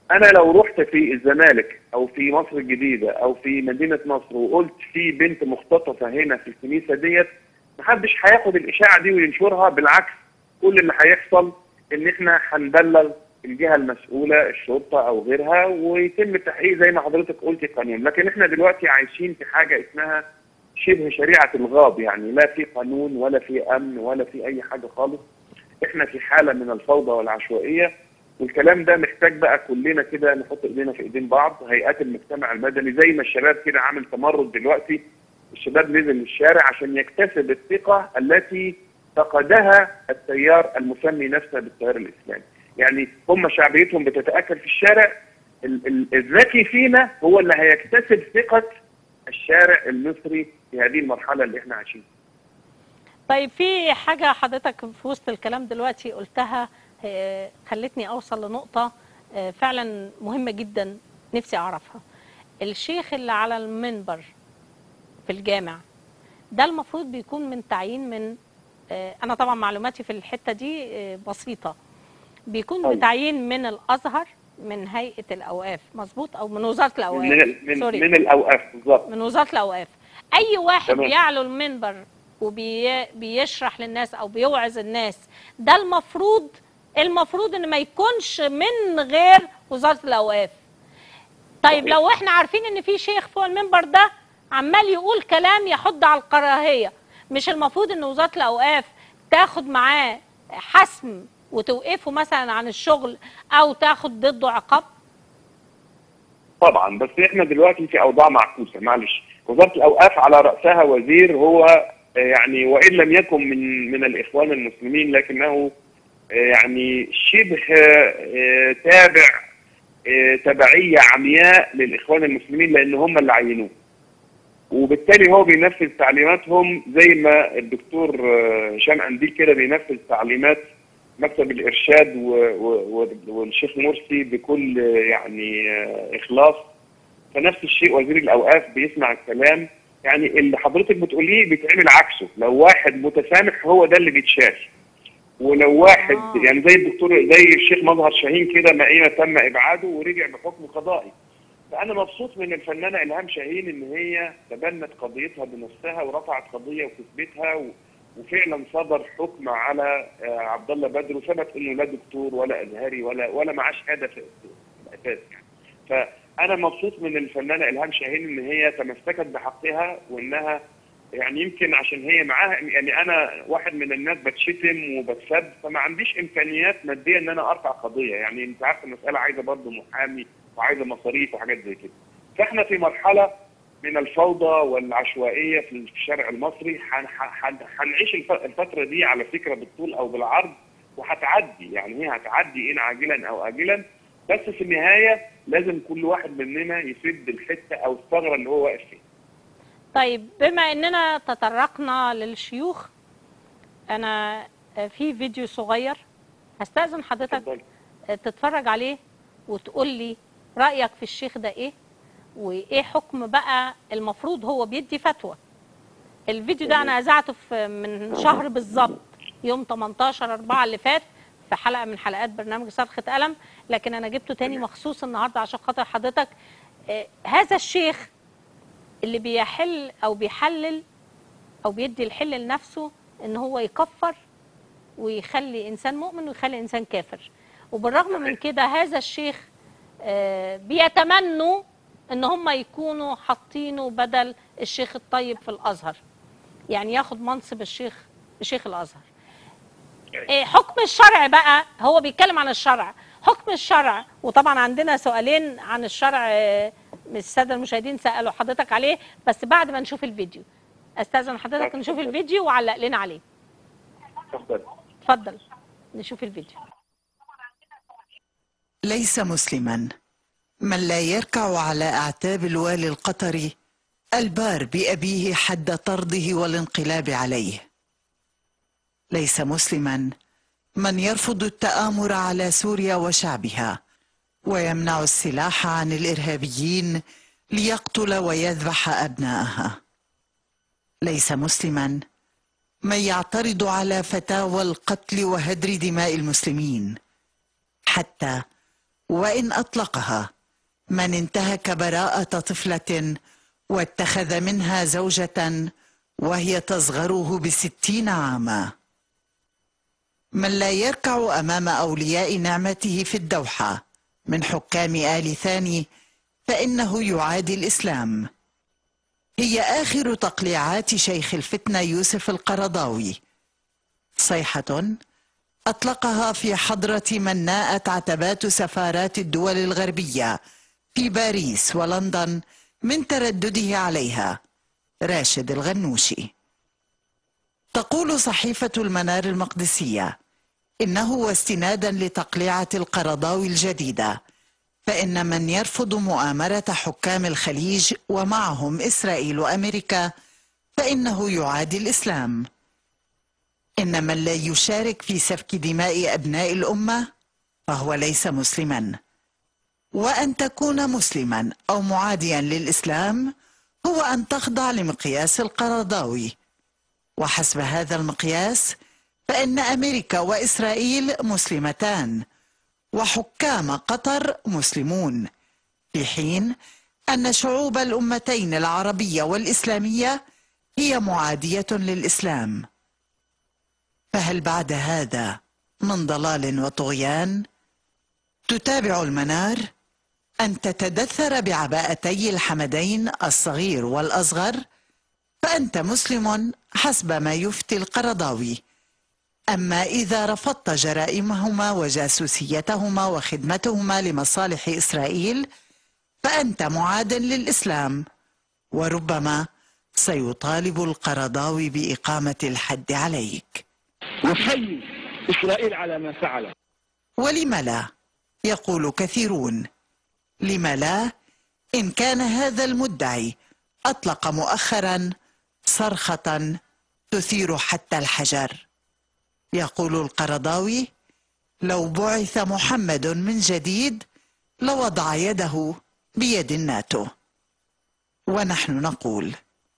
انا لو رحت في الزمالك او في مصر الجديده او في مدينه نصر وقلت في بنت مختطفه هنا في الكنيسه ديت محدش هياخد الاشاعه دي وينشرها بالعكس كل اللي هيحصل ان احنا هنبلغ الجهه المسؤوله الشرطه او غيرها ويتم التحقيق زي ما حضرتك قلتي قانون لكن احنا دلوقتي عايشين في حاجه اسمها شبه شريعه الغاب يعني لا في قانون ولا في امن ولا في اي حاجه خالص احنا في حاله من الفوضى والعشوائيه والكلام ده محتاج بقى كلنا كده نحط ايدينا في ايدين بعض هيئات المجتمع المدني زي ما الشباب كده عامل تمرد دلوقتي الشباب نزل للشارع عشان يكتسب الثقه التي فقدها التيار المسمي نفسه بالتيار الاسلامي يعني هم شعبيتهم بتتاكل في الشارع ال- ال- الذكي فينا هو اللي هيكتسب ثقه الشارع المصري في هذه المرحله اللي احنا عايشينها
طيب في حاجة حضرتك في وسط الكلام دلوقتي قلتها آه، خلتني أوصل لنقطة آه، فعلا مهمة جدا نفسي أعرفها الشيخ اللي على المنبر في الجامع ده المفروض بيكون من تعيين من آه، أنا طبعا معلوماتي في الحتة دي آه، بسيطة بيكون
أيوة.
بتعيين من الأزهر من هيئة الأوقاف مظبوط أو من وزارة الأوقاف
من من,
سوري.
من الاوقاف بالظبط
من وزاره الاوقاف اي واحد
تمام.
بيعلو المنبر وبيشرح للناس او بيوعظ الناس ده المفروض المفروض ان ما يكونش من غير وزاره الاوقاف طيب
صحيح.
لو احنا عارفين ان في شيخ فوق المنبر ده عمال يقول كلام يحض على الكراهيه مش المفروض ان وزاره الاوقاف تاخد معاه حسم وتوقفه مثلا عن الشغل او تاخد ضده عقاب
طبعا بس احنا دلوقتي في اوضاع معكوسه معلش وزاره الاوقاف على راسها وزير هو آه، يعني وان لم يكن من من الاخوان المسلمين لكنه آه، يعني شبه آه، تابع آه، تبعيه عمياء للاخوان المسلمين لان هم اللي عينوه وبالتالي هو بينفذ تعليماتهم زي ما الدكتور آه، هشام انديل كده بينفذ تعليمات مكتب الارشاد و- و- و- والشيخ مرسي بكل آه، يعني آه، اخلاص فنفس الشيء وزير الاوقاف بيسمع الكلام يعني اللي حضرتك بتقوليه بيتعمل عكسه لو واحد متسامح هو ده اللي بيتشال ولو واحد
آه.
يعني زي الدكتور زي الشيخ مظهر شاهين كده ما ايه تم ابعاده ورجع بحكم قضائي فانا مبسوط من الفنانه الهام شاهين ان هي تبنت قضيتها بنفسها ورفعت قضيه وكسبتها و... وفعلا صدر حكم على آه، عبد الله بدر وثبت انه لا دكتور ولا ازهري ولا ولا معاه شهاده في في الاساس يعني فانا مبسوط من الفنانه الهام شاهين ان هي تمسكت بحقها وانها يعني يمكن عشان هي معاها يعني انا واحد من الناس بتشتم وبتسب فما عنديش امكانيات ماديه ان انا ارفع قضيه يعني انت عارف المساله عايزه برضه محامي وعايزه مصاريف وحاجات زي كده فاحنا في مرحله من الفوضى والعشوائيه في الشارع المصري هن- هن- هنعيش الف- الفتره دي على فكره بالطول او بالعرض وهتعدي يعني هي هتعدي ان عاجلا او اجلا بس في النهايه لازم كل واحد مننا يسد الحته او الثغره اللي هو واقف فيها
طيب بما اننا تطرقنا للشيوخ انا في فيديو صغير هستأذن حضرتك
اتفضلي.
تتفرج عليه وتقول لي رأيك في الشيخ ده ايه وايه حكم بقى المفروض هو بيدي فتوى الفيديو ده انا اذاعته في من شهر بالظبط يوم 18 4 اللي فات في حلقه من حلقات برنامج صرخه قلم لكن انا جبته تاني مخصوص النهارده عشان خاطر حضرتك آه، هذا الشيخ اللي بيحل او بيحلل او بيدي الحل لنفسه ان هو يكفر ويخلي انسان مؤمن ويخلي انسان كافر وبالرغم من كده هذا الشيخ آه، بيتمنوا ان هم يكونوا حاطينه بدل الشيخ الطيب في الازهر يعني ياخد منصب الشيخ شيخ الازهر إيه حكم الشرع بقى هو بيتكلم عن الشرع حكم الشرع وطبعا عندنا سؤالين عن الشرع آه، الساده المشاهدين سالوا حضرتك عليه بس بعد ما نشوف الفيديو استاذن حضرتك نشوف الفيديو وعلق لنا عليه
اتفضل
اتفضل نشوف الفيديو
ليس مسلما من لا يركع على اعتاب الوالي القطري البار بابيه حد طرده والانقلاب عليه ليس مسلما من يرفض التامر على سوريا وشعبها ويمنع السلاح عن الارهابيين ليقتل ويذبح ابناءها ليس مسلما من يعترض على فتاوى القتل وهدر دماء المسلمين حتى وإن أطلقها من انتهك براءة طفلة واتخذ منها زوجة وهي تصغره بستين عاما من لا يركع أمام أولياء نعمته في الدوحة من حكام آل ثاني فإنه يعادي الإسلام هي آخر تقليعات شيخ الفتنة يوسف القرضاوي صيحة أطلقها في حضرة من ناءت عتبات سفارات الدول الغربية في باريس ولندن من تردده عليها راشد الغنوشي تقول صحيفة المنار المقدسية إنه واستنادا لتقليعة القرضاوي الجديدة فإن من يرفض مؤامرة حكام الخليج ومعهم إسرائيل وأمريكا فإنه يعادي الإسلام إن من لا يشارك في سفك دماء أبناء الأمة فهو ليس مسلما وأن تكون مسلما أو معاديا للإسلام هو أن تخضع لمقياس القرضاوي وحسب هذا المقياس فإن أمريكا وإسرائيل مسلمتان وحكام قطر مسلمون في حين أن شعوب الأمتين العربية والإسلامية هي معادية للإسلام فهل بعد هذا من ضلال وطغيان تتابع المنار أن تتدثر بعباءتي الحمدين الصغير والأصغر فأنت مسلم حسب ما يفتي القرضاوي أما إذا رفضت جرائمهما وجاسوسيتهما وخدمتهما لمصالح إسرائيل فأنت معاد للإسلام وربما سيطالب القرضاوي بإقامة الحد عليك
نحيي إسرائيل على ما فعل
ولم لا يقول كثيرون لم لا إن كان هذا المدعي أطلق مؤخرا صرخة تثير حتى الحجر يقول القرضاوي لو بعث محمد من جديد لوضع يده بيد الناتو ونحن نقول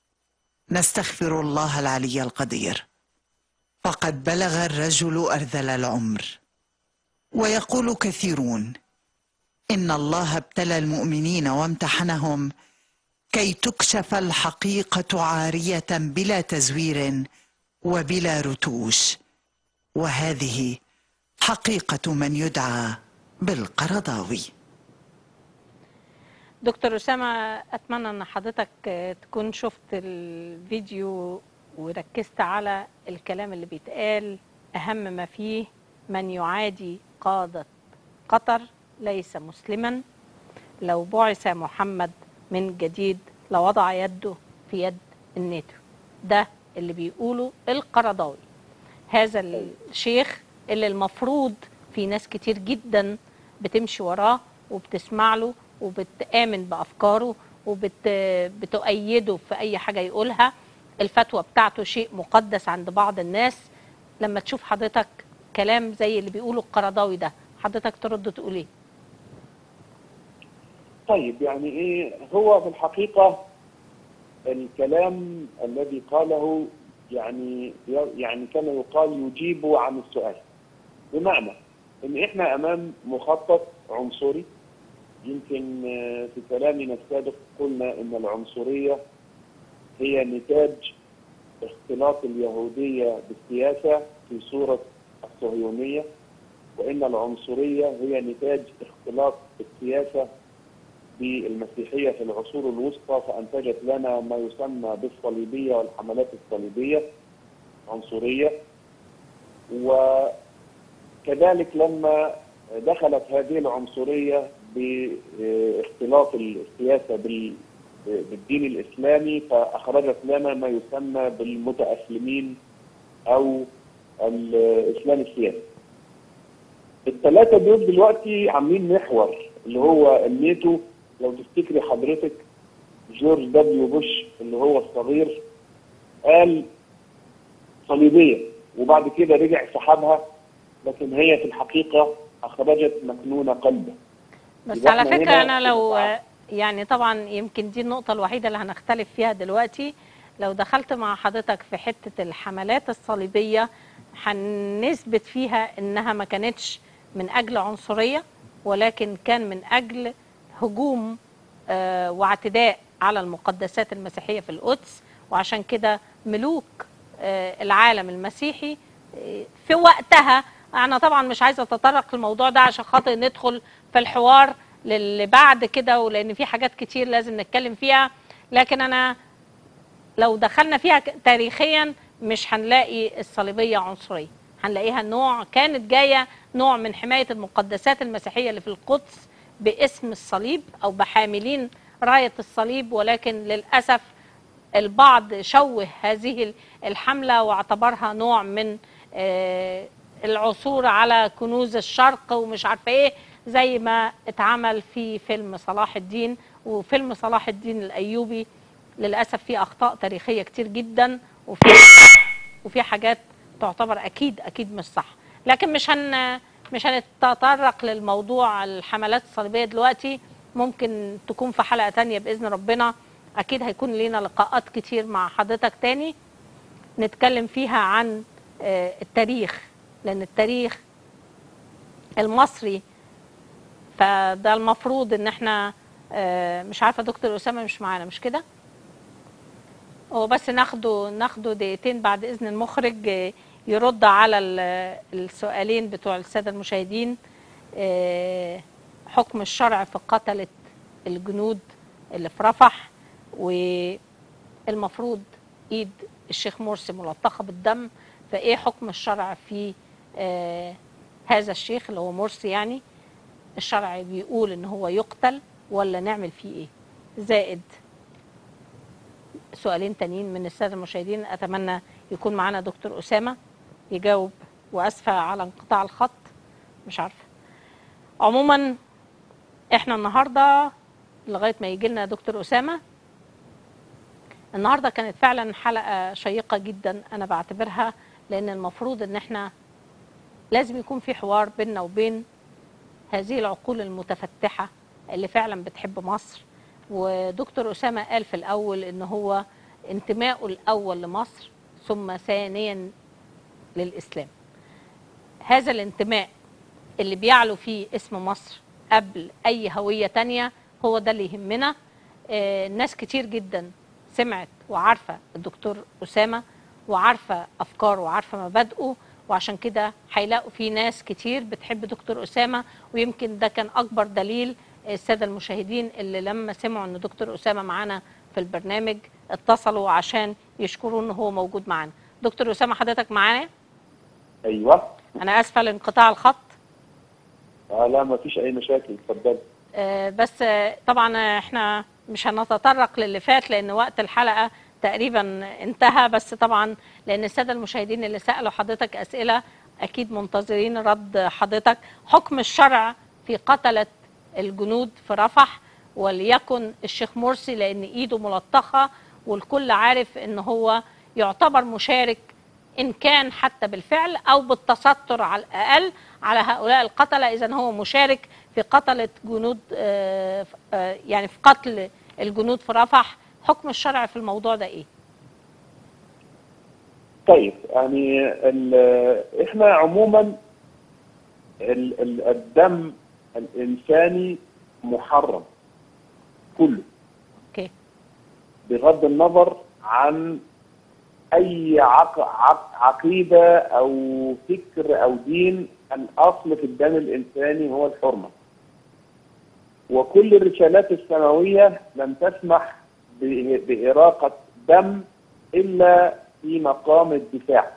نستغفر الله العلي القدير فقد بلغ الرجل أرذل العمر ويقول كثيرون إن الله ابتلى المؤمنين وامتحنهم كي تكشف الحقيقة عارية بلا تزوير وبلا رتوش وهذه حقيقة من يدعى بالقرضاوي
دكتور أسامة أتمنى أن حضرتك تكون شفت الفيديو وركزت على الكلام اللي بيتقال أهم ما فيه من يعادي قادة قطر ليس مسلما لو بعث محمد من جديد لوضع يده في يد الناتو ده اللي بيقوله القرضاوي هذا الشيخ اللي المفروض في ناس كتير جدا بتمشي وراه وبتسمع له وبتآمن بأفكاره وبتؤيده في أي حاجة يقولها الفتوى بتاعته شيء مقدس عند بعض الناس لما تشوف حضرتك كلام زي اللي بيقوله القرضاوي ده حضرتك ترد تقول ايه
طيب يعني ايه هو في الحقيقة الكلام الذي قاله يعني يعني كما يقال يجيب عن السؤال بمعنى ان احنا امام مخطط عنصري يمكن في كلامنا السابق قلنا ان العنصريه هي نتاج اختلاط اليهوديه بالسياسه في صوره الصهيونيه وان العنصريه هي نتاج اختلاط السياسه بالمسيحيه في العصور الوسطى فانتجت لنا ما يسمى بالصليبيه والحملات الصليبيه عنصريه وكذلك لما دخلت هذه العنصريه باختلاط السياسه بالدين الاسلامي فاخرجت لنا ما يسمى بالمتاسلمين او الاسلام السياسي. الثلاثه دول دلوقتي عاملين محور اللي هو الناتو لو تفتكري حضرتك جورج دبليو بوش اللي هو الصغير قال صليبيه وبعد كده رجع سحبها لكن هي في الحقيقه اخرجت مكنون قلبه
بس على فكره انا لو يعني طبعا يمكن دي النقطه الوحيده اللي هنختلف فيها دلوقتي لو دخلت مع حضرتك في حته الحملات الصليبيه هنثبت فيها انها ما كانتش من اجل عنصريه ولكن كان من اجل هجوم آه، واعتداء على المقدسات المسيحيه في القدس وعشان كده ملوك آه، العالم المسيحي آه، في وقتها انا طبعا مش عايزه اتطرق للموضوع ده عشان خاطر ندخل في الحوار للي بعد كده ولان في حاجات كتير لازم نتكلم فيها لكن انا لو دخلنا فيها ك- تاريخيا مش هنلاقي الصليبيه عنصريه هنلاقيها نوع كانت جايه نوع من حمايه المقدسات المسيحيه اللي في القدس باسم الصليب او بحاملين رايه الصليب ولكن للاسف البعض شوه هذه الحمله واعتبرها نوع من آه، العثور على كنوز الشرق ومش عارفه ايه زي ما اتعمل في فيلم صلاح الدين وفيلم صلاح الدين الايوبي للاسف فيه اخطاء تاريخيه كتير جدا وفي وفي حاجات تعتبر اكيد اكيد مش صح لكن مش هن مش هنتطرق للموضوع الحملات الصليبيه دلوقتي ممكن تكون في حلقه تانية باذن ربنا اكيد هيكون لينا لقاءات كتير مع حضرتك تاني نتكلم فيها عن آه، التاريخ لان التاريخ المصري فده المفروض ان احنا آه، مش عارفه دكتور اسامه مش معانا مش كده هو بس ناخده ناخده دقيقتين بعد اذن المخرج آه، يرد على ال- السؤالين بتوع الساده المشاهدين آه، حكم الشرع في قتله الجنود اللي في رفح والمفروض ايد الشيخ مرسي ملطخه بالدم فايه حكم الشرع في آه، هذا الشيخ اللي هو مرسي يعني الشرع بيقول ان هو يقتل ولا نعمل فيه ايه زائد سؤالين تانيين من الساده المشاهدين اتمنى يكون معانا دكتور اسامه يجاوب واسفه على انقطاع الخط مش عارفه عموما احنا النهارده لغايه ما يجي لنا دكتور اسامه النهارده كانت فعلا حلقه شيقه جدا انا بعتبرها لان المفروض ان احنا لازم يكون في حوار بيننا وبين هذه العقول المتفتحه اللي فعلا بتحب مصر ودكتور اسامه قال في الاول ان هو انتمائه الاول لمصر ثم ثانيا للاسلام هذا الانتماء اللي بيعلو فيه اسم مصر قبل اي هويه تانية هو ده اللي يهمنا آه، ناس كتير جدا سمعت وعارفه الدكتور اسامه وعارفه افكاره وعارفه مبادئه وعشان كده هيلاقوا في ناس كتير بتحب دكتور اسامه ويمكن ده كان اكبر دليل الساده المشاهدين اللي لما سمعوا ان دكتور اسامه معانا في البرنامج اتصلوا عشان يشكروا ان هو موجود معانا دكتور اسامه حضرتك معانا
ايوه
انا اسفه لانقطاع الخط
آه لا ما فيش اي مشاكل اتفضل
آه، بس آه، طبعا آه، احنا مش هنتطرق للي فات لان وقت الحلقه تقريبا انتهى بس طبعا لان الساده المشاهدين اللي سالوا حضرتك اسئله اكيد منتظرين رد حضرتك حكم الشرع في قتله الجنود في رفح وليكن الشيخ مرسي لان ايده ملطخه والكل عارف ان هو يعتبر مشارك ان كان حتى بالفعل او بالتستر على الاقل على هؤلاء القتله اذا هو مشارك في قتله جنود آه، آه، يعني في قتل الجنود في رفح حكم الشرع في الموضوع ده ايه؟
طيب يعني ال- احنا عموما ال- ال- الدم الانساني محرم كله
اوكي
بغض النظر عن اي عق... عق... عقيده او فكر او دين الاصل في الدم الانساني هو الحرمه وكل الرسالات السماويه لم تسمح ب... باراقه دم الا في مقام الدفاع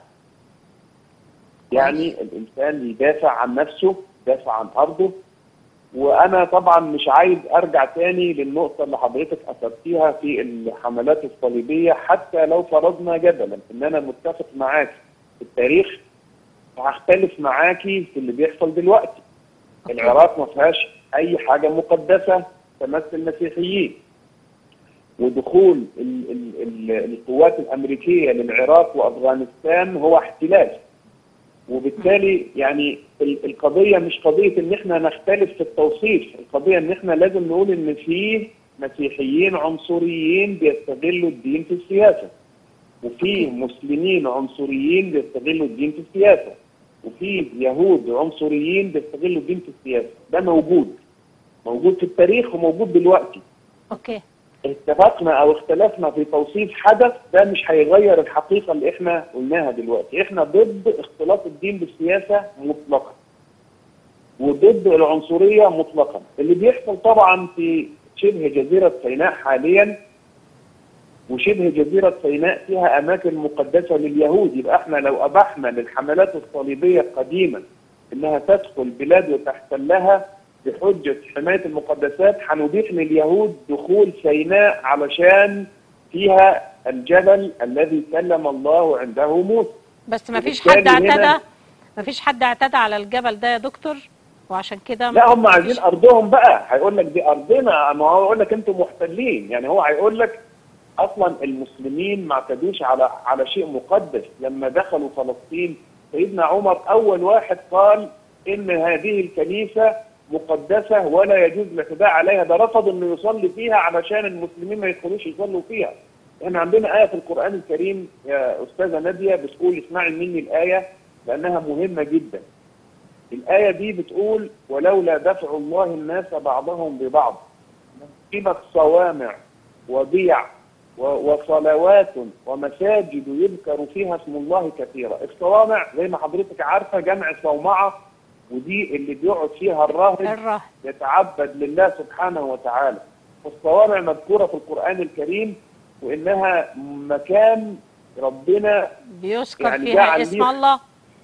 يعني الانسان يدافع عن نفسه يدافع عن ارضه وانا طبعا مش عايز ارجع تاني للنقطه اللي حضرتك اثرتيها في الحملات الصليبيه حتى لو فرضنا جدلا ان انا متفق معاك في التاريخ وهختلف معاكي في اللي بيحصل دلوقتي العراق ما فيهاش اي حاجه مقدسه تمس المسيحيين ودخول ال ال ال القوات الامريكيه للعراق وافغانستان هو احتلال وبالتالي يعني ال- القضيه مش قضيه ان احنا نختلف في التوصيف، القضيه ان احنا لازم نقول ان في مسيحيين عنصريين بيستغلوا الدين في السياسه. وفي مسلمين عنصريين بيستغلوا الدين في السياسه. وفي يهود عنصريين بيستغلوا الدين في السياسه ده موجود موجود في التاريخ وموجود دلوقتي
اوكي
اتفقنا او اختلفنا في توصيف حدث ده مش هيغير الحقيقه اللي احنا قلناها دلوقتي احنا ضد اختلاط الدين بالسياسه مطلقا وضد العنصريه مطلقا اللي بيحصل طبعا في شبه جزيره سيناء حاليا وشبه جزيرة سيناء فيها أماكن مقدسة لليهود يبقى احنا لو أبحنا للحملات الصليبية قديما إنها تدخل بلاد وتحتلها بحجة حماية المقدسات هنبيح لليهود دخول سيناء علشان فيها الجبل الذي كلم الله عنده موسى
بس ما فيش
وبالتالي
حد
هنا-
اعتدى ما فيش حد اعتدى على الجبل ده يا دكتور وعشان كده
لا هم عايزين ارضهم بقى هيقول لك دي ارضنا ما هو يقول لك انتم محتلين يعني هو هيقول لك اصلا المسلمين ما اعتدوش على على شيء مقدس لما دخلوا فلسطين سيدنا عمر اول واحد قال ان هذه الكنيسه مقدسه ولا يجوز الاعتداء عليها ده رفض انه يصلي فيها علشان المسلمين ما يدخلوش يصلوا فيها احنا عندنا ايه في القران الكريم يا استاذه ناديه بتقول اسمعي مني الايه لانها مهمه جدا الآية دي بتقول ولولا دفع الله الناس بعضهم ببعض قيمة صوامع وبيع و- وصلوات ومساجد يذكر فيها اسم الله كثيرا الصوامع زي ما حضرتك عارفة جمع صومعة ودي اللي بيقعد فيها الراهب
الراهب.
يتعبد لله سبحانه وتعالى والصوامع مذكورة في القرآن الكريم وإنها مكان ربنا
بيذكر
يعني
فيها
جعل
اسم
ليه
الله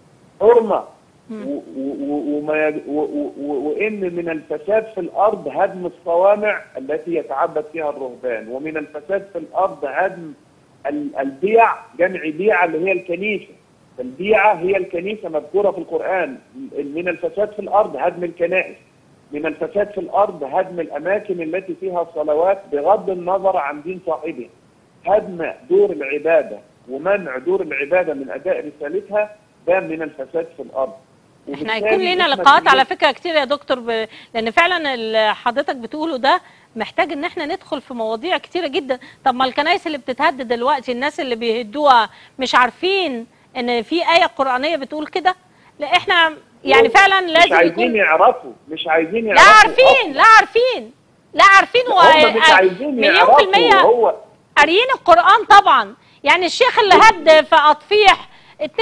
حرمة و- و- و- وما يج- و- و- و- وإن من الفساد في الأرض هدم الصوامع التي يتعبد فيها الرهبان ومن الفساد في الأرض هدم ال- البيع جمع بيعة اللي هي الكنيسة البيعة هي الكنيسة مذكورة في القرآن من الفساد في الأرض هدم الكنائس من الفساد في الأرض هدم الأماكن التي فيها الصلوات بغض النظر عن دين صاحبها هدم دور العبادة ومنع دور العبادة من أداء رسالتها ده من الفساد في الأرض
احنا
وبالتالي
هيكون لنا
إحنا
لقاءات
بنقول-
على فكره كتير يا دكتور ب... لان فعلا اللي حضرتك بتقوله ده محتاج ان احنا ندخل في مواضيع كتيره جدا طب ما الكنائس اللي بتتهد دلوقتي الناس اللي بيهدوها مش عارفين ان في ايه قرانيه بتقول كده لا احنا يعني فعلا
مش
لازم
عايزين
يكون
يعرفوا مش عايزين
لا
يعرفوا
عارفين لا عارفين لا عارفين و...
هم مش عايزين
مليون
يعرفوا
في المية
هو
قاريين القرآن طبعا يعني الشيخ اللي هد في أطفيح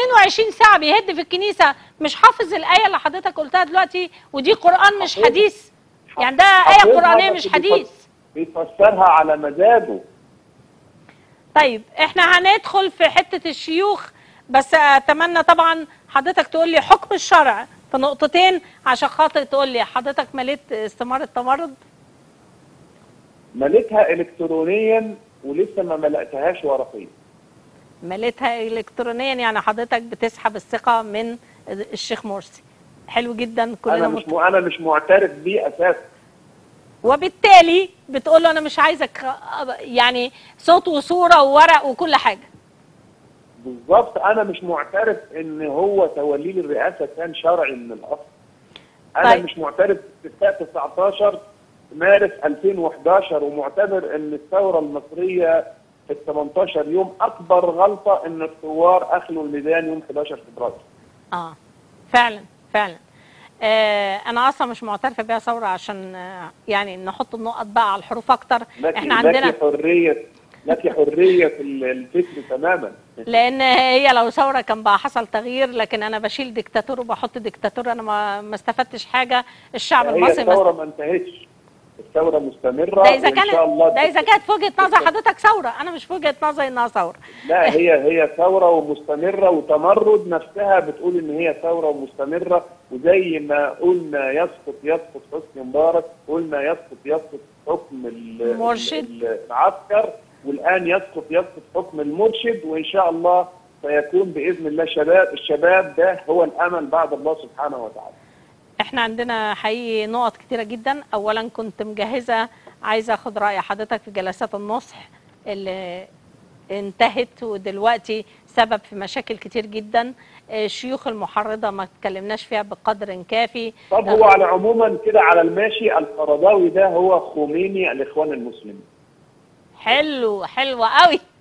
22 ساعة بيهد في الكنيسة مش حافظ الآية اللي حضرتك قلتها دلوقتي ودي قرآن مش حديث يعني ده آية
حافظها
قرآنية
بس
مش
بيفس-
حديث
بيفسرها على مزاجه
طيب احنا هندخل في حتة الشيوخ بس اتمنى طبعا حضرتك تقول لي حكم الشرع في نقطتين عشان خاطر تقول لي حضرتك مليت استمارة تمرد
مليتها الكترونيا ولسه ما ملأتهاش ورقيا
مليتها الكترونيا يعني حضرتك بتسحب الثقة من الشيخ مرسي حلو جدا كلنا
انا
مت...
مش م... انا مش معترف بيه اساسا
وبالتالي بتقول له انا مش عايزك يعني صوت وصورة وورق وكل حاجة
بالظبط انا مش معترف ان هو توليه الرئاسه كان شرعي من الاصل انا
طيب.
مش معترف باستفتاء 19 مارس 2011 ومعتبر ان الثوره المصريه في ال 18 يوم اكبر غلطه ان الثوار اخلوا الميدان يوم 11 فبراير
اه فعلا فعلا آه انا اصلا مش معترفه بيها ثوره عشان آه يعني نحط النقط بقى على الحروف اكتر
لك
احنا عندنا
لك حريه لك حريه في الفكر تماما
لان هي لو ثوره كان بقى حصل تغيير لكن انا بشيل ديكتاتور وبحط ديكتاتور انا ما ما استفدتش حاجه الشعب
هي
المصري ما
الثوره
است-
ما انتهتش الثوره مستمره
ده اذا
وإن
كانت
شاء الله
ده اذا كانت في وجهه نظر حضرتك ثوره انا مش في وجهه نظري انها ثوره
لا هي هي ثورة ومستمرة وتمرد نفسها بتقول إن هي ثورة ومستمرة وزي ما قلنا يسقط يسقط حسني مبارك قلنا يسقط يسقط حكم ال-
مرشد.
ال- العسكر والآن يسقط يسقط حكم المرشد وإن شاء الله سيكون بإذن الله شباب الشباب ده هو الأمل بعد الله سبحانه وتعالى
احنا عندنا حقيقي نقط كتيرة جدا اولا كنت مجهزة عايزة اخد رأي حضرتك في جلسات النصح اللي انتهت ودلوقتي سبب في مشاكل كتير جدا آه، الشيوخ المحرضة ما اتكلمناش فيها بقدر كافي
طب هو على عموما كده على الماشي القرضاوي ده هو خميني الإخوان المسلمين
حلو حلو قوي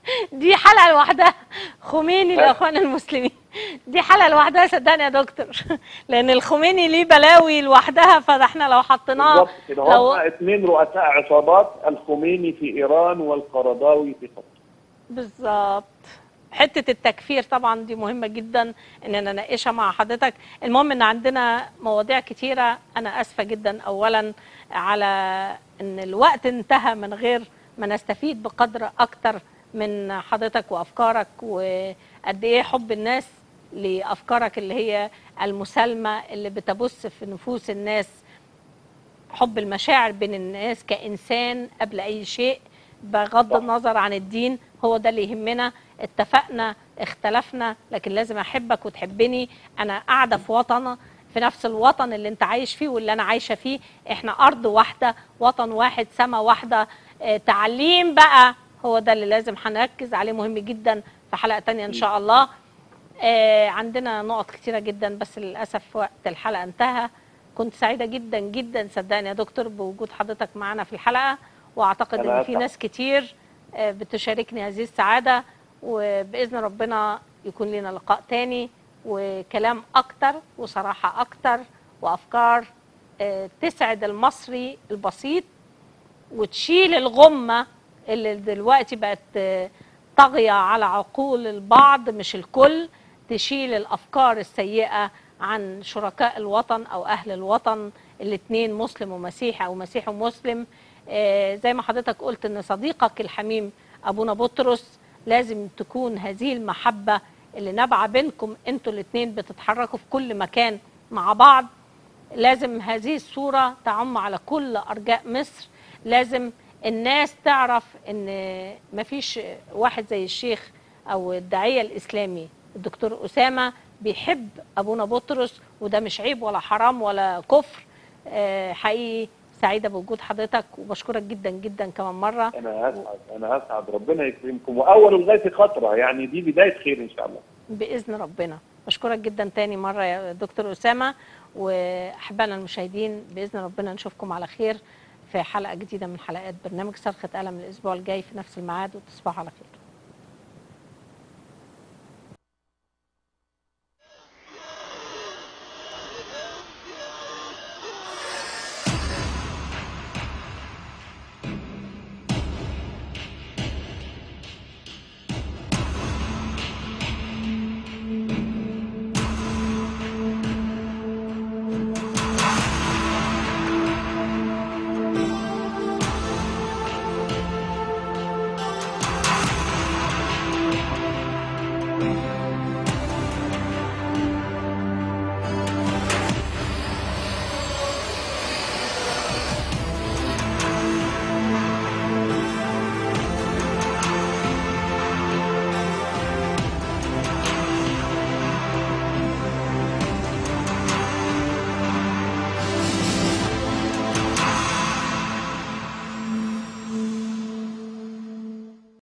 دي حلقه لوحدها خميني لاخوان المسلمين دي حلقه لوحدها صدقني يا دكتور لان الخميني ليه بلاوي لوحدها فاحنا لو حطيناه
بالظبط كده
لو
هم اثنين رؤساء عصابات الخميني في ايران والقرضاوي في قطر
بالظبط حته التكفير طبعا دي مهمه جدا ان انا اناقشها مع حضرتك المهم ان عندنا مواضيع كتيره انا اسفه جدا اولا على ان الوقت انتهى من غير ما نستفيد بقدر اكتر من حضرتك وافكارك وقد ايه حب الناس لافكارك اللي هي المسالمه اللي بتبث في نفوس الناس حب المشاعر بين الناس كإنسان قبل أي شيء بغض النظر عن الدين هو ده اللي يهمنا اتفقنا اختلفنا لكن لازم أحبك وتحبني أنا قاعدة في وطن في نفس الوطن اللي انت عايش فيه واللي أنا عايشة فيه احنا أرض واحدة وطن واحد سما واحدة اه تعليم بقى هو ده اللي لازم هنركز عليه مهم جدا في حلقة تانية إن شاء الله آه عندنا نقط كتيرة جدا بس للأسف وقت الحلقة انتهى كنت سعيدة جدا جدا صدقني يا دكتور بوجود حضرتك معنا في الحلقة وأعتقد
أنا
إن في
أسعد.
ناس كتير آه بتشاركني هذه السعادة وبإذن ربنا يكون لنا لقاء تاني وكلام أكتر وصراحة أكتر وأفكار آه تسعد المصري البسيط وتشيل الغمة اللي دلوقتي بقت آه، طاغية على عقول البعض مش الكل تشيل الأفكار السيئة عن شركاء الوطن أو أهل الوطن الاتنين مسلم ومسيحي أو مسيحي ومسلم آه، زي ما حضرتك قلت إن صديقك الحميم أبونا بطرس لازم تكون هذه المحبة اللي نابعة بينكم انتوا الاتنين بتتحركوا في كل مكان مع بعض لازم هذه الصورة تعم على كل أرجاء مصر لازم الناس تعرف ان مفيش واحد زي الشيخ او الداعية الاسلامي الدكتور اسامة بيحب ابونا بطرس وده مش عيب ولا حرام ولا كفر آه، حقيقي سعيدة بوجود حضرتك وبشكرك جدا جدا كمان مرة
انا اسعد انا اسعد ربنا يكرمكم واول الغاية خطره يعني دي بدايه خير ان شاء الله
بإذن ربنا بشكرك جدا تاني مرة يا دكتور أسامة وأحبائنا المشاهدين بإذن ربنا نشوفكم على خير في حلقة جديدة من حلقات برنامج صرخة قلم الأسبوع الجاي في نفس الميعاد وتصبحوا على خير